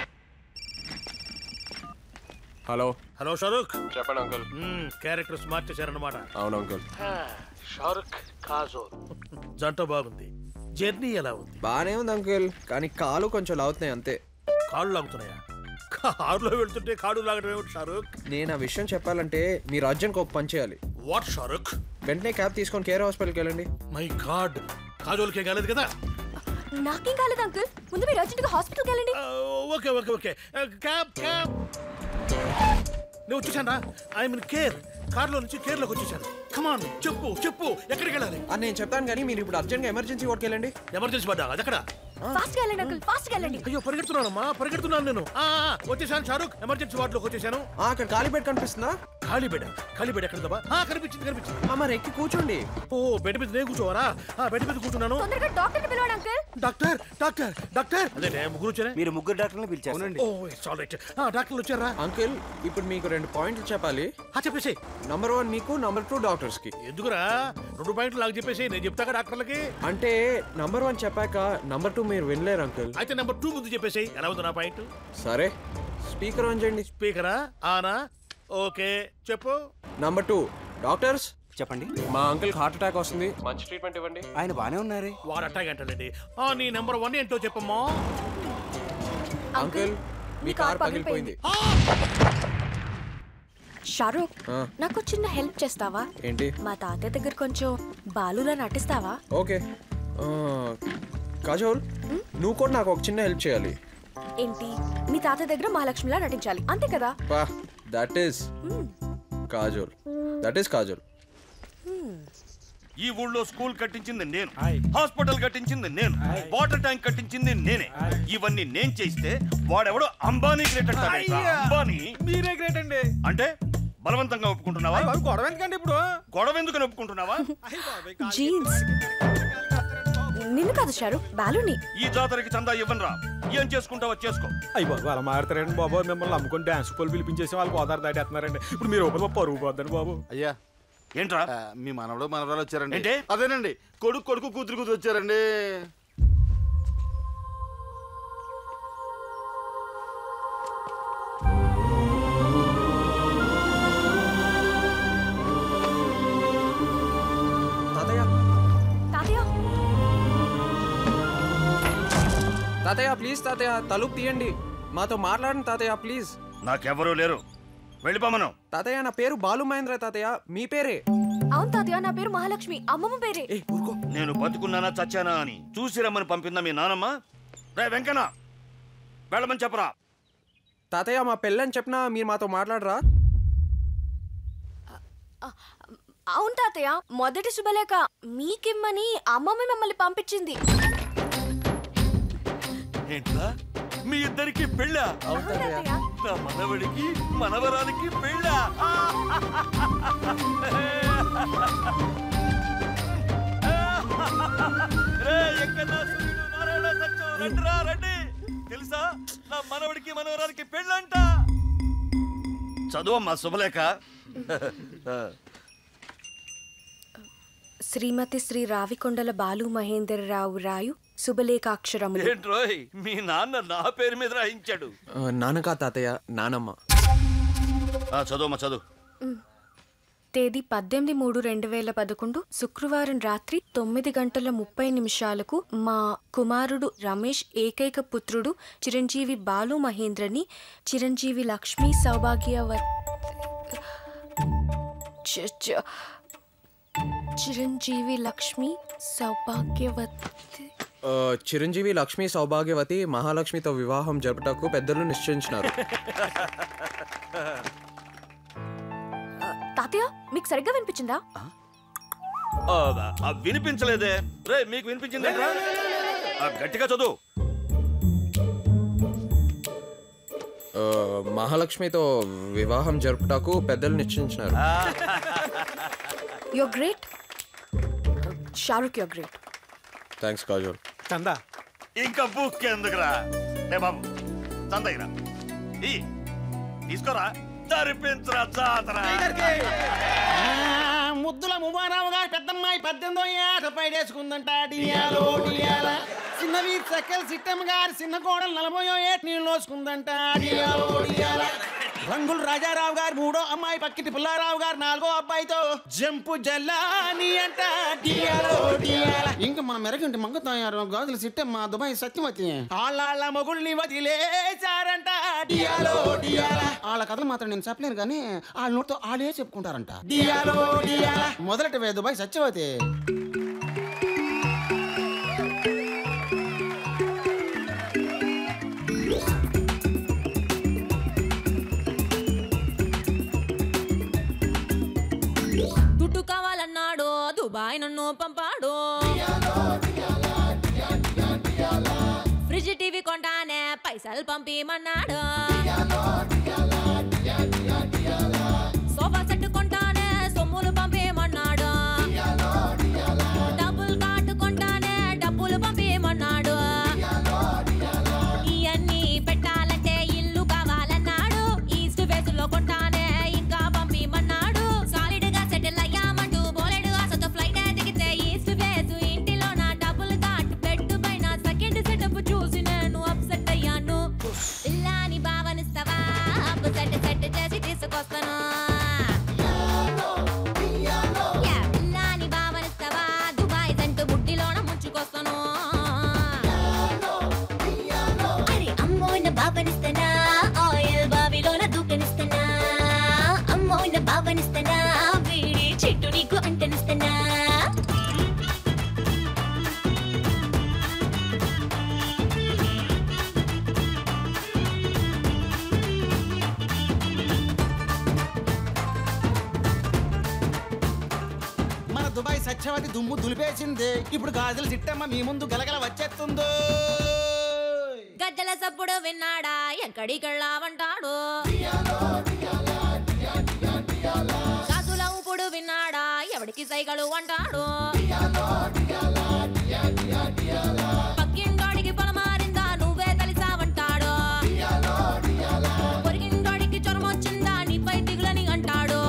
హలో హలో షారుఖ్ చెప్పండి అంకుల్ క్యారెక్టర్ స్మార్ట్ చేశారన్నమాట అవును అంకుల్ షారుఖ్ కాజోల్ జంట బాగుంది జర్నీ ఎలా ఉంది బానే ఉంది అంకుల్ కానీ కాలు కొంచెం లాగుతున్నాయి అంతే కాళ్ళు లాగుతున్నాయా కారులో వెళ్తుంటే కాడు లాగడం ఏమిటి షారుఖ్ నేను ఆ విషయం చెప్పాలంటే మీరు అర్జెంట్కి ఒక పని చేయాలి వాట్ షారుఖ్ వెంటనే క్యాబ్ తీసుకొని కేర్ హాస్పిటల్కి వెళ్ళండి మై గాడ్ కాజోల్కే కాలేదు కదా నాకేం కాలేదు అంకుల్ ముందు మీరు అర్జెంట్గా హాస్పిటల్కి వెళ్ళండి okay okay okay cab cab నేను వచ్చేసాను ఐ మీన్ కేర్ కార్లో నుంచి కేర్లోకి వచ్చేసాను కమాన్ చెప్పు చెప్పు ఎక్కడికి వెళ్ళాలి నేను చెప్తాను కానీ మీరు ఇప్పుడు అర్జెంట్గా ఎమర్జెన్సీ వార్డ్కి వెళ్ళండి ఎమర్జెన్సీ పడ్డా అది ఎక్కడ ఫాస్ట్గా వెళ్ళండి అంకుల్ ఫాస్ట్గా వెళ్ళండి అయ్యో పరిగెడుతున్నానమ్మా పరిగెడుతున్నాను నేను ఆ, ఆ, వచ్చేసాను షారుఖ్ ఎమర్జెన్సీ వార్డులోకి వచ్చేసాను అక్కడ ఖాళీ బెడ్ కనిపిస్తుందా ఖాళీ బెడ్ ఖాళీ బెడ్ ఎక్కడ ఆ కనిపించింది కనిపించింది మరి ఎక్కి కూర్చోండి ఓ బెడ్ మీద నేను కూర్చోవాలా ఆ బెడ్ మీద కూర్చున్నాను తొందరగా డాక్టర్ని పిలవండి అంకుల్ డాక్టర్ డాక్టర్ డాక్టర్ అదే ముగ్గురు వచ్చారా మీరు ముగ్గురు డాక్టర్ని పిలిచారు ఓ ఇట్స్ ఆల్ రైట్ ఆ డాక్టర్లు వచ్చారా అంకుల్ ఇప్పుడు మీకు రెండు పాయింట్లు చెప్పాలి చెప్పేసి నంబర్ వన్ మీకు నంబర్ టూ డాక్టర్స్ కి ఎందుకురా రెండు పాయింట్లు నాకు చెప్పేసి నేను చెప్తాగా డాక్టర్లకి అంటే నంబర్ వన్ చెప్పాక నంబర్ టూ మీరు వినలేరు అంకుల్ అయితే నెంబర్ టూ ముందు చెప్పేసి ఎలా ఉంది నా పాయింట్ సరే స్పీకర్ ఆన్ చేయండి స్పీకరా ఆనా ఓకే చెప్పు నంబర్ టూ డాక్టర్స్ చెప్పండి మా అంకుల్ హార్ట్ అటాక్ వస్తుంది మంచి ట్రీట్మెంట్ ఇవ్వండి ఆయన బానే ఉన్నారే వాడు అట్టాగ అంటాడండి ఆ నీ నెంబర్ వన్ ఏంటో చెప్పమ్మా అంకుల్ మీ కార్ పగిలిపోయింది షారూక్ ఆ, నాకు చిన్న హెల్ప్ చేస్తావా ఏంటి మా తాతయ్య దగ్గర కొంచెం బాలులా నటిస్తావా ఓకే ఆ, కాజోల్ నువ్వు కూడా నాకు ఒక చిన్న హెల్ప్ చేయాలి ఏంటి మీ తాతయ్య దగ్గర మహాలక్ష్మిలా నటించాలి అంతే కదా పా that is Kajol that is Kajol ఈ ఊళ్ళో స్కూల్ కట్టించింది నేను హాస్పిటల్ కట్టించింది నేను వాటర్ ట్యాంక్ కట్టించింది నేనే ఇవన్నీ నేను చేస్తే వాడెవడో అంబానీ గ్రేట్ అంటాడు అంబానీ మీరే గ్రేట్ అండి అంటే బలవంతంగా ఒప్పుకుంటున్నావా గొడవ ఎందుకండి ఇప్పుడు గొడవ ఎందుకని ఒప్పుకుంటున్నావా జీన్స్ నిన్ను కాదు షారూక్ బాలుని ఈ జాతరకి చందా ఇవ్వనరా ఏం చేసుకుంటావో చేసుకో అయ్యి బాబు అలా మాడతారండి బాబు మిమ్మల్ని నమ్ముకొని డాన్స్ పోలు పిలిపించేసి వాళ్ళు గోదావరి దాటేస్తున్నారండి ఇప్పుడు మీరు ఓపెన్ పరుగు పోద్దండి బాబు అయ్యా ఏంట్రా మీ మనవడు మనవరాలు వచ్చారండి ఏంటి? అదేనండి కొడుకు కొడుకు కూతురు కూతురు వచ్చారండి తాతయ్య తాతయ్య తాతయ్య ప్లీజ్ తాతయ్య తలుపు తీయండి మాతో మాట్లాడండి తాతయ్య ప్లీజ్ నాకెవరూ లేరు వెళ్ళిపోమను తాతయ్య నా పేరు బాలు మహేంద్ర తాతయ్య మీ పేరే అవును తాతయ్య నా పేరు మహాలక్ష్మి అమ్మమ్మ పేరే నేను బతుకున్నానా చచ్చానా అని చూసి రమ్మని పంపిందా మీ నానమ్మ రే వెంకన్న వెళ్ళమని చెప్పరా తాతయ్య మా పెళ్ళని చెప్పినా మీరు మాతో మాట్లాడరా అవును తాతయ్య మొదటి శుభలేఖ మీకిమ్మని అమ్మమ్మ మిమ్మల్ని పంపించింది ఏంట్రా మీ ఇద్దరికి పెళ్ళా నా మనవడికి మనవరాలికి పెళ్ళా రే, ఎక్కడా సూర్యుడు నారాయణ సత్యం, రండిరా, రండి. తెలుసా నా మనవడికి మనవరాలికి పెళ్ళంట చదువమ్మా శుభలేఖ శ్రీమతి శ్రీ రావికొండల బాలు మహేందర్రావు రాయు శుభలేఖాక్షరములు ఏంట్రోయ్ మీ నాన్న నా పేరు మీద రాయించాడు నాన్నకా తాతయ్య నానమ్మ ఆ, చదువమ్మా చదువు తేదీ పద్దెనిమిది మూడు రెండు వేల పదకొండు శుక్రవారం రాత్రి తొమ్మిది గంటల ముప్పై నిమిషాలకు మా కుమారుడు రమేష్ ఏకైక పుత్రుడు చిరంజీవి బాలు మహేంద్రని చిరంజీవి లక్ష్మి సౌభాగ్యవ చ- చ- చిరంజీవి లక్ష్మి సౌభాగ్యవతి ఆ, చిరంజీవి లక్ష్మి సౌభాగ్యవతి మహాలక్ష్మితో వివాహం జరుపుటకు పెద్దలు నిశ్చయించినారు తాతయ్య మీకు సరిగ్గా వినిపించిందా ఆ, ఆ, వినిపించలేదే రే మీకు వినిపించిందేంట్రా ఆ, గట్టిగా చదువు ఆ, మహాలక్ష్మితో వివాహం జరుపుటకు పెద్దలు నిశ్చయించినారు your great Shahrukh your great thanks Kajol చందా ఇంకా బుక్ ఎందుకురా ఏ బాబు చందగిరా ఈ తీసుకోరా జరిపించరా జాతర ముద్దుల ముబారావు గారి పెద్దమ్మాయి పద్దెనిమిదో ఏట పైడేసుకుందంట డియాలో డియాల చిన్నవి సకల్ సిట్టమ్మ గారి చిన్న కోడలు నలభయో ఏట నీళ్ళు నోసుకుందంట డియాలో డియాల రంగులు రాజారావు గారు మూడో అమ్మాయి పక్కిటి పుల్లారావు గారు నాలుగో అబ్బాయితో జంపు జల్లాని అంట డియాలో డియాల ఇంకా మన మెరగంటి మంగతాయారు గాజులు సిట్టమ్మ దుబాయ్ సత్యవతి ఆళ్ళ మొగుల్ని వదిలేశారంట డియాలో డియాల వాళ్ళ కథలు మాత్రం నేను చెప్పలేను కానీ వాళ్ళ నోటితో వాళ్ళే చెప్పుకుంటారంట డియాలో డియాల మొదలటి వే దుబాయ్ సత్యవతి దుడ్డు కావాలన్నాడు దుబాయ్ నన్ను పంపాడు ఫ్రిడ్జ్ టీవీ కొంటానే పైసలు పంపిమన్నాడు సోఫా సెట్ కొంటానే సొమ్ములు పంపిమన్నాడు డబ్బులు కాటు కొంటానే డబ్బులు పంపిమన్నాడు ఇవన్నీ పెట్టాలంటే ఇల్లు కావాలన్నాడు ఈస్ట్ ఫేస్ లో కొంటానే ఇంకా పంపిమన్నాడు సాలిడ్ గా సెటిల్ అయ్యామంటూ బోలెడు ఆశతో ఫ్లైట్ దిగితే ఈస్ట్ ఫేస్ ఇంటిలో నా డబ్బులు కాట్ బెడ్ పైన సెకండ్ సెటప్ చూసి నేను అప్సెట్ అయ్యాను ఇల్లాని భావనిస్తావా అప్పు సెట్ సెట్ చేసి తీసుకొస్తాను Yeah, ఇల్లాని భావనిస్తావా దుబాయ్ సెంటు బుడ్డిలోన ముంచుకొస్తాను అరే అమ్మోయిన బాబనిస్తనా ఆయిల్ బావిలోన దూకనిస్తనా అమ్మోయిన బాబనిస్తనా వీడి చెట్టు నీకు అంటనిస్తనా మన దుబాయ్ సత్యవతి దుమ్ము దులిపేసింది ఇప్పుడు గాజులు సిట్టమ్మ మీ ముందు గలగల వచ్చేస్తుందో గజ్జల సప్పుడు విన్నాడా ఎక్కడికెళ్ళావంటాడు కాసుల ఊపుడు విన్నాడా ఎవడికి సైగలు అంటాడు పక్కింటోడికి పొలమారిందా నువ్వే తెలిసావంటాడు పొరిగింటోడికి జ్వరం వచ్చిందా నీపై దిగులని అంటాడు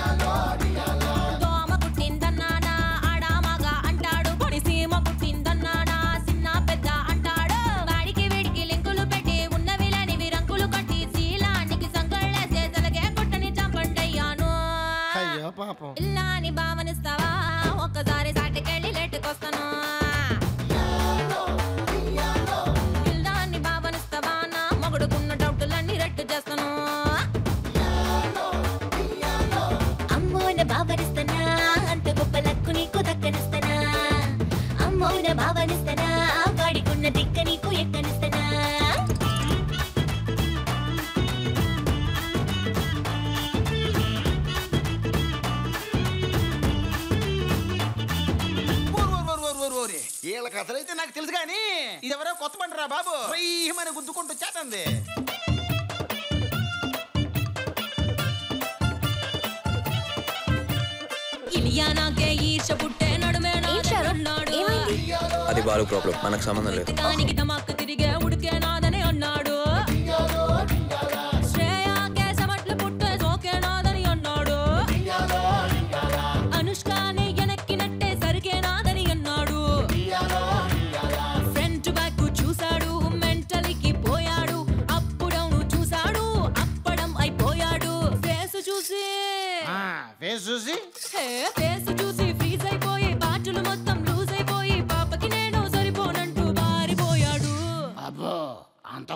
దోమ కుట్టిందన్నానా ఆడామగా అంటాడు పొడి సీమ కుట్టిందన్నానా చిన్న పెద్ద అంటాడు వాడికి వీడికి లింకులు పెట్టి ఉన్నవి లేనివి రంకులు కట్టి శీలానికి సంకళ్ళేసే తలకే కుట్టని చంపండయ్యాను అయ్యో పాపం ఇల్లాని భావనిస్తావా ఒక్కసారి సాటికెళ్ళి లెట్టుకొస్తాను ఇల్లాన్ని భావనిస్తావా నా మొగుడుకున్న డౌటులన్నీ రెట్టు చేస్తాను అమ్మోయిన బాబనిస్తనా అంత గొప్ప లక్కు నీకు దక్కనిస్తనా అమ్మోయిన బాబనిస్తనా వాడికున్న దిక్క నీకు ఎక్కనిస్తనా వీళ్ళ కథలైతే నాకు తెలుసు కానీ ఇదెవరో కొత్త పంటరా బాబు మన గుద్దుకుంటూ చేతంది ఇలియానాకే ఈర్ష పుట్టే నడుమే నాదన్నాడు అది బాలు ప్రాబ్లం మనకు సంబంధం లేదు దానికి తమాకు తిరిగే ఉడికే నాదని అన్నాడు శ్రేయాకే సమట్లు పుట్టే సోకే నాదని అన్నాడు అనుష్కాని వెనక్కినట్టే సరికే నాదని అన్నాడు ఫ్రంట్ బ్యాక్ చూశాడు మెంటల్కి పోయాడు అప్పుడవును చూశాడు అప్పడం అయిపోయాడు ఫేస్ చూసి ఫేస్ చూసి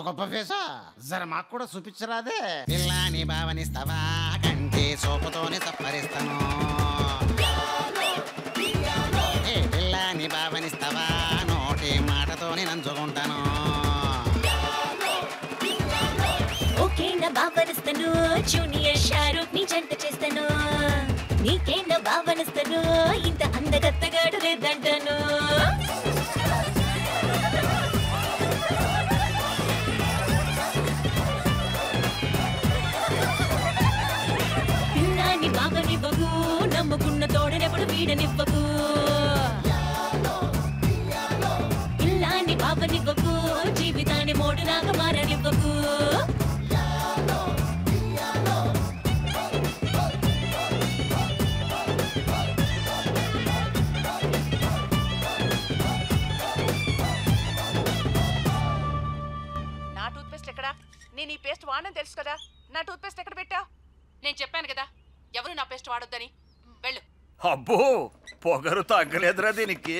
గొప్ప ఫేసా జర మాకు కూడా చూపించరాదే పిల్లాని భావనిస్తావా కంటి సోపుతోనే సప్పరిస్తాను ఏ పిల్లాని భావనిస్తావా నోటి మాటతోనే నంచుకుంటాను ఓకే నా బావనిస్తాను జూనియర్ షారూక్ ని జంట చేస్తాను నీకే నా బావనిస్తాను ఇంత అందగత్తగాడు లేదంటాను పిల్లాన్ని బావనివ్వకు నమ్ముకున్న తోడనెప్పుడు వీడనివ్వకు పిల్లాన్ని బావనివ్వకు జీవితాన్ని మోడులాగా మారనివ్వకు నా టూత్ పేస్ట్ ఎక్కడా నేను ఈ పేస్ట్ వాడని తెలుసు కదా నా టూత్ పేస్ట్ ఎక్కడ పెట్టావు నేను చెప్పాను కదా ఎవరు నా పేస్ట్ వాడొద్దని వెళ్ళు అబ్బో పొగరు తగ్గలేదురా దీనికి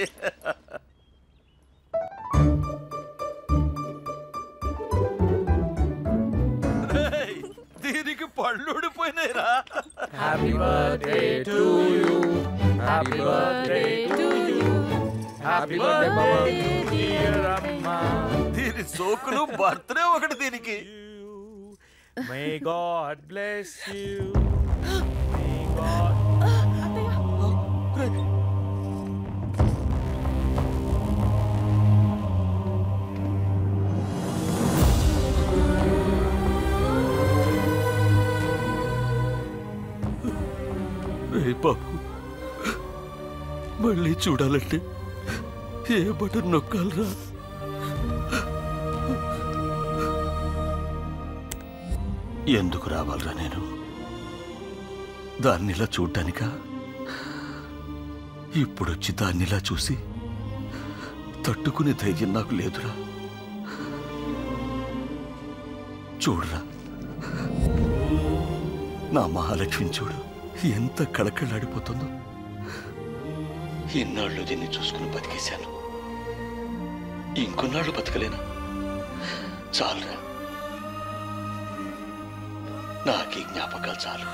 రేయ్, దీనికి పళ్ళు ఊడిపోయినాయిరా happy birthday to you happy birthday to you happy birthday మామా డియర్ అమ్మా దీని సోకులు బర్త్డే ఒకటి దీనికి may god bless you may god రే బాబు మళ్ళీ చూడాలంటే ఏ బటన్ నొక్కాలరా ఎందుకు రావాలరా నేను దాన్నిలా చూడ్డానికా ఇప్పుడొచ్చి దాన్నిలా చూసి తట్టుకునే ధైర్యం నాకు లేదురా చూడరా నా మహాలక్ష్మిని చూడు ఎంత కళకళాడిపోతుందో ఇన్నాళ్ళు దీన్ని చూసుకుని బతికేశాను ఇంకొన్నాళ్ళు బతకలేనా చాలురా నాకీ జ్ఞాపకాలు చాలు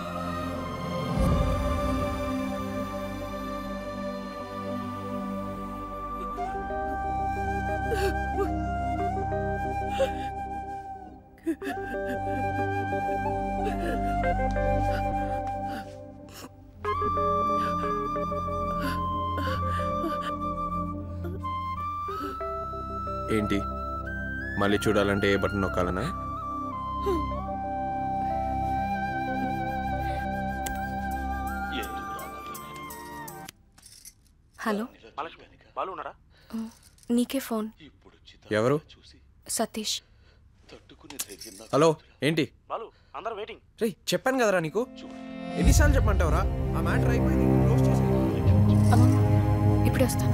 ఏంటి మళ్ళీ చూడాలంటే ఏ బటన్ నొక్కాలనా హలో బాలు ఉన్నారా నీకే ఫోన్ ఎవరు సతీష్ హలో ఏంటి బాలు అందరూ వెయిటింగ్ రే చెప్పాను కదరా నీకు ఎన్నిసార్లు చెప్పమంటావురా ఆ మ్యాటర్ అయిపోయింది క్లోజ్ చేసి ఇప్పుడే వస్తాను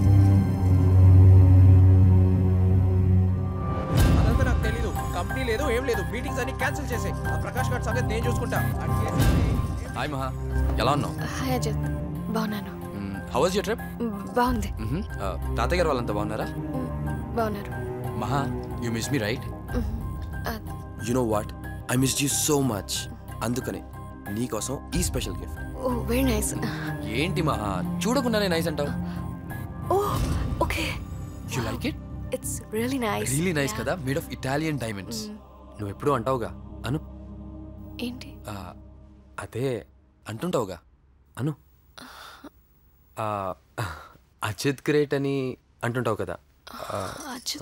అదంతా నాకు తెలీదు కంపెనీ లేదు ఏం లేదు మీటింగ్స్ అన్ని క్యాన్సిల్ చేసే ఆ ప్రకాష్ గారి సంగతి నేను చూసుకుంటా ఆడి కేసు హాయ్ మహా ఎలా ఉన్నావు హాయ్ అజిత్ బాగున్నాను హౌ వాజ్ యూర్ ట్రిప్ బాగుంది తాతయ్య గారు వాళ్ళంతా బాగున్నారా బాగున్నారు Maha you miss me right you know what I miss you so much అందుకని నీకోసం ఈ special gift oh very nice ఏంటి మహా చూడకుండానే నైస్ అంటావు oh okay you like it it's really nice really nice కదా మేడ్ ఆఫ్ ఇటాలియన్ డైమండ్స్ నువ్వు ఎప్పుడూ అంటావుగా అను ఏంటి ఆ, అదే అంటుంటావుగా అను ఆ, అచిత్ గ్రేట్ అని అంటుంటావు కదా ఆ, అజిత్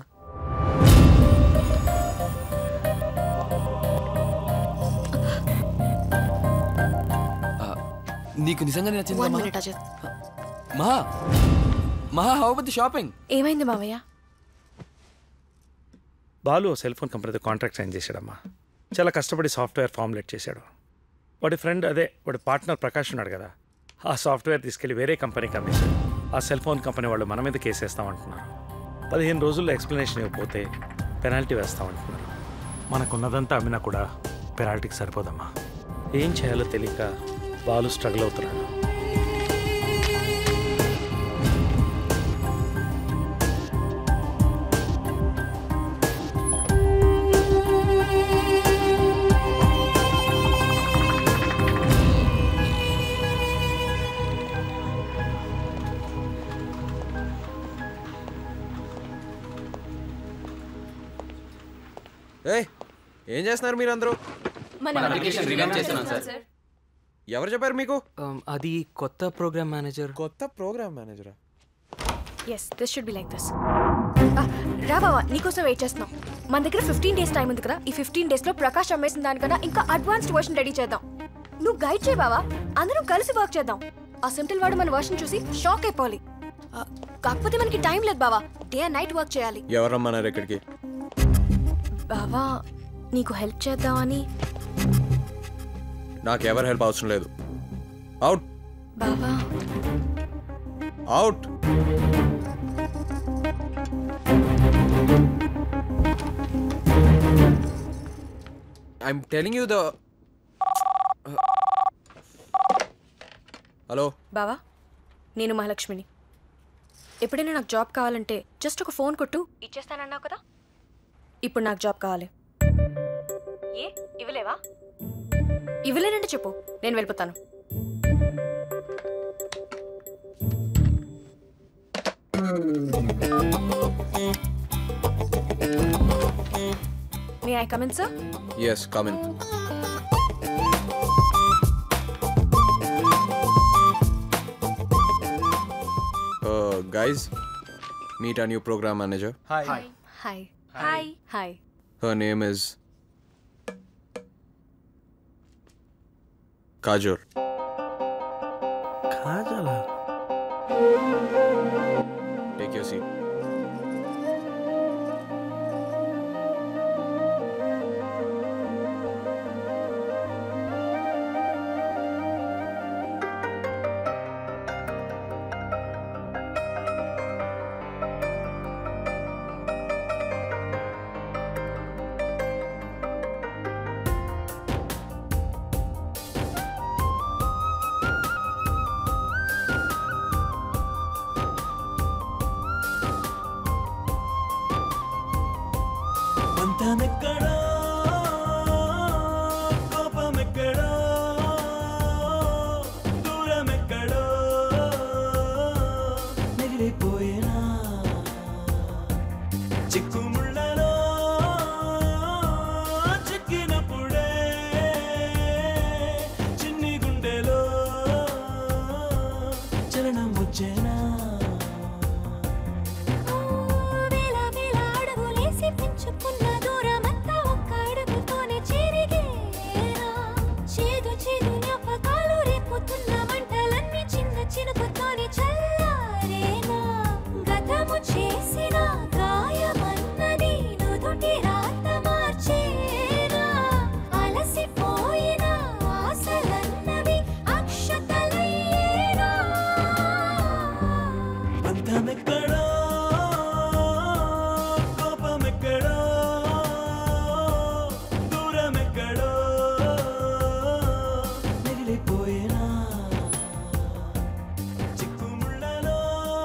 ఆ, నీకు నిజంగానే నచ్చింది వన్ మహా మినిట్ అజిత్ మహా మహా హౌ అబౌట్ ది షాపింగ్ ఏమైంది మావయ్య బాలు సెల్ ఫోన్ కంపెనీతో కాంట్రాక్ట్ సైన్ చేశాడమ్మా చాలా కష్టపడి సాఫ్ట్వేర్ ఫార్ములేట్ చేశాడు వాడి ఫ్రెండ్ అదే వాడి పార్ట్నర్ ప్రకాష్ ఉన్నాడు కదా ఆ సాఫ్ట్వేర్ తీసుకెళ్లి వేరే కంపెనీకి అమ్మేశాడు ఆ సెల్ ఫోన్ కంపెనీ వాళ్ళు మన మీద కేసేస్తామంటున్నారు పదిహేను రోజుల్లో ఎక్స్ప్లెనేషన్ ఇవ్వకపోతే పెనాల్టీ వేస్తామంటున్నారు మనకున్నదంతా అమ్మినా కూడా పెనాల్టీకి సరిపోదమ్మా ఏం చేయాలో తెలియక బాలు స్ట్రగుల్ అవుతున్నాడు ఏయ్ ఏం చేస్తున్నారు మీరు అందరూ మన అప్లికేషన్ రివైండ్ చేస్తున్నాం సార్ ఎవరు చెప్పారు మీకు అది కొత్త ప్రోగ్రామ్ మేనేజర్ కొత్త ప్రోగ్రామ్ మేనేజరా yes this should be like this రా బావా నీకోసం వెయిట్ చేస్తున్నాం మన దగ్గర ఫిఫ్టీన్ డేస్ టైం ఉంది కదా ఈ ఫిఫ్టీన్ డేస్ లో ప్రకాష్ అమ్మేసిన దానికన్నా ఇంకా అడ్వాన్స్డ్ వర్షన్ రెడీ చేద్దాం నువ్వు గైడ్ చేయి బావా అందరం కలిసి వర్క్ చేద్దాం ఆ సింపుల్ వాడు మన వర్షన్ చూసి షాక్ అయిపోవాలి ఆ, కాకపోతే మనకి టైం లేదు బావా డే అండ్ నైట్ వర్క్ చేయాలి ఎవరు రమ్మన్నారు ఇక్కడికి బావా నీకు హెల్ప్ చేద్దామని నాకు ఎవరు హెల్ప్ అవసరం లేదు అవుట్ బావా out I'm telling you the hello బావా నేను మహాలక్ష్మిని ఎప్పుడైనా నాకు జాబ్ కావాలంటే జస్ట్ ఒక ఫోన్ కొట్టు ఇచ్చేస్తానన్నావు కదా ఇప్పుడు నాకు జాబ్ కావాలి ఏ ఇవ్వలేవా ఇవ్వలేనంటే చెప్పు నేను వెళ్ళిపోతాను may I come in sir yes come in guys, meet our new program manager. Hi. Hi. Hi. Hi. Her name is Kajol. కాజలా Take your seat. పంతమెక్కడో కోపమెక్కడో దూరమెక్కడో మిగిలిపోయినా చిక్కుముళ్ళలో చిక్కినప్పుడే చిన్ని గుండెలో చలనం వచ్చేనా వేల వేల అడుగులేసి పెంచుకున్న దూరమంతా ఒక్క అడుగుతోనే చెరిగేరా చేదు చేదు జ్ఞాపకాలు రేపుతున్న మంటలన్నీ చిన్న చినుకుతోనే చల్లారేనా గతము చేసిన గాయమన్నది నుదుటి రాత మార్చేనా అలసిపోయిన ఆశలన్నవి అక్షతలయ్యేనా పంతమెక్కడో కోపమెక్కడో దూరమెక్కడో మిగిలిపోయినా చిక్కుముళ్ళలో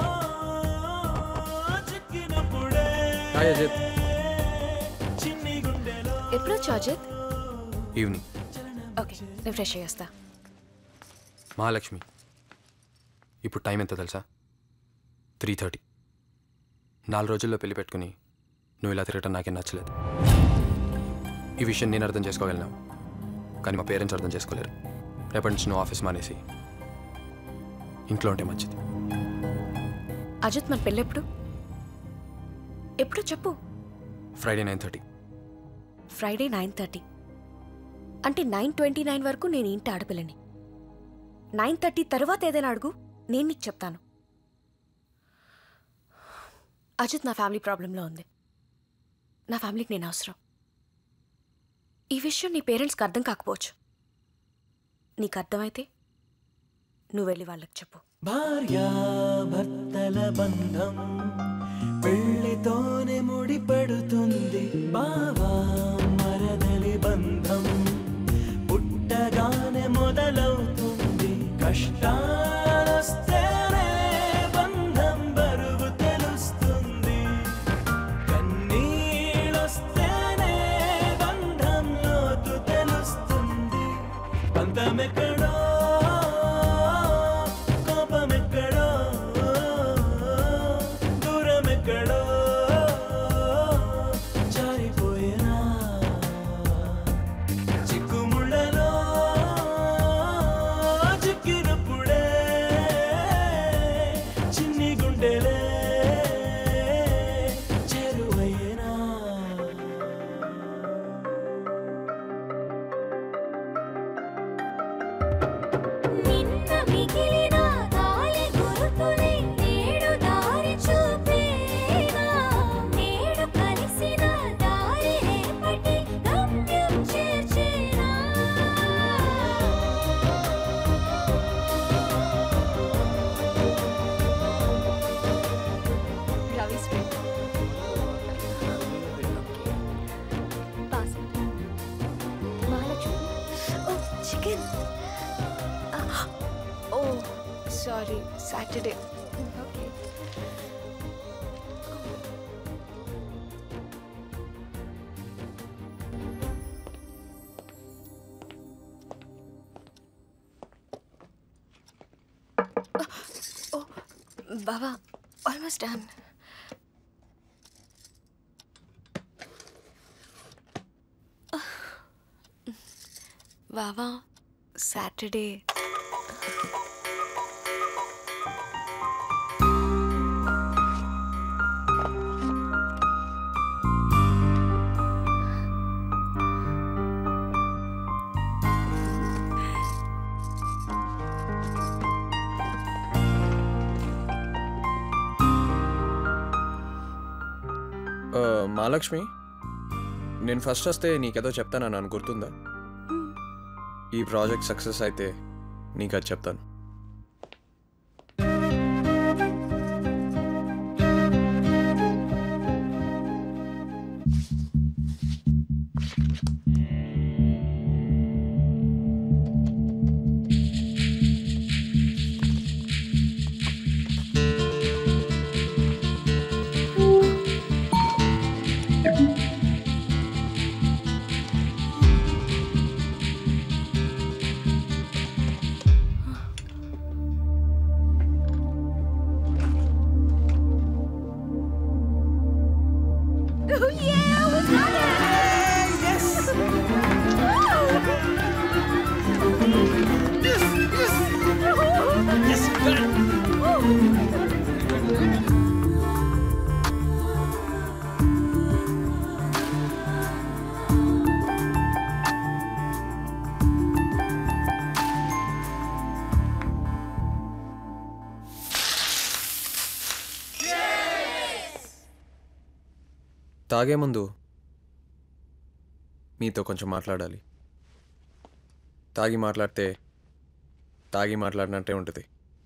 చిక్కినప్పుడే హాయ్ అజిత్ చిన్ని గుండెలో ఎప్పుడు చార్జెత్ ఈవినింగ్ ఓకే నేను ఫ్రెష్ అయ్యేస్తా మహాలక్ష్మి ఇప్పుడు టైం ఎంత తెలుసా త్రీ థర్టీ నాలుగు రోజుల్లో పెళ్లి పెట్టుకుని నువ్వు ఇలా తిరగటం నాకేం నచ్చలేదు ఈ విషయం నేను అర్థం చేసుకోగలను కానీ మా పేరెంట్స్ అర్థం చేసుకోలేరు రేపటి నుంచి నువ్వు ఆఫీస్ మానేసి ఇంట్లో ఉంటే మంచిది అజిత్ మన పెళ్ళెప్పుడు ఎప్పుడు చెప్పు Friday nine thirty Friday nine thirty అంటే నైన్ ట్వంటీ నైన్ వరకు నేను ఇంటి ఆడపిల్లని నైన్ థర్టీ తర్వాత ఏదైనా అడుగు నేను నీకు చెప్తాను అజిత్ నా ఫ్యామిలీ ప్రాబ్లంలో ఉంది నా ఫ్యామిలీకి నేను అవసరం ఈ విషయం నీ పేరెంట్స్కి అర్థం కాకపోవచ్చు నీకు అర్థమైతే నువ్వు వెళ్ళి వాళ్ళకి చెప్పు భార్యాభర్తల బంధం పెళ్లితోనే ముడిపడుతుంది బావా మరదలి బంధం పుట్టగానే మొదలవుతుంది కష్టాలొస్తేనే బంధం బరువు తెలుస్తుంది కన్నీళ్ళొస్తేనే బంధం లోతు తెలుస్తుంది బంధమెక్కడో కోపమెక్కడో దూరమెక్కడో జారిపోయినా సాటర్డే ఓకే బావా ఆల్మోస్ట్ డన్ బావా సాటర్డే ఆ, మహాలక్ష్మి నేను ఫస్ట్ వస్తే నీకేదో చెప్తానని అని గుర్తుందా ఈ ప్రాజెక్ట్ సక్సెస్ అయితే నీకు అది చెప్తాను Oh yeah, we got it! Yes! Yes, yes, తాగే ముందు మీతో కొంచెం మాట్లాడాలి తాగి మాట్లాడితే తాగి మాట్లాడినట్టే ఉంటుంది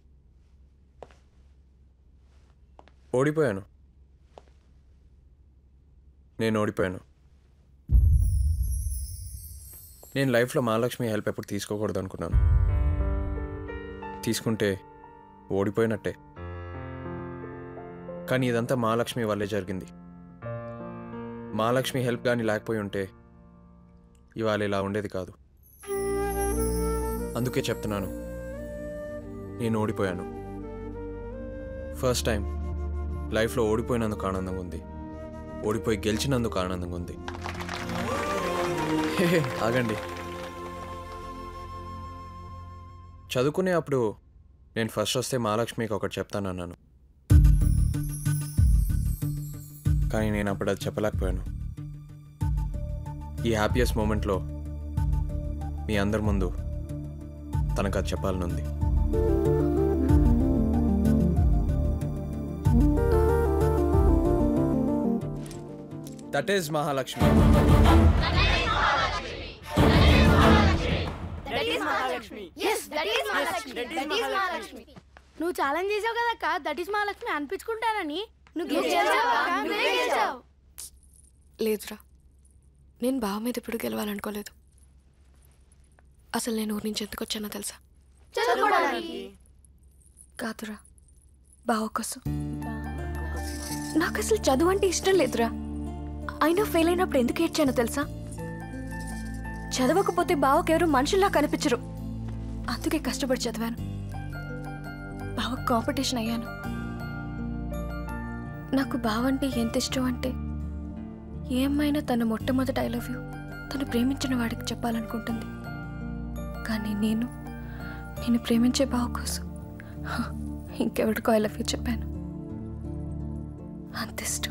ఓడిపోయాను నేను ఓడిపోయాను నేను లైఫ్లో మహాలక్ష్మి హెల్ప్ ఎప్పుడు తీసుకోకూడదు అనుకున్నాను తీసుకుంటే ఓడిపోయినట్టే కానీ ఇదంతా మహాలక్ష్మి వల్లే జరిగింది మహాలక్ష్మి హెల్ప్ కానీ లేకపోయి ఉంటే ఇవాళ ఇలా ఉండేది కాదు అందుకే చెప్తున్నాను నేను ఓడిపోయాను ఫస్ట్ టైం లైఫ్లో ఓడిపోయినందుకు ఆనందంగా ఉంది ఓడిపోయి గెలిచినందుకు ఆనందంగా ఉంది హే, హే, ఆగండి చదువుకునే అప్పుడు నేను ఫస్ట్ వస్తే మహాలక్ష్మికి ఒకటి చెప్తానన్నాను కానీ నేను అప్పుడు అది చెప్పలేకపోయాను ఈ హ్యాపీయెస్ట్ మూమెంట్లో మీ అందరి ముందు తనకు అది చెప్పాలనుంది that is Mahalakshmi That is Mahalakshmi. Yes, that is Mahalakshmi. That is Mahalakshmi. నువ్వు ఛాలెంజ్ చేసావు కదక్క దట్ ఈస్ మహాలక్ష్మి అనిపించుకుంటానని నువ్వు గెలిచావు నువ్వే గెలిచావు లేదురా నేను బావ మీద ఎప్పుడు గెలవాలనుకోలేదు అసలు నేను ఊరి నుంచి ఎందుకు వచ్చానో తెలుసా చదువుకోవడానికి కాదురా బావ కోసం నాకు అసలు చదువు అంటే ఇష్టం లేదురా అయినా ఫెయిల్ అయినప్పుడు ఎందుకు ఏడ్చానో తెలుసా చదవకపోతే బావకి ఎవరు మనుషుల్లా కనిపించరు అందుకే కష్టపడి చదివాను బావ కాంపిటీషన్ అయ్యాను నాకు బావ అంటే ఎంత ఇష్టం అంటే ఏమైనా తన మొట్టమొదటి ఐ లవ్ యూ తను ప్రేమించిన వాడికి చెప్పాలనుకుంటుంది కానీ నేను నేను ప్రేమించే బావ కోసం హ, ఇంకెవరికో ఐ లవ్ యూ చెప్పాను అంత ఇష్టం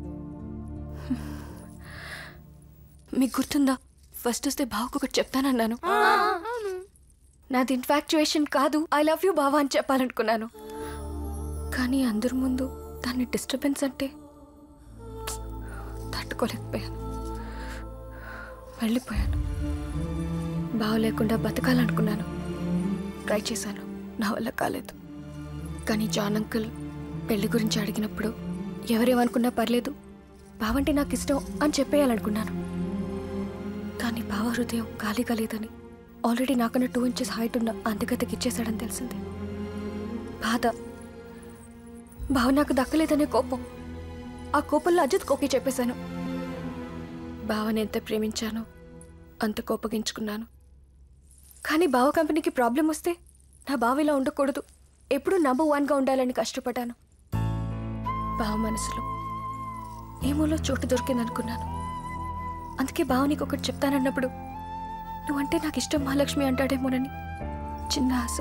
మీకు గుర్తుందా ఫస్ట్ వస్తే బావకు ఒకటి చెప్తానన్నాను నాది ఇన్ఫాక్చుయేషన్ కాదు ఐ లవ్ యూ బావా అని చెప్పాలనుకున్నాను కానీ అందరి ముందు దాన్ని డిస్టర్బెన్స్ అంటే తట్టుకోలేకపోయాను వెళ్ళిపోయాను బావ లేకుండా బతకాలనుకున్నాను ట్రై చేశాను నా వల్ల కాలేదు కానీ జాన్ అంకుల్ పెళ్లి గురించి అడిగినప్పుడు ఎవరేమనుకున్నా పర్లేదు బావంటే నాకు ఇష్టం అని చెప్పేయాలనుకున్నాను కానీ బావ హృదయం ఖాళీగా లేదని ఆల్రెడీ నాకన్నా టూ ఇంచెస్ హైట్ ఉన్న అందగతకి ఇచ్చేశాడని తెలిసింది బాధ బావ నాకు దక్కలేదనే కోపం ఆ కోపంలో అజిత్ కోకి చెప్పేశాను బావని ఎంత ప్రేమించానో అంత కోపగించుకున్నాను కానీ బావ కంపెనీకి ప్రాబ్లం వస్తే నా బావ ఇలా ఉండకూడదు ఎప్పుడూ నంబర్ వన్గా ఉండాలని కష్టపడ్డాను బావ మనసులో ఏమోలో చోటు దొరికిందనుకున్నాను అందుకే బావ నీకు ఒకటి చెప్తానన్నప్పుడు నువ్వంటే నాకు ఇష్టం మహాలక్ష్మి అంటాడేమోనని చిన్న ఆశ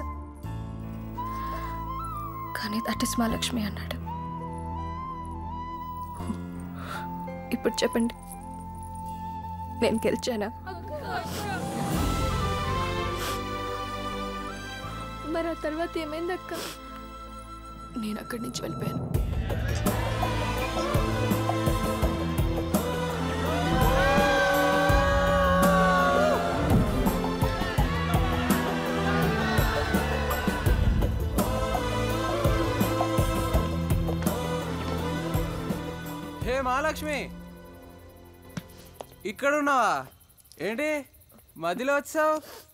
కానీ దట్ ఇస్ మహాలక్ష్మి అన్నాడు ఇప్పుడు చెప్పండి నేను గెలిచానా మరి ఆ తర్వాత ఏమైంది అక్క నేను అక్కడి నుంచి వెళ్ళిపోయాను హే మహాలక్ష్మి ఇక్కడున్నావా ఏంటి మధ్యలో వచ్చావు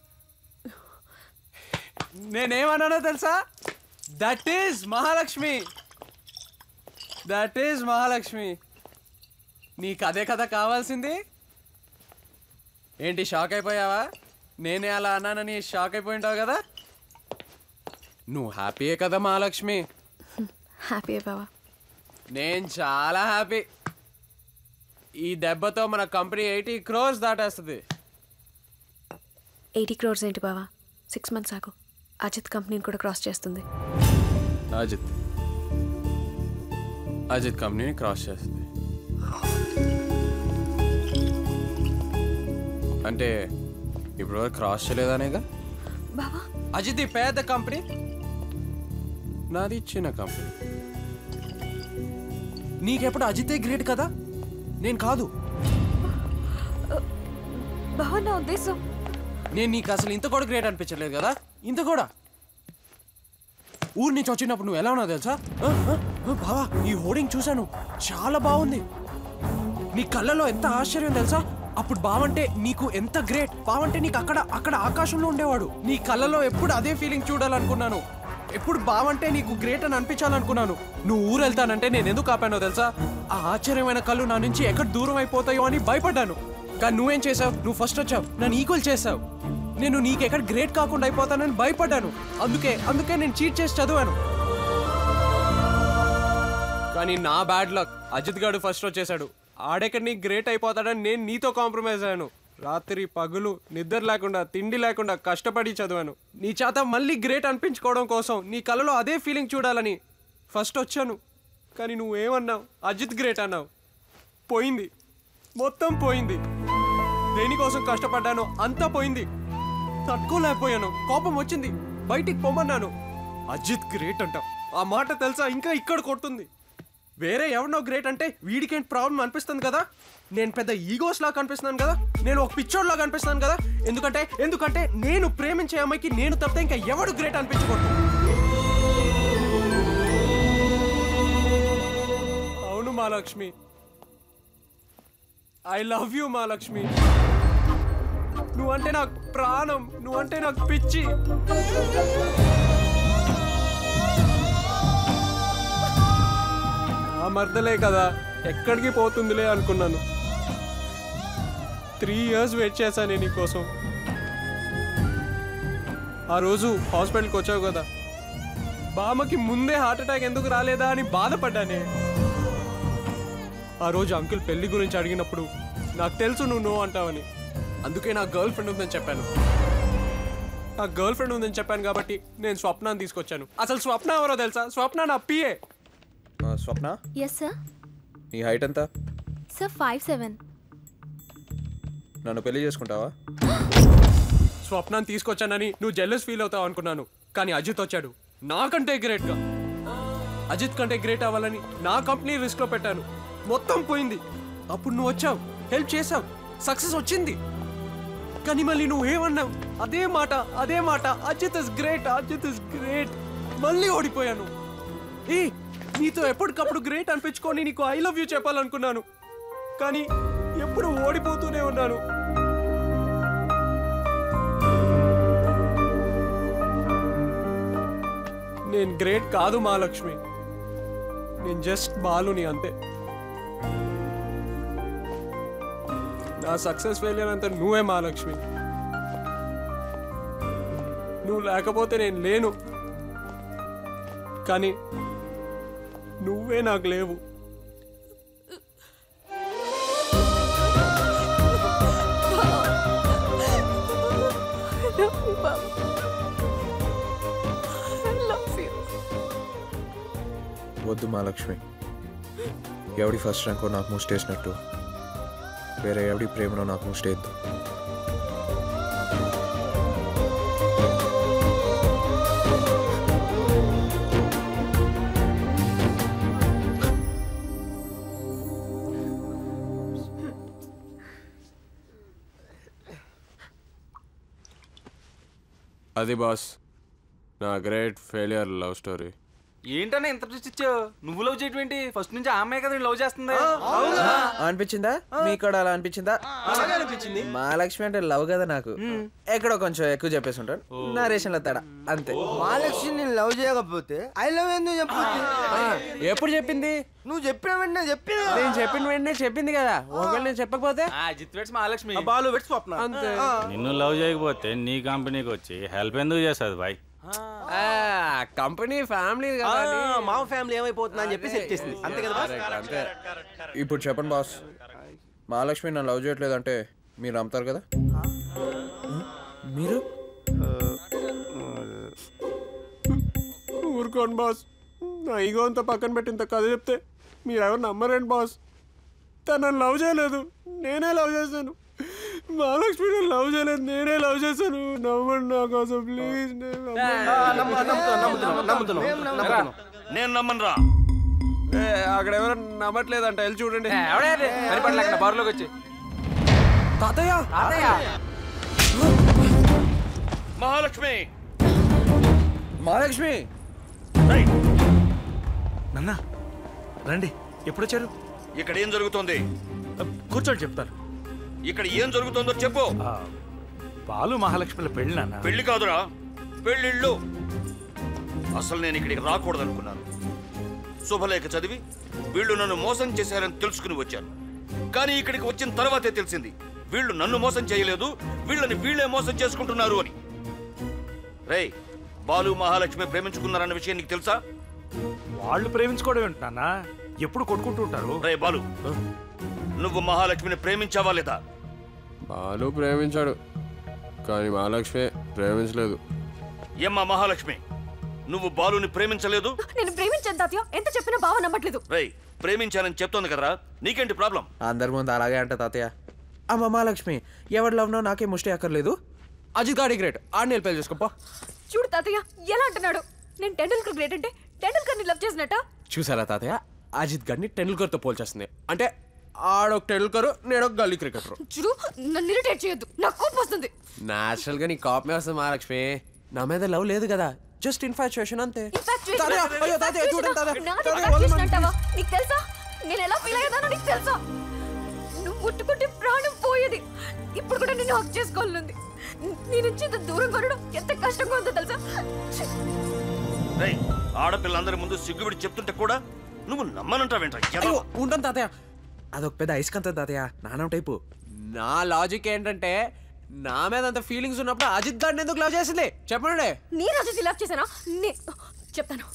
నేనేమన్నానో తెలుసా that is Mahalakshmi that is Mahalakshmi నీకు అదే కథ కావాల్సింది ఏంటి షాక్ అయిపోయావా నేనే అలా అన్నానని షాక్ అయిపోయి ఉంటావు కదా నువ్వు హ్యాపీయే కదా మహాలక్ష్మి హ్యాపీ బావా నేను చాలా హ్యాపీ ఈ దెబ్బతో మన కంపెనీ ఎయిటీ క్రోర్స్ దాటేస్తుంది ఎయిటీ క్రోర్స్ ఏంటి బావా సిక్స్ మంత్స్ ఆగు అజిత్ కంపెనీని కూడా క్రాస్ చేస్తుంది అజిత్ అజిత్ కంపెనీని క్రాస్ చేస్తుంది అంటే ఇప్పుడు వరకు క్రాస్ చేయలేదనేగా బావా అజిత్ ఈ పెద్ద కంపెనీ నాది చిన్న కంపెనీ నీకెప్పుడు అజితే గ్రేట్ కదా నేను కాదు బావా నా ఉద్దేశం నేను నీకు అసలు ఇంత కూడా గ్రేట్ అనిపించలేదు కదా ఇంత కూడా ఊరి నుంచి వచ్చినప్పుడు నువ్వు ఎలా ఉన్నావు తెలుసా ఆ, ఆ, ఆ, బావా ఈ హోర్డింగ్ చూశాను చాలా బాగుంది నీ కళ్ళలో ఎంత ఆశ్చర్యం తెలుసా అప్పుడు బావంటే నీకు ఎంత గ్రేట్ బావంటే నీకు అక్కడ అక్కడ ఆకాశంలో ఉండేవాడు నీ కళ్ళలో ఎప్పుడు అదే ఫీలింగ్ చూడాలనుకున్నాను ఎప్పుడు బావంటే నీకు గ్రేట్ అని అనిపించాలనుకున్నాను నువ్వు ఊరు వెళ్తానంటే నేను ఎందుకు ఆపానో తెలుసా ఆ ఆశ్చర్యమైన కళ్ళు నా నుంచి ఎక్కడ దూరం అయిపోతాయో అని భయపడ్డాను కానీ నువ్వేం చేసావు నువ్వు ఫస్ట్ వచ్చావు నన్ను ఈక్వల్ చేసావు నేను నీకెక్కడ గ్రేట్ కాకుండా అయిపోతానని భయపడ్డాను అందుకే అందుకే నేను చీట్ చేసి చదివాను కానీ నా బ్యాడ్ లక్ అజిత్ గాడు ఫస్ట్ వచ్చేసాడు ఆడెక్కడ నీ గ్రేట్ అయిపోతాడని నేను నీతో కాంప్రమైజ్ అయ్యాను రాత్రి పగులు నిద్ర లేకుండా తిండి లేకుండా కష్టపడి చదివాను నీ చేత మళ్ళీ గ్రేట్ అనిపించుకోవడం కోసం నీ కలలో అదే ఫీలింగ్ చూడాలని ఫస్ట్ వచ్చాను కానీ నువ్వేమన్నావు అజిత్ గ్రేట్ అన్నావు పోయింది మొత్తం పోయింది దేనికోసం కష్టపడ్డానో అంతా పోయింది తట్టుకోలేకపోయాను కోపం వచ్చింది బయటికి పొమ్మన్నాను అజిత్ గ్రేట్ అంటావు ఆ మాట తెలుసా ఇంకా ఇక్కడ కొడుతుంది వేరే ఎవరినో గ్రేట్ అంటే వీడికేంటి ప్రాబ్లం అనిపిస్తుంది కదా నేను పెద్ద ఈగోస్ లాగా కనిపిస్తున్నాను కదా నేను ఒక పిచ్చోడ్ లాగా కనిపిస్తున్నాను కదా ఎందుకంటే ఎందుకంటే నేను ప్రేమించే అమ్మాయికి నేను తప్పితే ఇంకా ఎవడు గ్రేట్ అనిపించకూడదు అవును Mahalakshmi I love you Mahalakshmi నువ్వంటే నాకు ప్రాణం నువ్వంటే నాకు పిచ్చి ఆ మర్దలే కదా ఎక్కడికి పోతుందిలే అనుకున్నాను త్రీ ఇయర్స్ వెయిట్ చేశాను నీకోసం ఆ రోజు హాస్పిటల్కి వచ్చావు కదా బామ్మకి ముందే హార్ట్ అటాక్ ఎందుకు రాలేదా అని బాధపడ్డానే ఆ రోజు అంకుల్ పెళ్లి గురించి అడిగినప్పుడు నాకు తెలుసు నువ్వు నో అంటావని అందుకే నా గర్ల్ ఫ్రెండ్ ఉందని చెప్పాను నా గర్ల్ ఫ్రెండ్ ఉందని చెప్పాను కాబట్టి నేను స్వప్నాన్ని తీసుకొచ్చాను అసలు స్వప్న ఎవరో తెలుసా స్వప్న నా పిఏ స్వప్న ఎస్ సార్ నీ హైట్ ఎంత సార్ ఫైవ్ సెవెన్ నన్ను పెళ్లి చేసుకుంటావా స్వప్నాన్ని తీసుకొచ్చానని నువ్వు జెల్లస్ ఫీల్ అవుతావు అనుకున్నాను కానీ అజిత్ వచ్చాడు నాకంటే గ్రేట్గా అజిత్ కంటే గ్రేట్ అవ్వాలని నా కంపెనీ రిస్క్లో పెట్టాను మొత్తం పోయింది అప్పుడు నువ్వు వచ్చావు హెల్ప్ చేసావు సక్సెస్ వచ్చింది కానీ మళ్ళీ నువ్వు ఏమన్నావు అదే మాట అదే మాట Ajit is great Ajit is great మళ్ళీ ఓడిపోయాను ఏ నీతో ఎప్పటికప్పుడు గ్రేట్ అనిపించుకొని నీకు ఐ లవ్ యూ చెప్పాలనుకున్నాను కానీ ఎప్పుడు ఓడిపోతూనే ఉన్నాను నేను గ్రేట్ కాదు మహాలక్ష్మి నేను జస్ట్ బాలుని అంతే నా సక్సెస్ ఫెయిలియర్ అంతా నువ్వే మహాలక్ష్మి నువ్వు లేకపోతే నేను లేను కానీ నువ్వే నాకు లేవు వద్దు మహాలక్ష్మి ఎవడి ఫస్ట్ ర్యాంకో నాకు ముస్ట్ వేసినట్టు వేరే ఎవడి ప్రేమలో నాకు ముస్ట్ వేయద్దు అది బాస్ నా గ్రేట్ ఫెయిలియర్ లవ్ స్టోరీ ఏంటన్నా ఇంత ట్విస్ట్ ఇచ్చావు నువ్వు లవ్ చేయటం ఏంటి ఫస్ట్ నుంచి ఆ అమ్మాయి కదా లవ్ చేస్తుంది అనిపించిందా మీకు కూడా అలా అనిపించిందా అనిపించింది మహాలక్ష్మి అంటే లవ్ కదా నాకు ఎక్కడో కొంచెం ఎక్కువ చెప్పేసి ఉంటాను నరేషన్ లో తేడా అంతే మహాలక్ష్మి నేను లవ్ చేయకపోతే ఐ లవ్ ఎందుకు చెప్పు ఎప్పుడు చెప్పింది నువ్వు చెప్పిన వెంటనే చెప్పి నేను చెప్పిన వెంటనే చెప్పింది కదా ఒకవేళ నేను చెప్పకపోతే జిత్ వెట్స్ మహాలక్ష్మి బాలు వెట్స్ స్వప్న అంతే నిన్ను లవ్ చేయకపోతే నీ కంపెనీకి వచ్చి హెల్ప్ ఎందుకు చేస్తుంది బాయ్ కంపెనీ ఫ్యామిలీ కదా అని. మా ఫ్యామిలీ ఏమైపోతుందా అని చెప్పి సెట్ చేసింది అంతే కదా boss? అంతే ఇప్పుడు చెప్పండి బాస్ మహాలక్ష్మి నన్ను లవ్ చేయట్లేదంటే మీరు నమ్ముతారు కదా మీరు ఊరుకోండి బాస్ నా ఈగో అంతా పక్కన పెట్టి ఇంత కథ చెప్తే మీరు ఎవరు నమ్మరండి బాస్ తను నన్ను లవ్ చేయలేదు నేనే లవ్ చేశాను మహాలక్ష్మి నన్ను లవ్ చేయలేదు నేనే లవ్ చేశాను నమ్మండి నా కోసం ప్లీజ్ నేను నమ్మనురా అక్కడ ఎవరు నమ్మట్లేదంట వెళ్ళి చూడండి కనిపడలేక బారులోకి వచ్చి తాతయ్య తాతయ్య మహాలక్ష్మి మహాలక్ష్మి నాన్న రండి ఎప్పుడు వచ్చారు ఇక్కడ ఏం జరుగుతోంది కూర్చోండి చెప్తాను ఇక్కడ ఏం జరుగుతుందో చెప్పు బాలు మహాలక్ష్మిల పెళ్ళి నాన్న పెళ్లి కాదురా పెళ్ళిళ్ళు అసలు నేను ఇక్కడికి రాకూడదనుకున్నాను శుభలేఖ చదివి వీళ్ళు నన్ను మోసం చేశారని తెలుసుకుని వచ్చాను కానీ ఇక్కడికి వచ్చిన తర్వాతే తెలిసింది వీళ్ళు నన్ను మోసం చేయలేదు వీళ్ళని వీళ్ళే మోసం చేసుకుంటున్నారు అని రేయ్ బాలు మహాలక్ష్మి ప్రేమించుకున్నారన్న విషయం నీకు తెలుసా వాళ్ళు ప్రేమించుకోవడం ఏంటి నాన్న ఎప్పుడు కొట్టుకుంటూ ఉంటారు రే బాలు నువ్వు మహాలక్ష్మిని ప్రేమించావా లేదా బాలు ప్రేమించాడు కానీ మహాలక్ష్మి ప్రేమించలేదు ఏమ్మా మహాలక్ష్మి నువ్వు బాలుని ప్రేమించలేదు నేను ప్రేమించాను తాతయ్య ఎంత చెప్పినా బావ నమ్మట్లేదు రేయ్ ప్రేమించానని చెప్తోంది కదరా నీకేంటి ప్రాబ్లం అందరి ముందు అలాగే అంట తాతయ్య అమ్మ మహాలక్ష్మి ఎవరి లవ్నో నాకే ముష్టి అక్కర్లేదు అజిత్ గాడి గ్రేట్ ఆడిని పెళ్లి చేసుకోపో చూడు తాతయ్య ఎలా అంటున్నాడు నేను టెండూల్కర్ గ్రేట్ అంటే టెండూల్కర్ ని లవ్ చేసినట్ట చూసారా తాతయ్య అజిత్ గారిని టెండూల్కర్తో పోల్చేస్తుంది అంటే ఆడొక టెండూల్కర్ నేను ఒక గల్లీ క్రికెటర్ చూడు నన్ను ఇరిటేట్ చేయొద్దు నాకు కోపం వస్తుంది నేచురల్ గా నీ కాపమే వస్తుంది మహాలక్ష్మి నా మీద లవ్ లేదు కదా జస్ట్ ఇన్ఫాచ్యుయేషన్ అంతే Infatuation. తాతయ్య, అయ్యో తాతయ్య, చూడండి తాతయ్య. నాది తాతయ్య, infatuation వదలండి. అంటావా? నీకు తెలుసా నేను ఎలా ఫీల్ అయ్యేదానో నీకు తెలుసా నువ్వు ముట్టుకుంటే ప్రాణం పోయేది ఇప్పుడు కూడా నిన్ను హక్ చేసుకోవాలనుంది నీ నుంచి ఇంత దూరం కొనడం ఎంత కష్టంగా ఉందో తెలుసా ఛీ! రేయ్ ఆడపిల్లందరి ముందు సిగ్గుబడి చెప్తుంటే కూడా నువ్వు నమ్మనంటావేంట్రా అయ్యో, ఉంటాను తాతయ్య అదొక పెద్ద ఐస్కంత తాతయ్య నానం టైపు నా లాజిక్ ఏంటంటే నా మీద అంత ఫీలింగ్స్ ఉన్నప్పుడు అజిత్ గారిని ఎందుకు లవ్ చేసింది చెప్పండి నీ రాజు లవ్ చేశానా నే చెప్తాను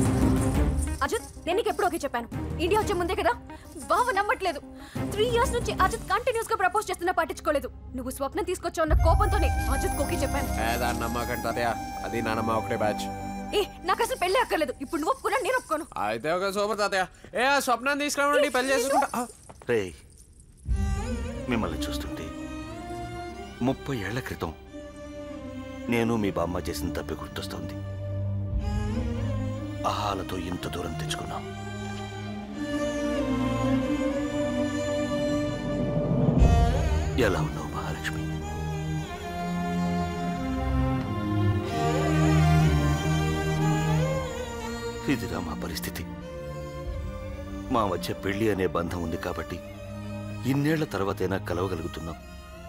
అజిత్ నేను నీకు ఎప్పుడు ఓకే చెప్పాను ఇండియా వచ్చే ముందే కదా బావ నమ్మట్లేదు త్రీ ఇయర్స్ నుంచి అజిత్ కంటిన్యూస్ గా ప్రపోజ్ చేస్తున్నా పట్టించుకోలేదు నువ్వు స్వప్నం తీసుకొచ్చావు అన్న కోపంతోనే అజిత్ ఓకే చెప్పాను ఏ దాన్ని నమ్మకండి తాతయ్య అది నా నమ్మ ఒకటే బ్యాచ్ ఏ నాకు అసలు పెళ్ళి అక్కర్లేదు ఇప్పుడు నువ్వు ఒప్పుకున్నా నేను ఒప్పుకోను అయితే ఒక సూపర్ తాతయ్య ఏ ఆ స్వప్నాన్ని తీసుకురావండి పెళ్లి చేసుకుంటా ఆ, రేయ్ మిమ్మల్ని చూస్తుంటే ముప్పై ఏళ్ల క్రితం నేను మీ బామ్మ చేసిన తప్పి గుర్తొస్తోంది ఆహాలతో ఇంత దూరం తెచ్చుకున్నాం ఎలా ఉన్నావు మహాలక్ష్మి ఇదిరా మా పరిస్థితి మా మధ్య పెళ్లి అనే బంధం ఉంది కాబట్టి ఇన్నేళ్ల తర్వాతైనా కలవగలుగుతున్నాం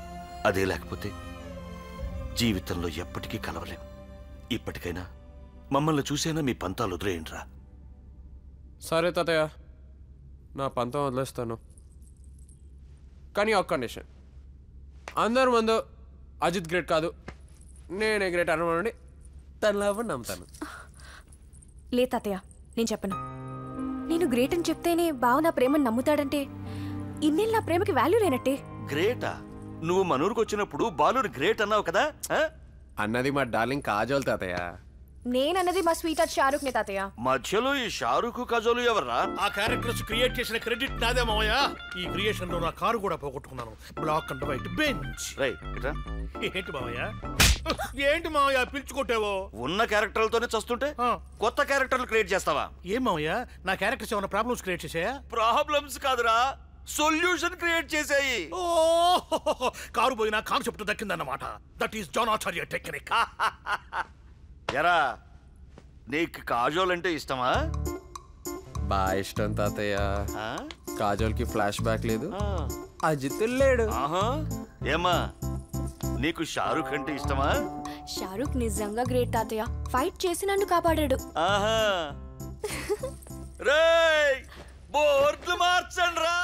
అదే లేకపోతే జీవితంలో ఎప్పటికీ కలవలేం ఇప్పటికైనా మమ్మల్ని చూసేనా మీ పంతాలు వదిలేయండిరా సరే తాతయ్య నా పంతం వదిలేస్తాను కానీ ఒక కండిషన్ అందరి ముందు అజిత్ గ్రేట్ కాదు నేనే గ్రేట్ అనమనండి తన లవ్ నమ్ముతాను లే తాతయ్య నేను చెప్పను నేను గ్రేట్ అని చెప్తేనే బావ నా ప్రేమను నమ్ముతాడంటే ఇన్నేళ్ళు నా ప్రేమకి వాల్యూ లేనట్టే గ్రేటా నువ్వు మనూరుకు వచ్చినప్పుడు బాలుని గ్రేట్ అన్నావు కదా ఆ? అన్నది మా డార్లింగ్ కాజోల్ తాతయ్య నేనన్నది మా స్వీట్ అట్ షారుఖ్ నే తాతయ్య మధ్యలో ఈ షారుఖ్ కజోలు ఎవర్రా ఆ క్యారెక్టర్స్ క్రియేట్ చేసిన క్రెడిట్ నాదే మావయ్య ఈ క్రియేషన్ లో నా కారు కూడా పోగొట్టుకున్నాను black and white bench right ఏంటి మావయ్య ఏంటి మావయ్య పిలుచుకొట్టావో ఉన్న క్యారెక్టర్లతోనే చస్తుంటే కొత్త క్యారెక్టర్లు క్రియేట్ చేస్తావా ఏం మావయ్య నా క్యారెక్టర్స్ ఏమైనా ప్రాబ్లమ్స్ క్రియేట్ చేసాయా ప్రాబ్లమ్స్ కాదురా సొల్యూషన్ క్రియేట్ చేసాయి ఓ కారు పోయినా కాన్సెప్ట్ దక్కిందన్నమాట that is John Acharya technique ఎరా నీకు కాజోల్ అంటే ఇష్టమా బాగా ఇష్టం తాతయ్య కాజోల్కి ఫ్లాష్ బ్యాక్ లేదు అజిత్ లేడు ఆహా ఏమా నీకు షారుఖ్ అంటే ఇష్టమా షారుఖ్ నిజంగా గ్రేట్ తాతయ్య ఫైట్ చేసి నన్ను కాపాడాడు ఆహా రేయ్ బోర్డులు మార్చండి రా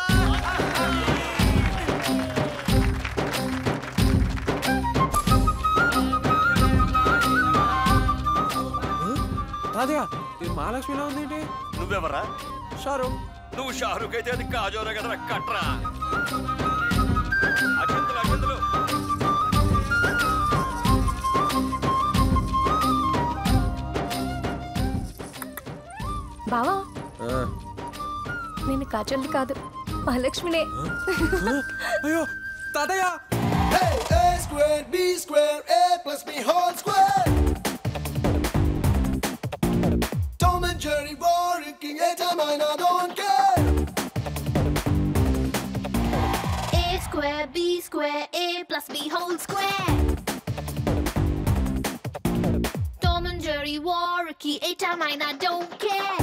తాతయ్య ఇది మహాలక్ష్మిలో ఉంది ఏంటి నువ్వెవరా షారుఖ్ నువ్వు షారుఖ్ అయితే అది కాజోరే కదా కట్రా అక్షంతలు అక్షంతలు బావా నేను కాజల్ని కాదు మహాలక్ష్మినే అయ్యో తాతయ్య A squared, B squared, A plus B whole square. Tom and Jerry working a time and I don't care. A square, B square, A plus B whole square. Tom and Jerry war, Ricky, A time and I don't care.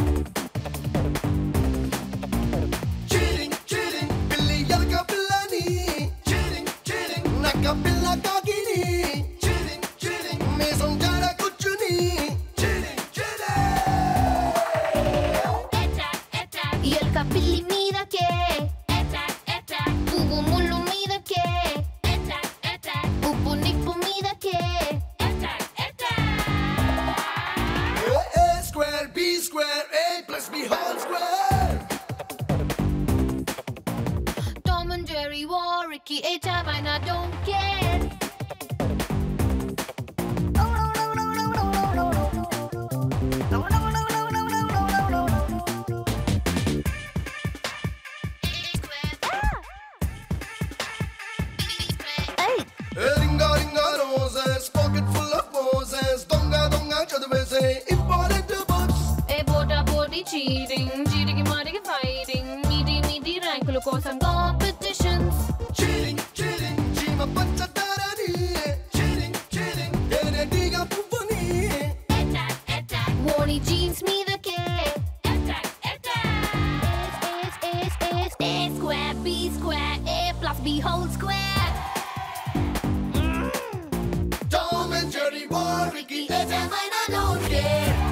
Cheating, cheating, Billy Yalka Billani. Cheating, cheating, Naka Billa Kagini. Cheating, cheating, Mason Jara Kuchuni. Cheating, cheating. ఎలుక పిల్లి మీదకే పువ్వు ముళ్ళు మీదకే ఉప్పు నిప్పు మీదకే A square, B square, A plus B whole square. Tom and Jerry war, Ricky, A time and I don't care. Ringa ringa roses, pocket full of poses. Donga donga చదివేసే important books. ఏ పోటా పోటీ cheating చీటికి మాటికి fighting మీటి మీటి ర్యాంకుల కోసం competitions Cheating, cheating, చీమ పంచదారని. Cheating, cheating, తేనెటీగ పువ్వుని. ఓని jeans మీదకే A square, B square, A plus B whole square. Tom and Jerry war, Ricky, A time and I don't care.